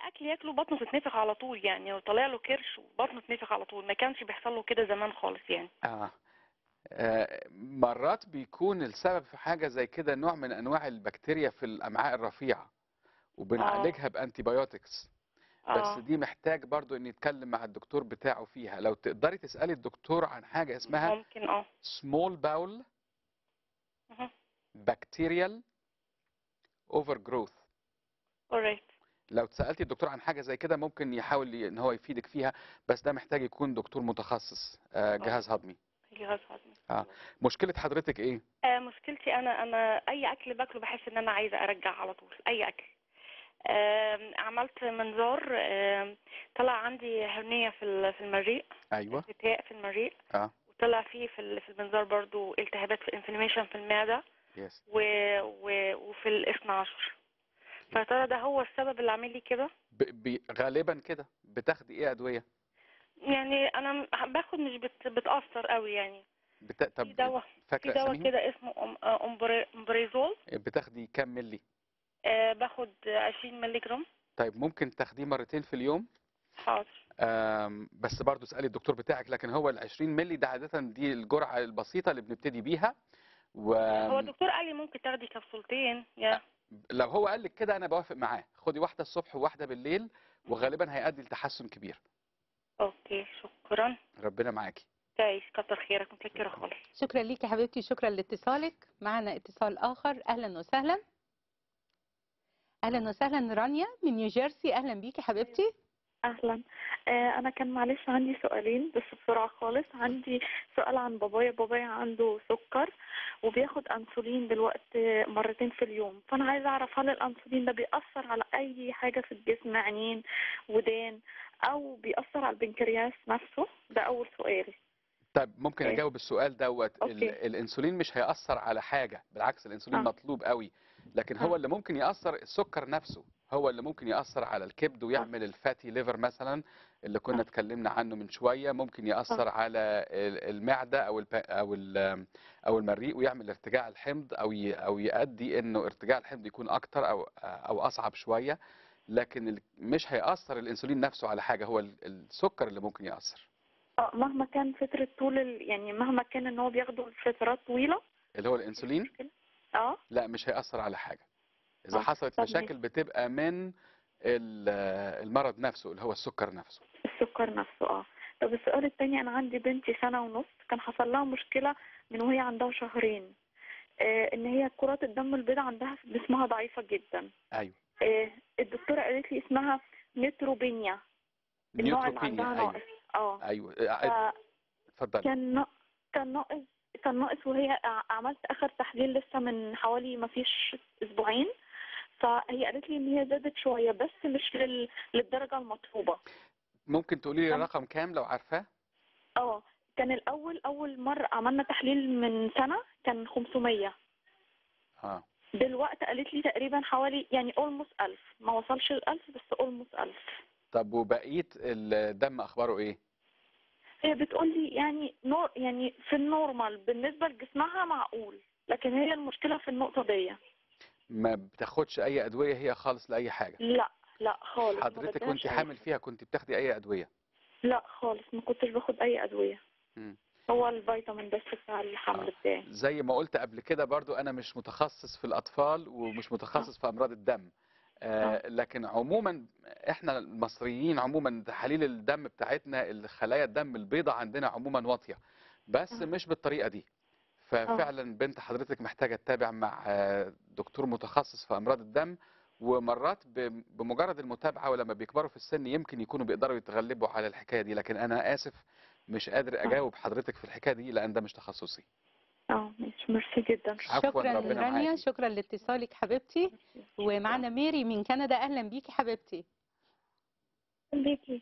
اكل ياكله بطنه تتنفخ على طول يعني وطالع له كرش وبطنه تتنفخ على طول ما كانش بيحصل له كده زمان خالص يعني آه. آه، مرات بيكون السبب في حاجة زي كده نوع من أنواع البكتيريا في الأمعاء الرفيعة وبنعالجها بأنتي بايوتكس بس اه دي محتاج برضو ان يتكلم مع الدكتور بتاعه فيها لو تقدري تسألي الدكتور عن حاجة اسمها ممكن اه small bowel مهم. bacterial overgrowth alright لو سألتي الدكتور عن حاجة زي كده ممكن يحاول ي- ان هو يفيدك فيها بس ده محتاج يكون دكتور متخصص آه، جهاز هضمي جهاز هضمي اه مشكلة حضرتك ايه آه مشكلتي انا انا اي اكل باكله بحس ان انا عايزه ارجع على طول اي اكل آم، عملت منظار آم، طلع عندي هرنية في ال- في المريء ايوه التهاب في المريء اه وطلع فيه في ال- في المنظار برضو التهابات في انفلاميشن في المعدة يس و... و... وفي الاثنى عشر فترى ده هو السبب اللي عامل لي كده ب- ب- غالبا كده بتاخدي ايه ادوية يعني انا م- باخد مش بت... بتأثر قوي يعني بت... في طب دواء في فاكرة دواء اساميهم كده اسمه أم... آه، أمبري- امبريزول بتاخدي كام ملي آه باخد 20 مللي جرام طيب ممكن تاخديه مرتين في اليوم حاضر آم، بس برضو اسألي الدكتور بتاعك لكن هو ال 20 ملي ده عادة دي الجرعة البسيطة اللي بنبتدي بيها هو ولو الدكتور قال لي ممكن تاخدي كبسولتين يا هو قال لك كده انا بوافق معاه خدي واحدة الصبح وواحدة بالليل وغالبا هيؤدي لتحسن كبير اوكي شكرا ربنا معاكي تعيش كتر خيرك متشكرة خالص شكرا ليك يا حبيبتي شكرا لاتصالك معنا اتصال اخر اهلا وسهلا اهلا وسهلا رانيا من نيوجيرسي اهلا بيكي حبيبتي اهلا آه، انا كان معلش عندي سؤالين بس بسرعه خالص عندي سؤال عن بابايا بابايا عنده سكر وبياخد انسولين دلوقتي مرتين في اليوم فانا عايزه اعرف هل الانسولين ده بيأثر على اي حاجه في الجسم عينين ودان او بيأثر على البنكرياس نفسه ده اول سؤال طيب ممكن إيه؟ اجاوب السؤال دوت ال- أوكي. الانسولين مش هيأثر على حاجة بالعكس الانسولين آه. مطلوب قوي لكن هو آه. اللي ممكن يأثر السكر نفسه هو اللي ممكن يأثر على الكبد ويعمل الفاتي ليفر مثلا اللي كنا اتكلمنا عنه من شوية ممكن يأثر على ال- المعدة او الب... او ال... او المريء ويعمل ارتجاع الحمض او ي... او يؤدي انه ارتجاع الحمض يكون اكتر او او اصعب شوية لكن ال- مش هيأثر الانسولين نفسه على حاجة هو ال- السكر اللي ممكن يأثر اه مهما كان فتره طول ال... يعني مهما كان ان هو بياخده لفترات طويله اللي هو الانسولين اه لا مش هيأثر على حاجة إذا آه، حصلت طب مشاكل بتبقى من ال- المرض نفسه اللي هو السكر نفسه السكر نفسه اه طب السؤال التاني انا عندي بنتي سنة ونص كان حصل لها مشكلة من وهي عندها شهرين آه ان هي كرات الدم البيضاء عندها في جسمها ضعيفة جدا أيوه آه الدكتورة قالت لي اسمها نيتروبينيا النوع اللي عندها نيوتروبينيا ناقص اه أيوه أيوه ف- اتفضلي كان نا- كان ناقص كان ناقص وهي ع- عملت اخر تحليل لسه من حوالي ما فيش اسبوعين فهي قالت لي ان هي زادت شويه بس مش لل... للدرجه المطلوبه ممكن تقولي لي الرقم كام لو عارفاه اه كان الاول اول مره عملنا تحليل من سنه كان 500 اه دلوقتي قالت لي تقريبا حوالي يعني اولموست 1000 ما وصلش ال 1000 بس اولموست 1000 طب وبقية الدم أخباره إيه؟ هي بتقول لي يعني نور يعني في النورمال بالنسبه لجسمها معقول لكن هي المشكله في النقطه دي ما بتاخدش أي أدوية هي خالص لأي حاجة لا لا خالص ما حضرتك بدهاش وأنت أي حامل فيها كنت بتاخدي أي أدوية؟ لا خالص ما كنتش باخد اي ادويه مم. هو الفيتامين بس بتاع الحمل بتاعي زي ما قلت قبل كده برضو أنا مش متخصص في الأطفال ومش متخصص في أمراض الدم آه لكن عموما احنا المصريين عموما تحاليل الدم بتاعتنا الخلايا الدم البيضاء عندنا عموما واطية بس مش بالطريقة دي ففعلا بنت حضرتك محتاجة تتابع مع آه، دكتور متخصص في أمراض الدم ومرات ب- بمجرد المتابعة ولما بيكبروا في السن يمكن يكونوا بيقدروا يتغلبوا على الحكاية دي لكن أنا آسف مش قادر أجاوب حضرتك في الحكاية دي لأن ده مش تخصصي اه ماشي ميرسي جدا عفواً، شكرا ربنا رانيا معاكي. شكرا لاتصالك حبيبتي ومعنا ميري من كندا اهلا بيكي حبيبتي بيكي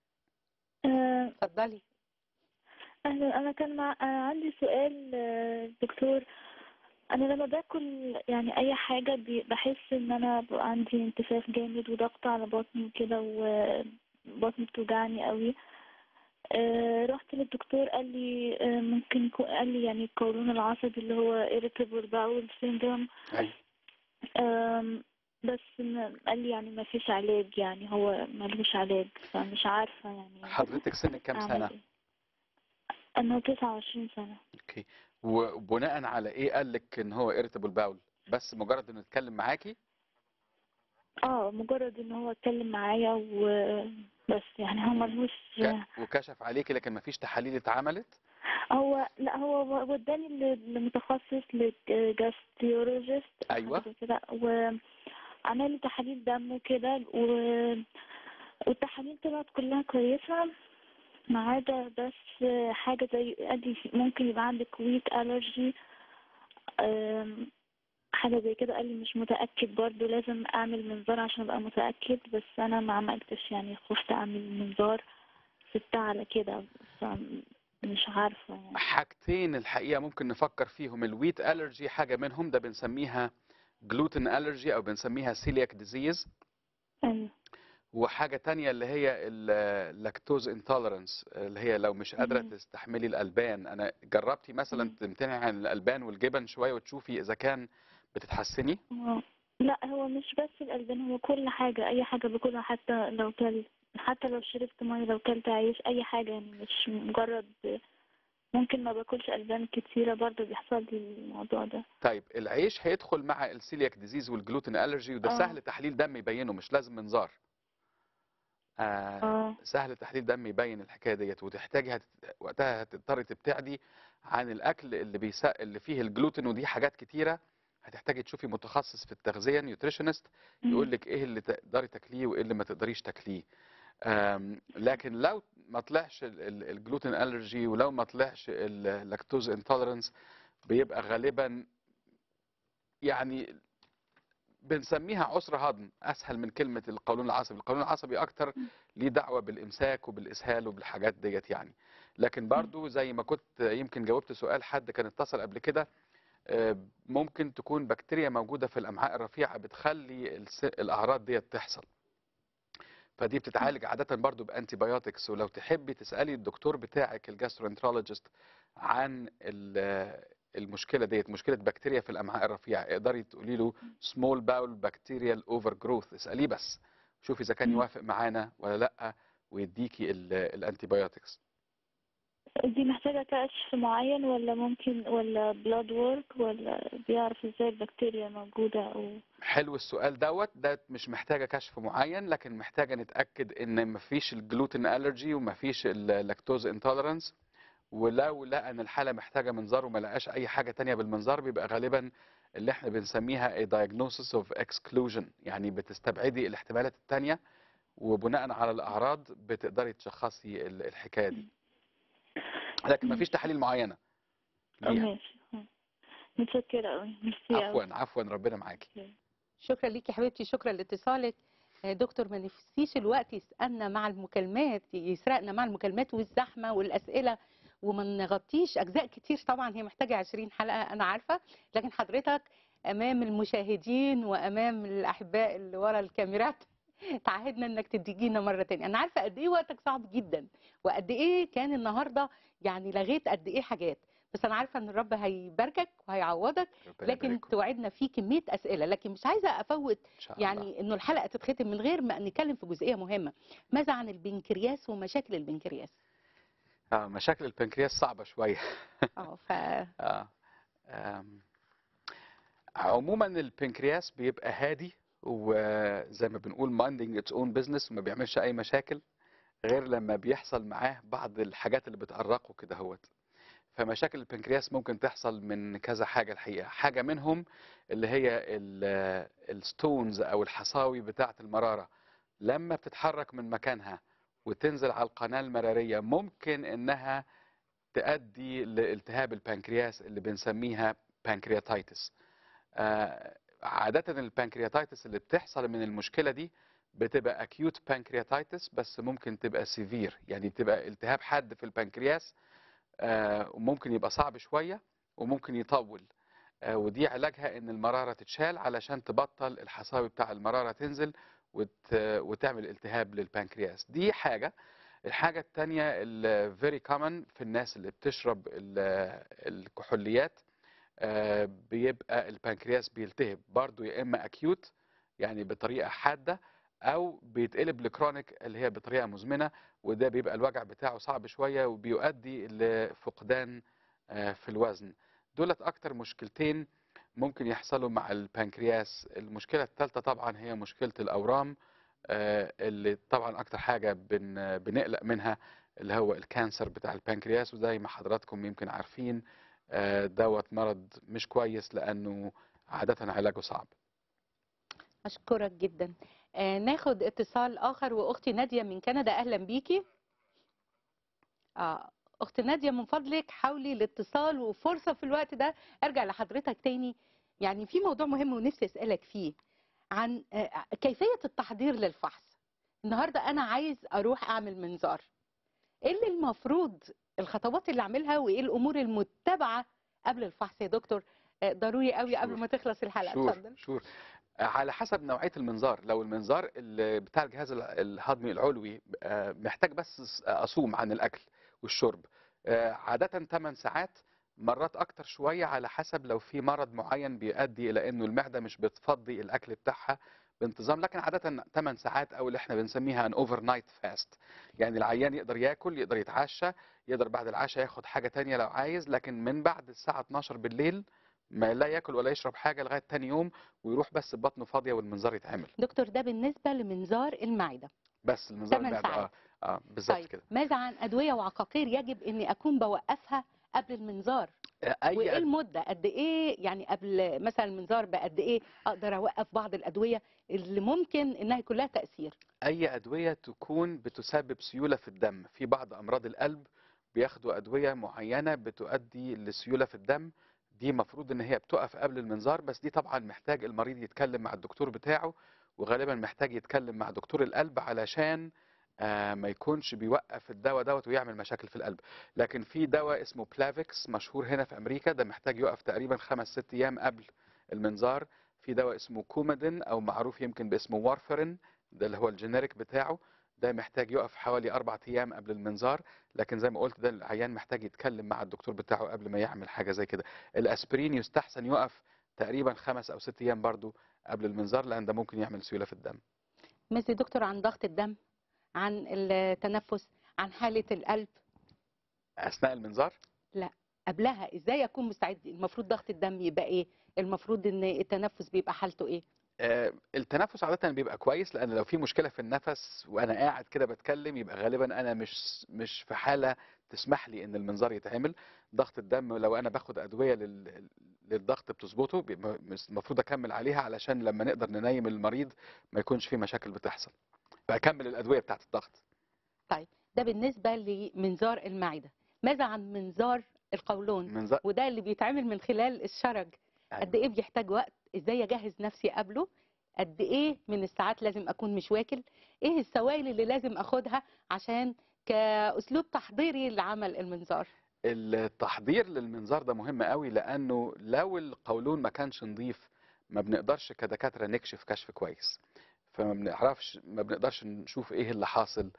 آه، اتفضلي أهلا أنا كان مع... آه، عندي سؤال آه، دكتور أنا لما باكل يعني أي حاجة بي- بحس إن أنا بقى عندي انتفاخ جامد وضغط على بطني وكده وبطني بتوجعني قوي آه، رحت للدكتور قال لي آه، ممكن يكون قال لي يعني القولون العصبي اللي هو irritable bowel syndrome أيوة. آم، بس ما- قال لي يعني ما فيش علاج يعني هو ملوش علاج فمش عارفة يعني حضرتك سنك كام أعمل سنة؟ إيه. أنا تسعة وعشرين سنة اوكي وبناء على ايه قال لك ان هو irritable باول بس مجرد انه يتكلم معاكي اه مجرد ان هو اتكلم معايا وبس يعني هو ملهوش ك- وكشف عليكي لكن مفيش تحاليل اتعملت هو لا هو وداني ل- لمتخصص لجاستيولوجيست ايوه كده وعمل لي تحاليل دم وكده و... والتحاليل طلعت كلها كويسة ما عدا بس حاجة زي قال لي ممكن يبقى عندك ويك ألرجي حاجة زي كده قال لي مش متأكد برضو لازم أعمل منظار عشان أبقى متأكد بس أنا ما عملتش يعني خفت أعمل منظار سبتها على كده فمش عارفة يعني حاجتين الحقيقة ممكن نفكر فيهم الويت الرجي حاجة منهم ده بنسميها جلوتين الرجي او بنسميها سيلياك ديزيز أيوة وحاجة تانية اللي هي اللاكتوز انتولرنس اللي هي لو مش قادرة مم. تستحملي الألبان أنا جربتي مثلا مم. تمتنعي عن الألبان والجبن شوية وتشوفي إذا كان بتتحسني هو- لا هو مش بس الألبان هو كل حاجة أي حاجة باكلها حتى لو كل حتى لو شربت مية لو كلت عيش أي حاجة يعني مش مجرد ممكن ما باكلش ألبان كتيرة برضه بيحصل لي الموضوع ده طيب العيش هيدخل مع السيلياك ديزيز والجلوتين الرجي وده آه. سهل تحليل دم يبينه مش لازم منظار آه اه سهل تحليل دم يبين الحكايه ديت وتحتاجي هت... وقتها هتضطري تبتعدي عن الاكل اللي بيسا... اللي فيه الجلوتين ودي حاجات كتيره هتحتاجي تشوفي متخصص في التغذيه نيوتريشنست يقول لك ايه اللي تقدري تاكليه وايه اللي ما تقدريش تاكليه آم، لكن لو ما طلعش ال- ال- الجلوتين الرجي ولو ما طلعش اللاكتوز انتولرنس بيبقى غالبا يعني بنسميها عسر هضم اسهل من كلمه القولون العصبي القولون العصبي اكتر ليه دعوه بالامساك وبالاسهال وبالحاجات ديت يعني لكن برضو زي ما كنت يمكن جاوبت سؤال حد كان اتصل قبل كده آه، ممكن تكون بكتيريا موجوده في الامعاء الرفيعه بتخلي الس- الاعراض ديت تحصل فدي بتتعالج عاده برضو بانتي بايوتكس ولو تحبي تسالي الدكتور بتاعك الجاسترونترولوجيست عن ال- المشكله ديت مشكله بكتيريا في الامعاء الرفيعه اقدري تقولي له سمول باول بكتيريال اوفر جروث اساليه بس شوفي اذا كان مم. يوافق معانا ولا لا ويديكي الانتي بايوتكس دي محتاجة كشف معين ولا ممكن ولا بلاد وورك ولا بيعرف ازاي البكتيريا موجودة أو حلو السؤال دوت ده مش محتاجه كشف معين لكن محتاجه نتاكد ان مفيش الجلوتين الرجي ومفيش اللاكتوز انتولرنس ولو لقى ان الحاله محتاجه منظار وما لقاش اي حاجه تانية بالمنظار بيبقى غالبا اللي احنا بنسميها a diagnosis of exclusion يعني بتستبعدي الاحتمالات التانية وبناء على الاعراض بتقدري تشخصي ال- الحكايه دي لكن مفيش تحاليل معينه ليها ماشي متشكرة أوي ميرسي أوي عفوا عفوا ربنا معاكي شكرا ليكي يا حبيبتي شكرا لاتصالك آه، دكتور ما نفسيش الوقت يسألنا مع المكالمات يسرقنا مع المكالمات والزحمة والأسئلة وما نغطيش أجزاء كتير طبعا هي محتاجة 20 حلقة أنا عارفة لكن حضرتك أمام المشاهدين وأمام الأحباء اللي ورا الكاميرات تعهدنا انك تديجينا مره تانية انا عارفه قد ايه وقتك صعب جدا وقد ايه كان النهارده يعني لغيت قد ايه حاجات بس انا عارفه ان الرب هيباركك وهيعوضك ربنا لكن يبارككم. توعدنا في كميه اسئله لكن مش عايزه افوت ان شاء الله يعني انه الحلقه تتختم من غير ما نتكلم في جزئيه مهمه ماذا عن البنكرياس ومشاكل البنكرياس اه مشاكل البنكرياس صعبه شويه اه ف اه آم، عموما البنكرياس بيبقى هادي وزي ما بنقول minding its own business وما بيعملش اي مشاكل غير لما بيحصل معاه بعض الحاجات اللي بتأرقه كده هوت فمشاكل البنكرياس ممكن تحصل من كذا حاجة الحقيقة حاجة منهم اللي هي الستونز او الحصاوي بتاعة المرارة لما بتتحرك من مكانها وتنزل على القناة المرارية ممكن انها تؤدي لالتهاب البنكرياس اللي بنسميها بانكرياتايتس آه، عادة البانكرياتايتس اللي بتحصل من المشكلة دي بتبقى acute pancreatitis بس ممكن تبقى severe يعني تبقى التهاب حاد في البنكرياس آه، وممكن يبقى صعب شوية وممكن يطول آه، ودي علاجها ان المرارة تتشال علشان تبطل الحصاوي بتاع المرارة تنزل وت... وتعمل التهاب للبنكرياس دي حاجة الحاجة التانية ال very common في الناس اللي بتشرب ال- الكحوليات آه، بيبقى البنكرياس بيلتهب برضو يا اما اكيوت يعني بطريقه حاده او بيتقلب لكرونيك اللي هي بطريقه مزمنه وده بيبقى الوجع بتاعه صعب شويه وبيؤدي لفقدان آه، في الوزن دولت اكتر مشكلتين ممكن يحصلوا مع البنكرياس المشكله الثالثه طبعا هي مشكله الاورام آه، اللي طبعا اكتر حاجه بن بنقلق منها اللي هو الكانسر بتاع البنكرياس وزي ما حضراتكم يمكن عارفين آه، دوت مرض مش كويس لانه عاده علاجه صعب أشكرك جدا آه ناخد اتصال آخر وأختي نادية من كندا أهلا بيكي آه أختي نادية من فضلك حاولي الاتصال وفرصة في الوقت ده أرجع لحضرتك تاني يعني في موضوع مهم ونفسي أسألك فيه عن آه كيفية التحضير للفحص النهاردة أنا عايز أروح أعمل منظار إيه اللي المفروض الخطوات اللي أعملها وإيه الأمور المتبعة قبل الفحص يا دكتور آه ضروري قوي قبل ما تخلص الحلقة شور اتفضل شور على حسب نوعيه المنظار لو المنظار اللي بتاع الجهاز ال- الهضمي العلوي آه، محتاج بس اصوم عن الاكل والشرب آه، عاده 8 ساعات مرات اكتر شويه على حسب لو في مرض معين بيؤدي الى انه المعده مش بتفضي الاكل بتاعها بانتظام لكن عاده 8 ساعات او اللي احنا بنسميها ان اوفر نايت فاست يعني العيان يقدر ياكل يقدر يتعشى يقدر بعد العشاء ياخد حاجه تانية لو عايز لكن من بعد الساعه 12 بالليل ما لا ياكل ولا يشرب حاجه لغايه تاني يوم ويروح بس ببطنه فاضيه والمنظار يتعمل دكتور ده بالنسبة لمنظار المعدة بس المنظار 8 المعده اه ساعات. اه بالظبط طيب كده ماذا عن أدوية وعقاقير يجب إني أكون بوقفها قبل المنظار آه، وإيه اي المدة قد إيه يعني قبل مثلا المنظار بقد إيه أقدر أوقف بعض الأدوية اللي ممكن إنها يكون لها تأثير اي ادويه تكون بتسبب سيوله في الدم في بعض امراض القلب بياخدوا ادويه معينه بتؤدي لسيوله في الدم دي مفروض ان هي بتقف قبل المنظار بس دي طبعا محتاج المريض يتكلم مع الدكتور بتاعه وغالبا محتاج يتكلم مع دكتور القلب علشان آه، ما يكونش بيوقف الدواء دوت ويعمل مشاكل في القلب لكن في دواء اسمه بلافيكس مشهور هنا في امريكا ده محتاج يقف تقريبا خمس ست ايام قبل المنظار في دواء اسمه كومادين او معروف يمكن باسمه وارفرين ده اللي هو الجينيريك بتاعه ده محتاج يقف حوالي أربع أيام قبل المنظار لكن زي ما قلت ده العيان محتاج يتكلم مع الدكتور بتاعه قبل ما يعمل حاجة زي كده الأسبرين يستحسن يقف تقريبا خمس أو ست أيام برضو قبل المنظار لأن ده ممكن يعمل سيولة في الدم مثل دكتور عن ضغط الدم عن التنفس عن حالة القلب أثناء المنظار لا قبلها ازاي اكون مستعد المفروض ضغط الدم يبقى ايه المفروض ان التنفس بيبقى حالته ايه آه، التنفس عادة بيبقى كويس لأن لو في مشكلة في النفس وأنا قاعد كده بتكلم يبقى غالبا أنا مش مش في حالة تسمح لي إن المنظار يتعمل ضغط الدم لو أنا باخد أدوية لل- للضغط بتظبطه بيبقى المفروض أكمل عليها علشان لما نقدر ننيم المريض ما يكونش في مشاكل بتحصل فأكمل الأدوية بتاعت الضغط طيب ده بالنسبة لمنظار المعدة ماذا عن منظار القولون منظار وده اللي بيتعمل من خلال الشرج قد ايه بيحتاج وقت ازاي اجهز نفسي قبله قد ايه من الساعات لازم اكون مش واكل ايه السوائل اللي لازم اخدها عشان كاسلوب تحضيري لعمل المنظار التحضير للمنظار ده مهم قوي لانه لو القولون ما كانش نظيف ما بنقدرش كدكاتره نكشف كشف كويس فما بنعرفش ما بنقدرش نشوف ايه اللي حاصل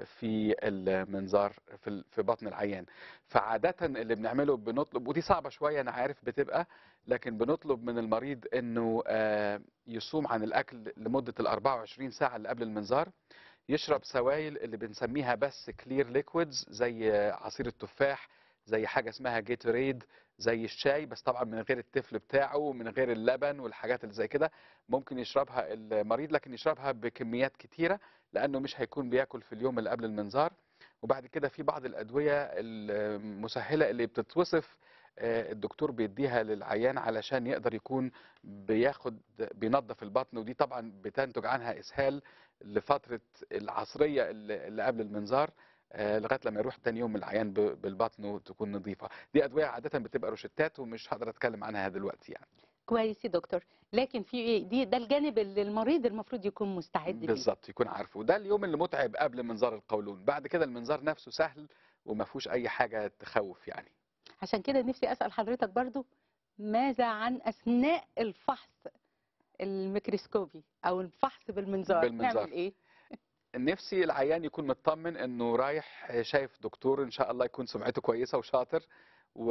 في المنظار في ال- في بطن العيان فعاده اللي بنعمله بنطلب ودي صعبه شويه انا عارف بتبقى لكن بنطلب من المريض انه آه، يصوم عن الاكل لمده ال 24 ساعه اللي قبل المنظار يشرب سوائل اللي بنسميها بس كلير ليكويدز زي عصير التفاح زي حاجه اسمها جيتوريد زي الشاي بس طبعا من غير التفل بتاعه ومن غير اللبن والحاجات اللي زي كده ممكن يشربها المريض لكن يشربها بكميات كتيره لانه مش هيكون بياكل في اليوم اللي قبل المنظار وبعد كده في بعض الادويه المسهله اللي بتتوصف آه، الدكتور بيديها للعيان علشان يقدر يكون بياخد بينظف البطن ودي طبعا بتنتج عنها اسهال لفتره العصريه اللي اللي قبل المنظار آه، لغايه لما يروح تاني يوم العيان ب- بالبطن وتكون نظيفه دي ادويه عاده بتبقى روشتات ومش هقدر اتكلم عنها دلوقتي يعني كويس يا دكتور لكن في ايه دي ده الجانب اللي المريض المفروض يكون مستعد ليه بالظبط يكون عارفه وده اليوم اللي متعب قبل منظار القولون بعد كده المنظار نفسه سهل وما فيهوش اي حاجه تخوف يعني عشان كده نفسي اسال حضرتك برضو ماذا عن اثناء الفحص الميكروسكوبي او الفحص بالمنظار بالمنظار. نعمل ايه نفسي العيان يكون مطمن انه رايح شايف دكتور ان شاء الله يكون سمعته كويسه وشاطر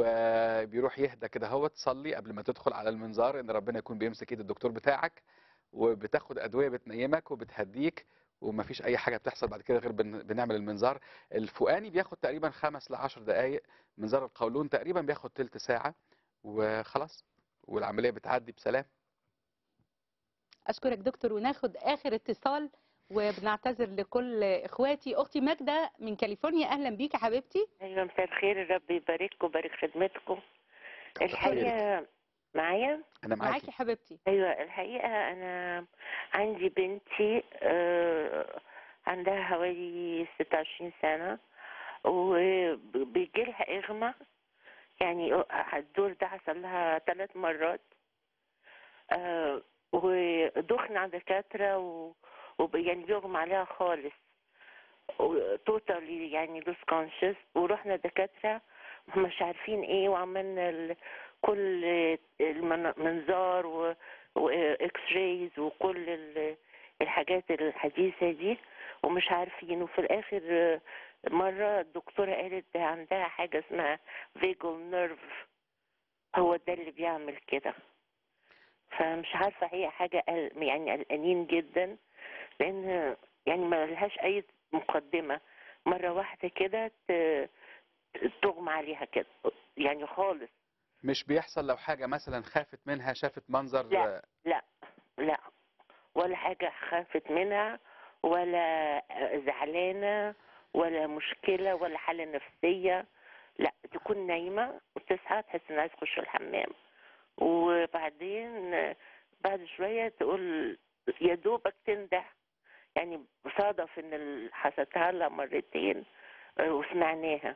وبيروح يهدى كده هو تصلي قبل ما تدخل على المنظار ان ربنا يكون بيمسك ايد الدكتور بتاعك وبتاخد ادويه بتنيمك وبتهديك ومفيش اي حاجه بتحصل بعد كده غير بن- بنعمل المنظار الفوقاني بياخد تقريبا خمس ل 10 دقائق منظار القولون تقريبا بياخد تلت ساعه وخلاص والعمليه بتعدي بسلام اشكرك دكتور وناخد اخر اتصال وبنعتذر لكل اخواتي اختي ماجده من كاليفورنيا اهلا بيك يا حبيبتي ايوه مساء الخير الرب يبارككم ويبارك خدمتكم الحقيقه معايا انا معاكي حبيبتي ايوه الحقيقه انا عندي بنتي آه، عندها حوالي 26 سنه وبيجي لها اغمى يعني الدور ده حصل لها ثلاث مرات آه، ودخنا عند دكاتره و... وب- يعني بيغمى عليها خالص توتالي يعني لوس كونشس ورحنا دكاتره مش عارفين ايه وعملنا ال- كل المنظار و- واكس رايز وكل ال- الحاجات الحديثه دي ومش عارفين وفي الاخر آه، مره الدكتوره قالت ده عندها حاجه اسمها فيجل نيرف هو ده اللي بيعمل كده فمش عارفه هي حاجه قل- يعني قلقانين جدا لان يعني ما لهاش اي مقدمه مره واحده كده ت- تغمى عليها كده يعني خالص مش بيحصل لو حاجه مثلا خافت منها شافت منظر لا لا لا ولا حاجة خافت منها ولا زعلانة ولا مشكلة ولا حالة نفسية لا تكون نايمة وتصحى تحس انها عايزة تخش الحمام وبعدين بعد شوية تقول يا دوبك تنده يعني صادف ان ال- حصلتها لها مرتين آه، وسمعناها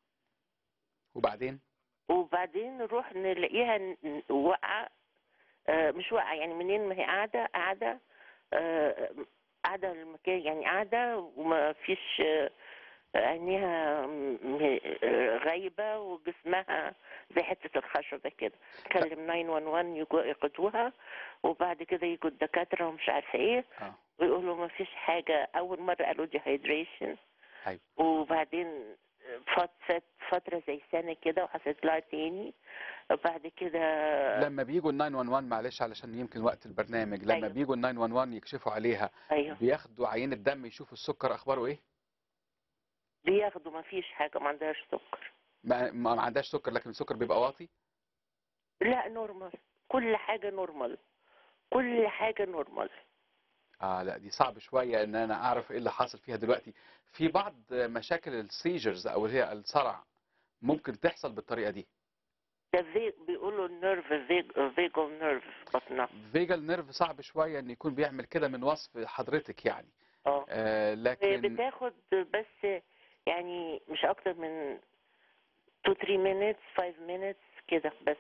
وبعدين وبعدين نروح نلاقيها ن- ن- واقعة آه، مش واقعة يعني منين ما هي قاعدة قاعدة آه، قاعدة المكان يعني قاعدة وما فيش آه، عينيها م- م- آه، غايبة وجسمها زي حتة الخشبة كده كلم 911 يجوا ياخدوها وبعد كده يجوا الدكاترة ومش عارفة ايه اه ويقولوا ما فيش حاجة أول مرة قالوا دي هيدريشن ايوه وبعدين فات فات فترة زي سنة كده وحصلت لها تاني وبعد كده لما بيجوا ال 911 معلش علشان يمكن وقت البرنامج لما أيوة. بيجوا ال 911 يكشفوا عليها أيوه بياخدوا عينة دم يشوفوا السكر اخباره ايه بياخدوا ما فيش حاجة ما عندهاش سكر ما, ما ما عندهاش سكر لكن السكر بيبقى واطي لا نورمال كل حاجة نورمال كل حاجة نورمال اه لا دي صعب شويه ان انا اعرف ايه اللي حاصل فيها دلوقتي في بعض مشاكل السيجرز او اللي هي الصرع ممكن تحصل بالطريقه دي ده في بيقولوا النيرف فيج فيجل نيرف بطنها فيجال نيرف صعب شويه ان يكون بيعمل كده من وصف حضرتك يعني اه آه لكن بتاخد بس يعني مش أكتر من 2 3 minutes 5 minutes كده بس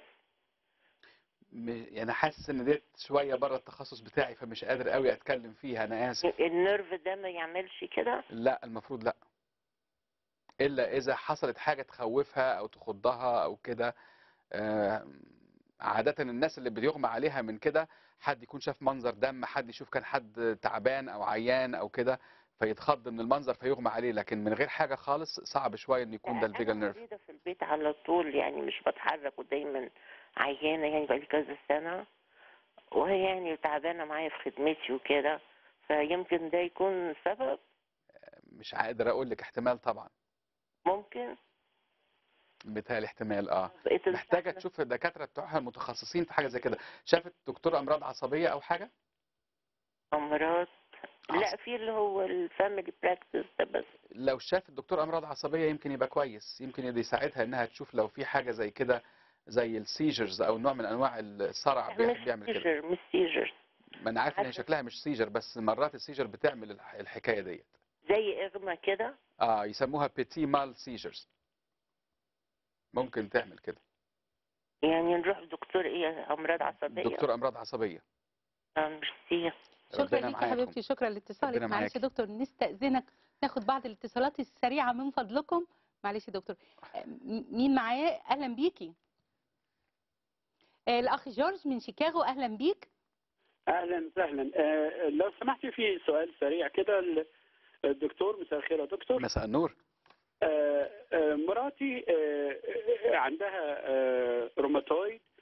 م- يعني حاسس ان ديت شويه بره التخصص بتاعي فمش قادر قوي اتكلم فيها انا اسف النيرف ده ما يعملش كده لا المفروض لا الا اذا حصلت حاجه تخوفها او تخضها او كده آه، عاده الناس اللي بيغمى عليها من كده حد يكون شاف منظر دم حد يشوف كان حد تعبان او عيان او كده فيتخض من المنظر فيغمى عليه لكن من غير حاجه خالص صعب شويه ان يكون ده الفيجال نيرف مريضة في البيت على طول يعني مش بتحرك ودايما عيانة يعني بقالي كذا سنة وهي يعني تعبانة معايا في خدمتي وكده فيمكن ده يكون سبب مش قادر اقول لك احتمال طبعا ممكن بيتهيألي احتمال اه بقيت محتاجه تشوف الدكاتره بتوعها المتخصصين في حاجه زي كده شافت دكتور امراض عصبيه او حاجه أمراض لا في اللي هو الفاميلي براكتس ده بس لو شافت دكتور امراض عصبيه يمكن يبقى كويس يمكن يقدر يساعدها انها تشوف لو في حاجه زي كده زي السيجرز او نوع من انواع الصرع مش بيح- بيعمل كده سيجر مش سيجر ما انا عارف ان هي شكلها مش سيجر بس مرات السيجر بتعمل الح- الحكايه ديت زي إغمى كده اه يسموها بيتي مال سيجرز ممكن تعمل كده يعني نروح لدكتور إيه أمراض عصبية دكتور امراض عصبيه آه، ميرسي شكرا ربنا ليك يا معاكم. حبيبتي شكرا لاتصالك ربنا معلش يا معاكي. دكتور نستأذنك ناخد بعض الاتصالات السريعة من فضلكم معلش يا دكتور آه، م- مين معايا أهلا بيكي آه، الأخ جورج من شيكاغو أهلا بيك اهلا وسهلا آه، لو سمحتي في سؤال سريع كده ال- الدكتور مساء الخير يا دكتور مساء النور آه، آه، مراتي آه، آه، عندها آه، روماتويد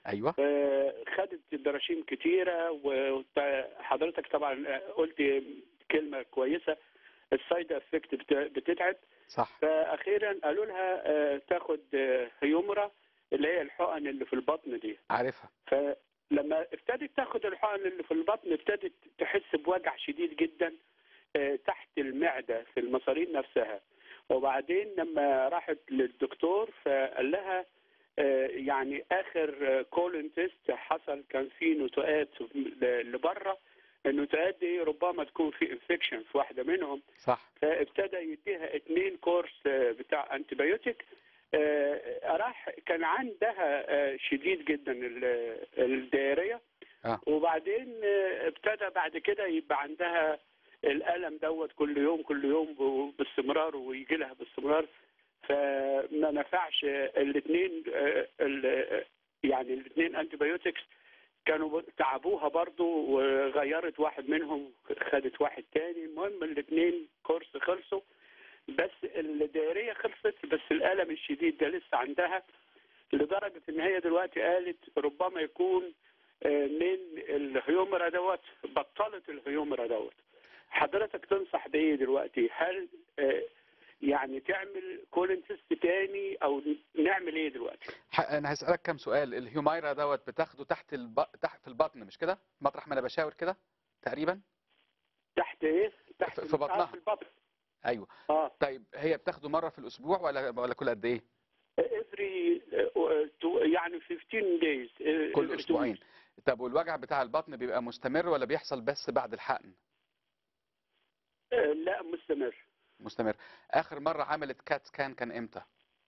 ايوه آه، خدت براشيم كتيره وحضرتك طبعا قلت كلمه كويسه السايد افكت بتتعب صح فاخيرا قالوا لها آه، تاخد آه، هيومرا اللي هي الحقن اللي في البطن دي عارفها فلما ابتدت تاخد الحقن اللي في البطن ابتدت تحس بوجع شديد جدا آه، تحت المعده في المصارين نفسها وبعدين لما راحت للدكتور فقال لها آه، يعني اخر كولون تيست حصل كان في نتوءات لبره النتوءات دي ربما تكون في انفكشن في واحده منهم صح فابتدى يديها اتنين كورس آه، بتاع انتبيوتيك آه، راح كان عندها آه، شديد جدا ال- الدائريه آه. وبعدين آه، ابتدى بعد كده يبقى عندها الالم دوت كل يوم كل يوم ب- باستمرار ويجي لها باستمرار فما نفعش الاثنين يعني الاثنين انتبيوتكس كانوا ب- تعبوها برضو وغيرت واحد منهم خدت واحد تاني المهم الاثنين كورس خلصوا بس الدائرية خلصت بس الألم الشديد ده لسه عندها لدرجة إن هي دلوقتي قالت ربما يكون آه، من الهيومرا دوت بطلت الهيومرا دوت حضرتك تنصح بإيه دلوقتي هل آه، يعني تعمل كولين تيست تاني أو نعمل إيه دلوقتي ح- انا هسالك كام سؤال الهيومايرا دوت بتاخده تحت الب... تحت في البطن مش كده مطرح ما انا بشاور كده تقريبا تحت إيه تحت في بطنها. آه، في البطن ايوه اه طيب هي بتاخده مره في الاسبوع ولا ولا كل قد ايه every uh, to- يعني 15 days uh, كل every two اسبوعين weeks. طب والوجع بتاع البطن بيبقى مستمر ولا بيحصل بس بعد الحقن آه، لا مستمر مستمر اخر مره عملت كات سكان كان امتى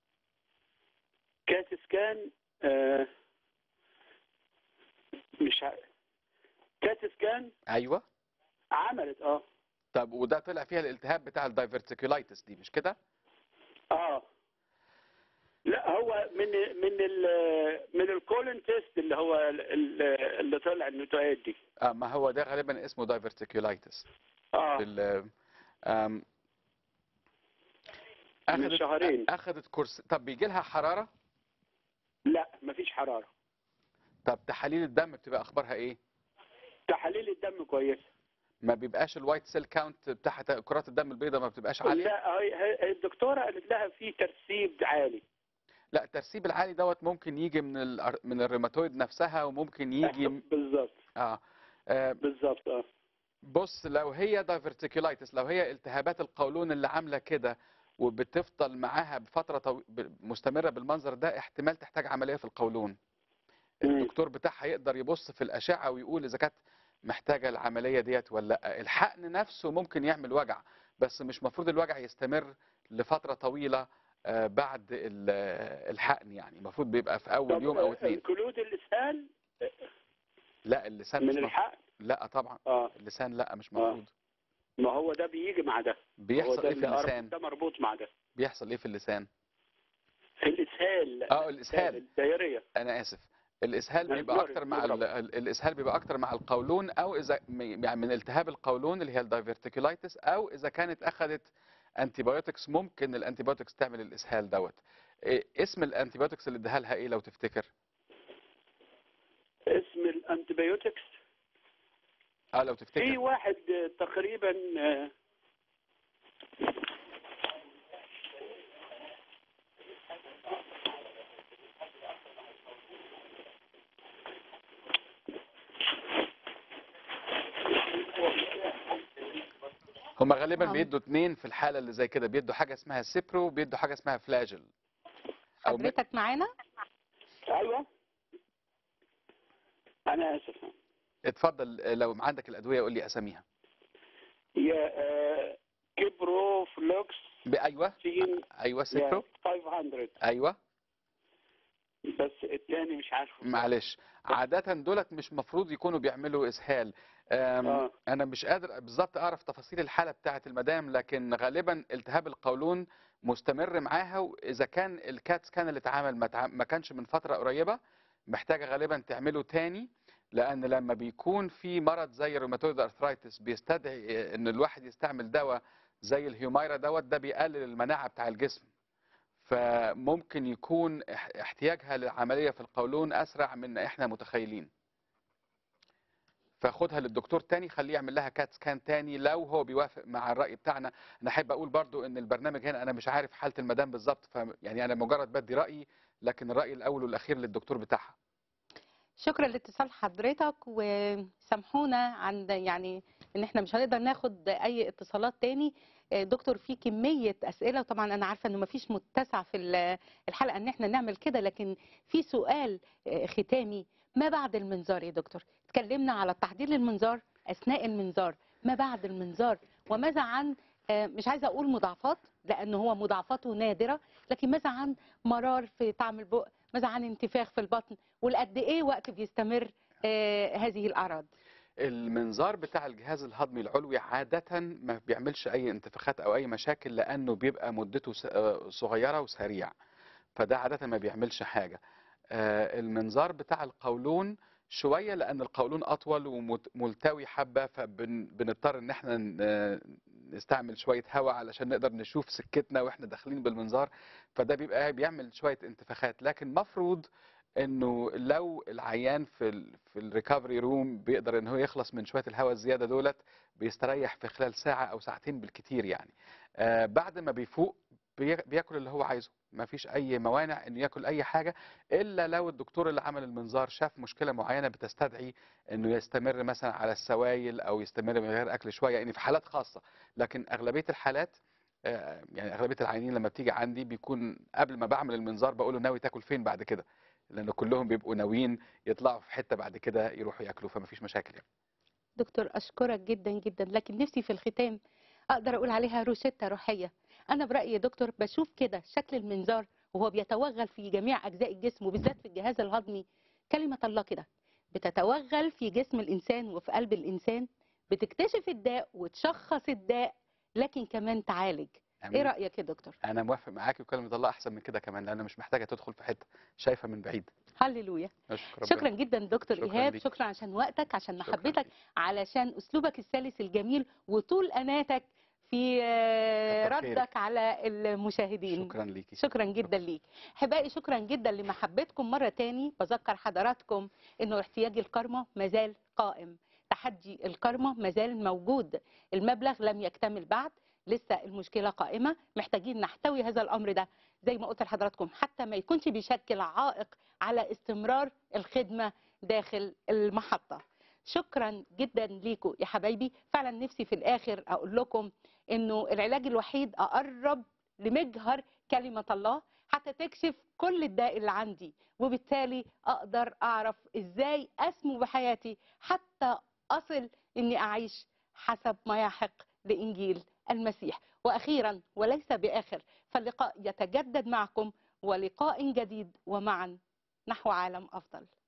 كات سكان آه، مش ع... كات سكان ايوه عملت اه طب وده طلع فيها الالتهاب بتاع الدايفرتيكولايتس دي مش كده اه لا هو من من ال من الكولن تيست اللي هو ال- ال- اللي طلع النتائج دي آه ما هو ده غالبا اسمه دايفرتيكولايتس اه بال آم، من اخذت شهرين. اخذت كورس طب بيجي لها حراره لا مفيش حراره طب تحاليل الدم بتبقى اخبارها ايه تحاليل الدم كويسه ما بيبقاش الوايت سيل كاونت بتاعها كرات الدم البيضاء ما بتبقاش عاليه لا هي- هي- الدكتوره قالت لها في ترسيب عالي لا الترسيب العالي دوت ممكن يجي من ال من الروماتويد نفسها وممكن يجي بالظبط اه, آه بالظبط اه بص لو هي دايفرتيكولايتس لو هي التهابات القولون اللي عامله كده وبتفضل معاها بفتره طو... ب- مستمره بالمنظر ده احتمال تحتاج عمليه في القولون الدكتور بتاعها يقدر يبص في الاشعه ويقول اذا كانت محتاجه العمليه ديت ولا لا الحقن نفسه ممكن يعمل وجع بس مش مفروض الوجع يستمر لفتره طويله آه، بعد ال- آه، الحقن يعني المفروض بيبقى في اول يوم او اثنين انكلود الاسهال لا اللسان من مش مف- الحقن لا طبعا اه اللسان لا مش مفروض ما هو ده بيجي مع ده هو بيحصل ده ايه في اللي قرب- اللسان ده مربوط مع ده بيحصل ايه في اللسان في الاسهال اه الاسهال الدائريه انا اسف الاسهال بيبقى الجرب- اكتر مع ال- الجرب. ال- الاسهال بيبقى اكتر مع القولون او اذا م- يعني من التهاب القولون اللي هي الدايفرتيكولايتس او اذا كانت اخذت انتيبيوتكس ممكن الانتيبيوتكس تعمل الاسهال دوت إيه اسم الانتيبيوتكس اللي اداها لها ايه لو تفتكر اسم الانتبيوتكس اه لو في تفتكر واحد آه، تقريبا آه، هما غالبا آه. بيدوا اتنين في الحاله اللي زي كده بيدوا حاجه اسمها سيبرو وبيدوا حاجه اسمها فلاجل او م- حضرتك معانا ايوه انا اسف اتفضل آه، لو عندك الادويه قول لي اساميها يا آه، كبرو فلوكس ب- ايوه سين ايوه سيبرو 500 ايوه بس الثاني مش عارفه معلش عادة دولت مش مفروض يكونوا بيعملوا اسهال أم، آه. انا مش قادر بالظبط اعرف تفاصيل الحالة بتاعة المدام لكن غالبا التهاب القولون مستمر معاها واذا كان الكات سكان اللي اتعمل ما تع- ما كانش من فترة قريبة محتاجة غالبا تعمله تاني لان لما بيكون في مرض زي الروماتويد ارثرايتس بيستدعي ان الواحد يستعمل دواء زي الهيومايرا دوت ده بيقلل المناعة بتاع الجسم فممكن يكون اح- احتياجها للعمليه في القولون اسرع من احنا متخيلين فاخدها للدكتور تاني خليه يعمل لها كات سكان تاني لو هو بيوافق مع الراي بتاعنا انا احب اقول برضو ان البرنامج هنا انا مش عارف حاله المدام بالظبط ف يعني انا مجرد بدي رايي لكن الراي الاول والاخير للدكتور بتاعها شكرا لاتصال حضرتك وسامحونا عن يعني ان احنا مش هنقدر ناخد اي اتصالات تاني آه، دكتور في كمية اسئلة طبعا انا عارفة انه مفيش متسع في ال- الحلقة ان احنا نعمل كده لكن في سؤال آه، ختامي ما بعد المنظار يا دكتور اتكلمنا على التحضير للمنظار اثناء المنظار ما بعد المنظار وماذا عن آه، مش عايزه اقول مضاعفات لان هو مضاعفاته نادره لكن ماذا عن مرار في طعم البق ماذا عن انتفاخ في البطن ولقد ايه وقت بيستمر آه، هذه الاعراض المنظار بتاع الجهاز الهضمي العلوي عادة ما بيعملش أي انتفاخات أو أي مشاكل لأنه بيبقى مدته س- آه، صغيرة وسريع فده عادة ما بيعملش حاجة آه، المنظار بتاع القولون شوية لأن القولون أطول وملتوي حبة فبنضطر إن احنا ن- نستعمل شوية هواء علشان نقدر نشوف سكتنا واحنا داخلين بالمنظار فده بيبقى بيعمل شوية انتفاخات لكن مفروض انه لو العيان في ال في الريكفري روم بيقدر ان هو يخلص من شويه الهواء الزياده دولت بيستريح في خلال ساعه او ساعتين بالكتير يعني آه بعد ما بيفوق بي- بياكل اللي هو عايزه ما فيش اي موانع انه ياكل اي حاجه الا لو الدكتور اللي عمل المنظار شاف مشكله معينه بتستدعي انه يستمر مثلا على السوائل او يستمر من غير اكل شويه يعني في حالات خاصه لكن اغلبيه الحالات آه، يعني اغلبيه العيانين لما بتيجي عندي بيكون قبل ما بعمل المنظار بقول له ناوي تاكل فين بعد كده لان كلهم بيبقوا ناويين يطلعوا في حته بعد كده يروحوا ياكلوا فما فيش مشاكل يعني. دكتور اشكرك جدا جدا لكن نفسي في الختام اقدر اقول عليها روشته روحيه انا برايي يا دكتور بشوف كده شكل المنظار وهو بيتوغل في جميع اجزاء الجسم وبالذات في الجهاز الهضمي كلمه الله كده بتتوغل في جسم الانسان وفي قلب الانسان بتكتشف الداء وتشخص الداء لكن كمان تعالج ايه آمين. رايك يا دكتور انا موافق معاكي وكلمه الله احسن من كده كمان لان مش محتاجه تدخل في حته شايفه من بعيد هللويا اشكر شكرا جدا دكتور شكراً ايهاب ليك. شكرا عشان وقتك عشان شكراً محبتك علشان اسلوبك السلس الجميل وطول اناتك في آه، كتر خيرك. ردك على المشاهدين شكرا ليكي شكرا جدا ليك احبائي شكرا جدا لمحبتكم مره تاني بذكر حضراتكم انه احتياج الكرمه مازال قائم تحدي الكرمه مازال موجود المبلغ لم يكتمل بعد لسه المشكله قائمه محتاجين نحتوي هذا الامر ده زي ما قلت لحضراتكم حتى ما يكونش بيشكل عائق على استمرار الخدمه داخل المحطه شكرا جدا ليكم يا حبايبي فعلا نفسي في الاخر اقول لكم انه العلاج الوحيد اقرب لمجهر كلمه الله حتى تكشف كل الداء اللي عندي وبالتالي اقدر اعرف ازاي اسمو بحياتي حتى اصل اني اعيش حسب ما يحق لانجيل المسيح واخيرا وليس باخر فاللقاء يتجدد معكم ولقاء جديد ومعا نحو عالم افضل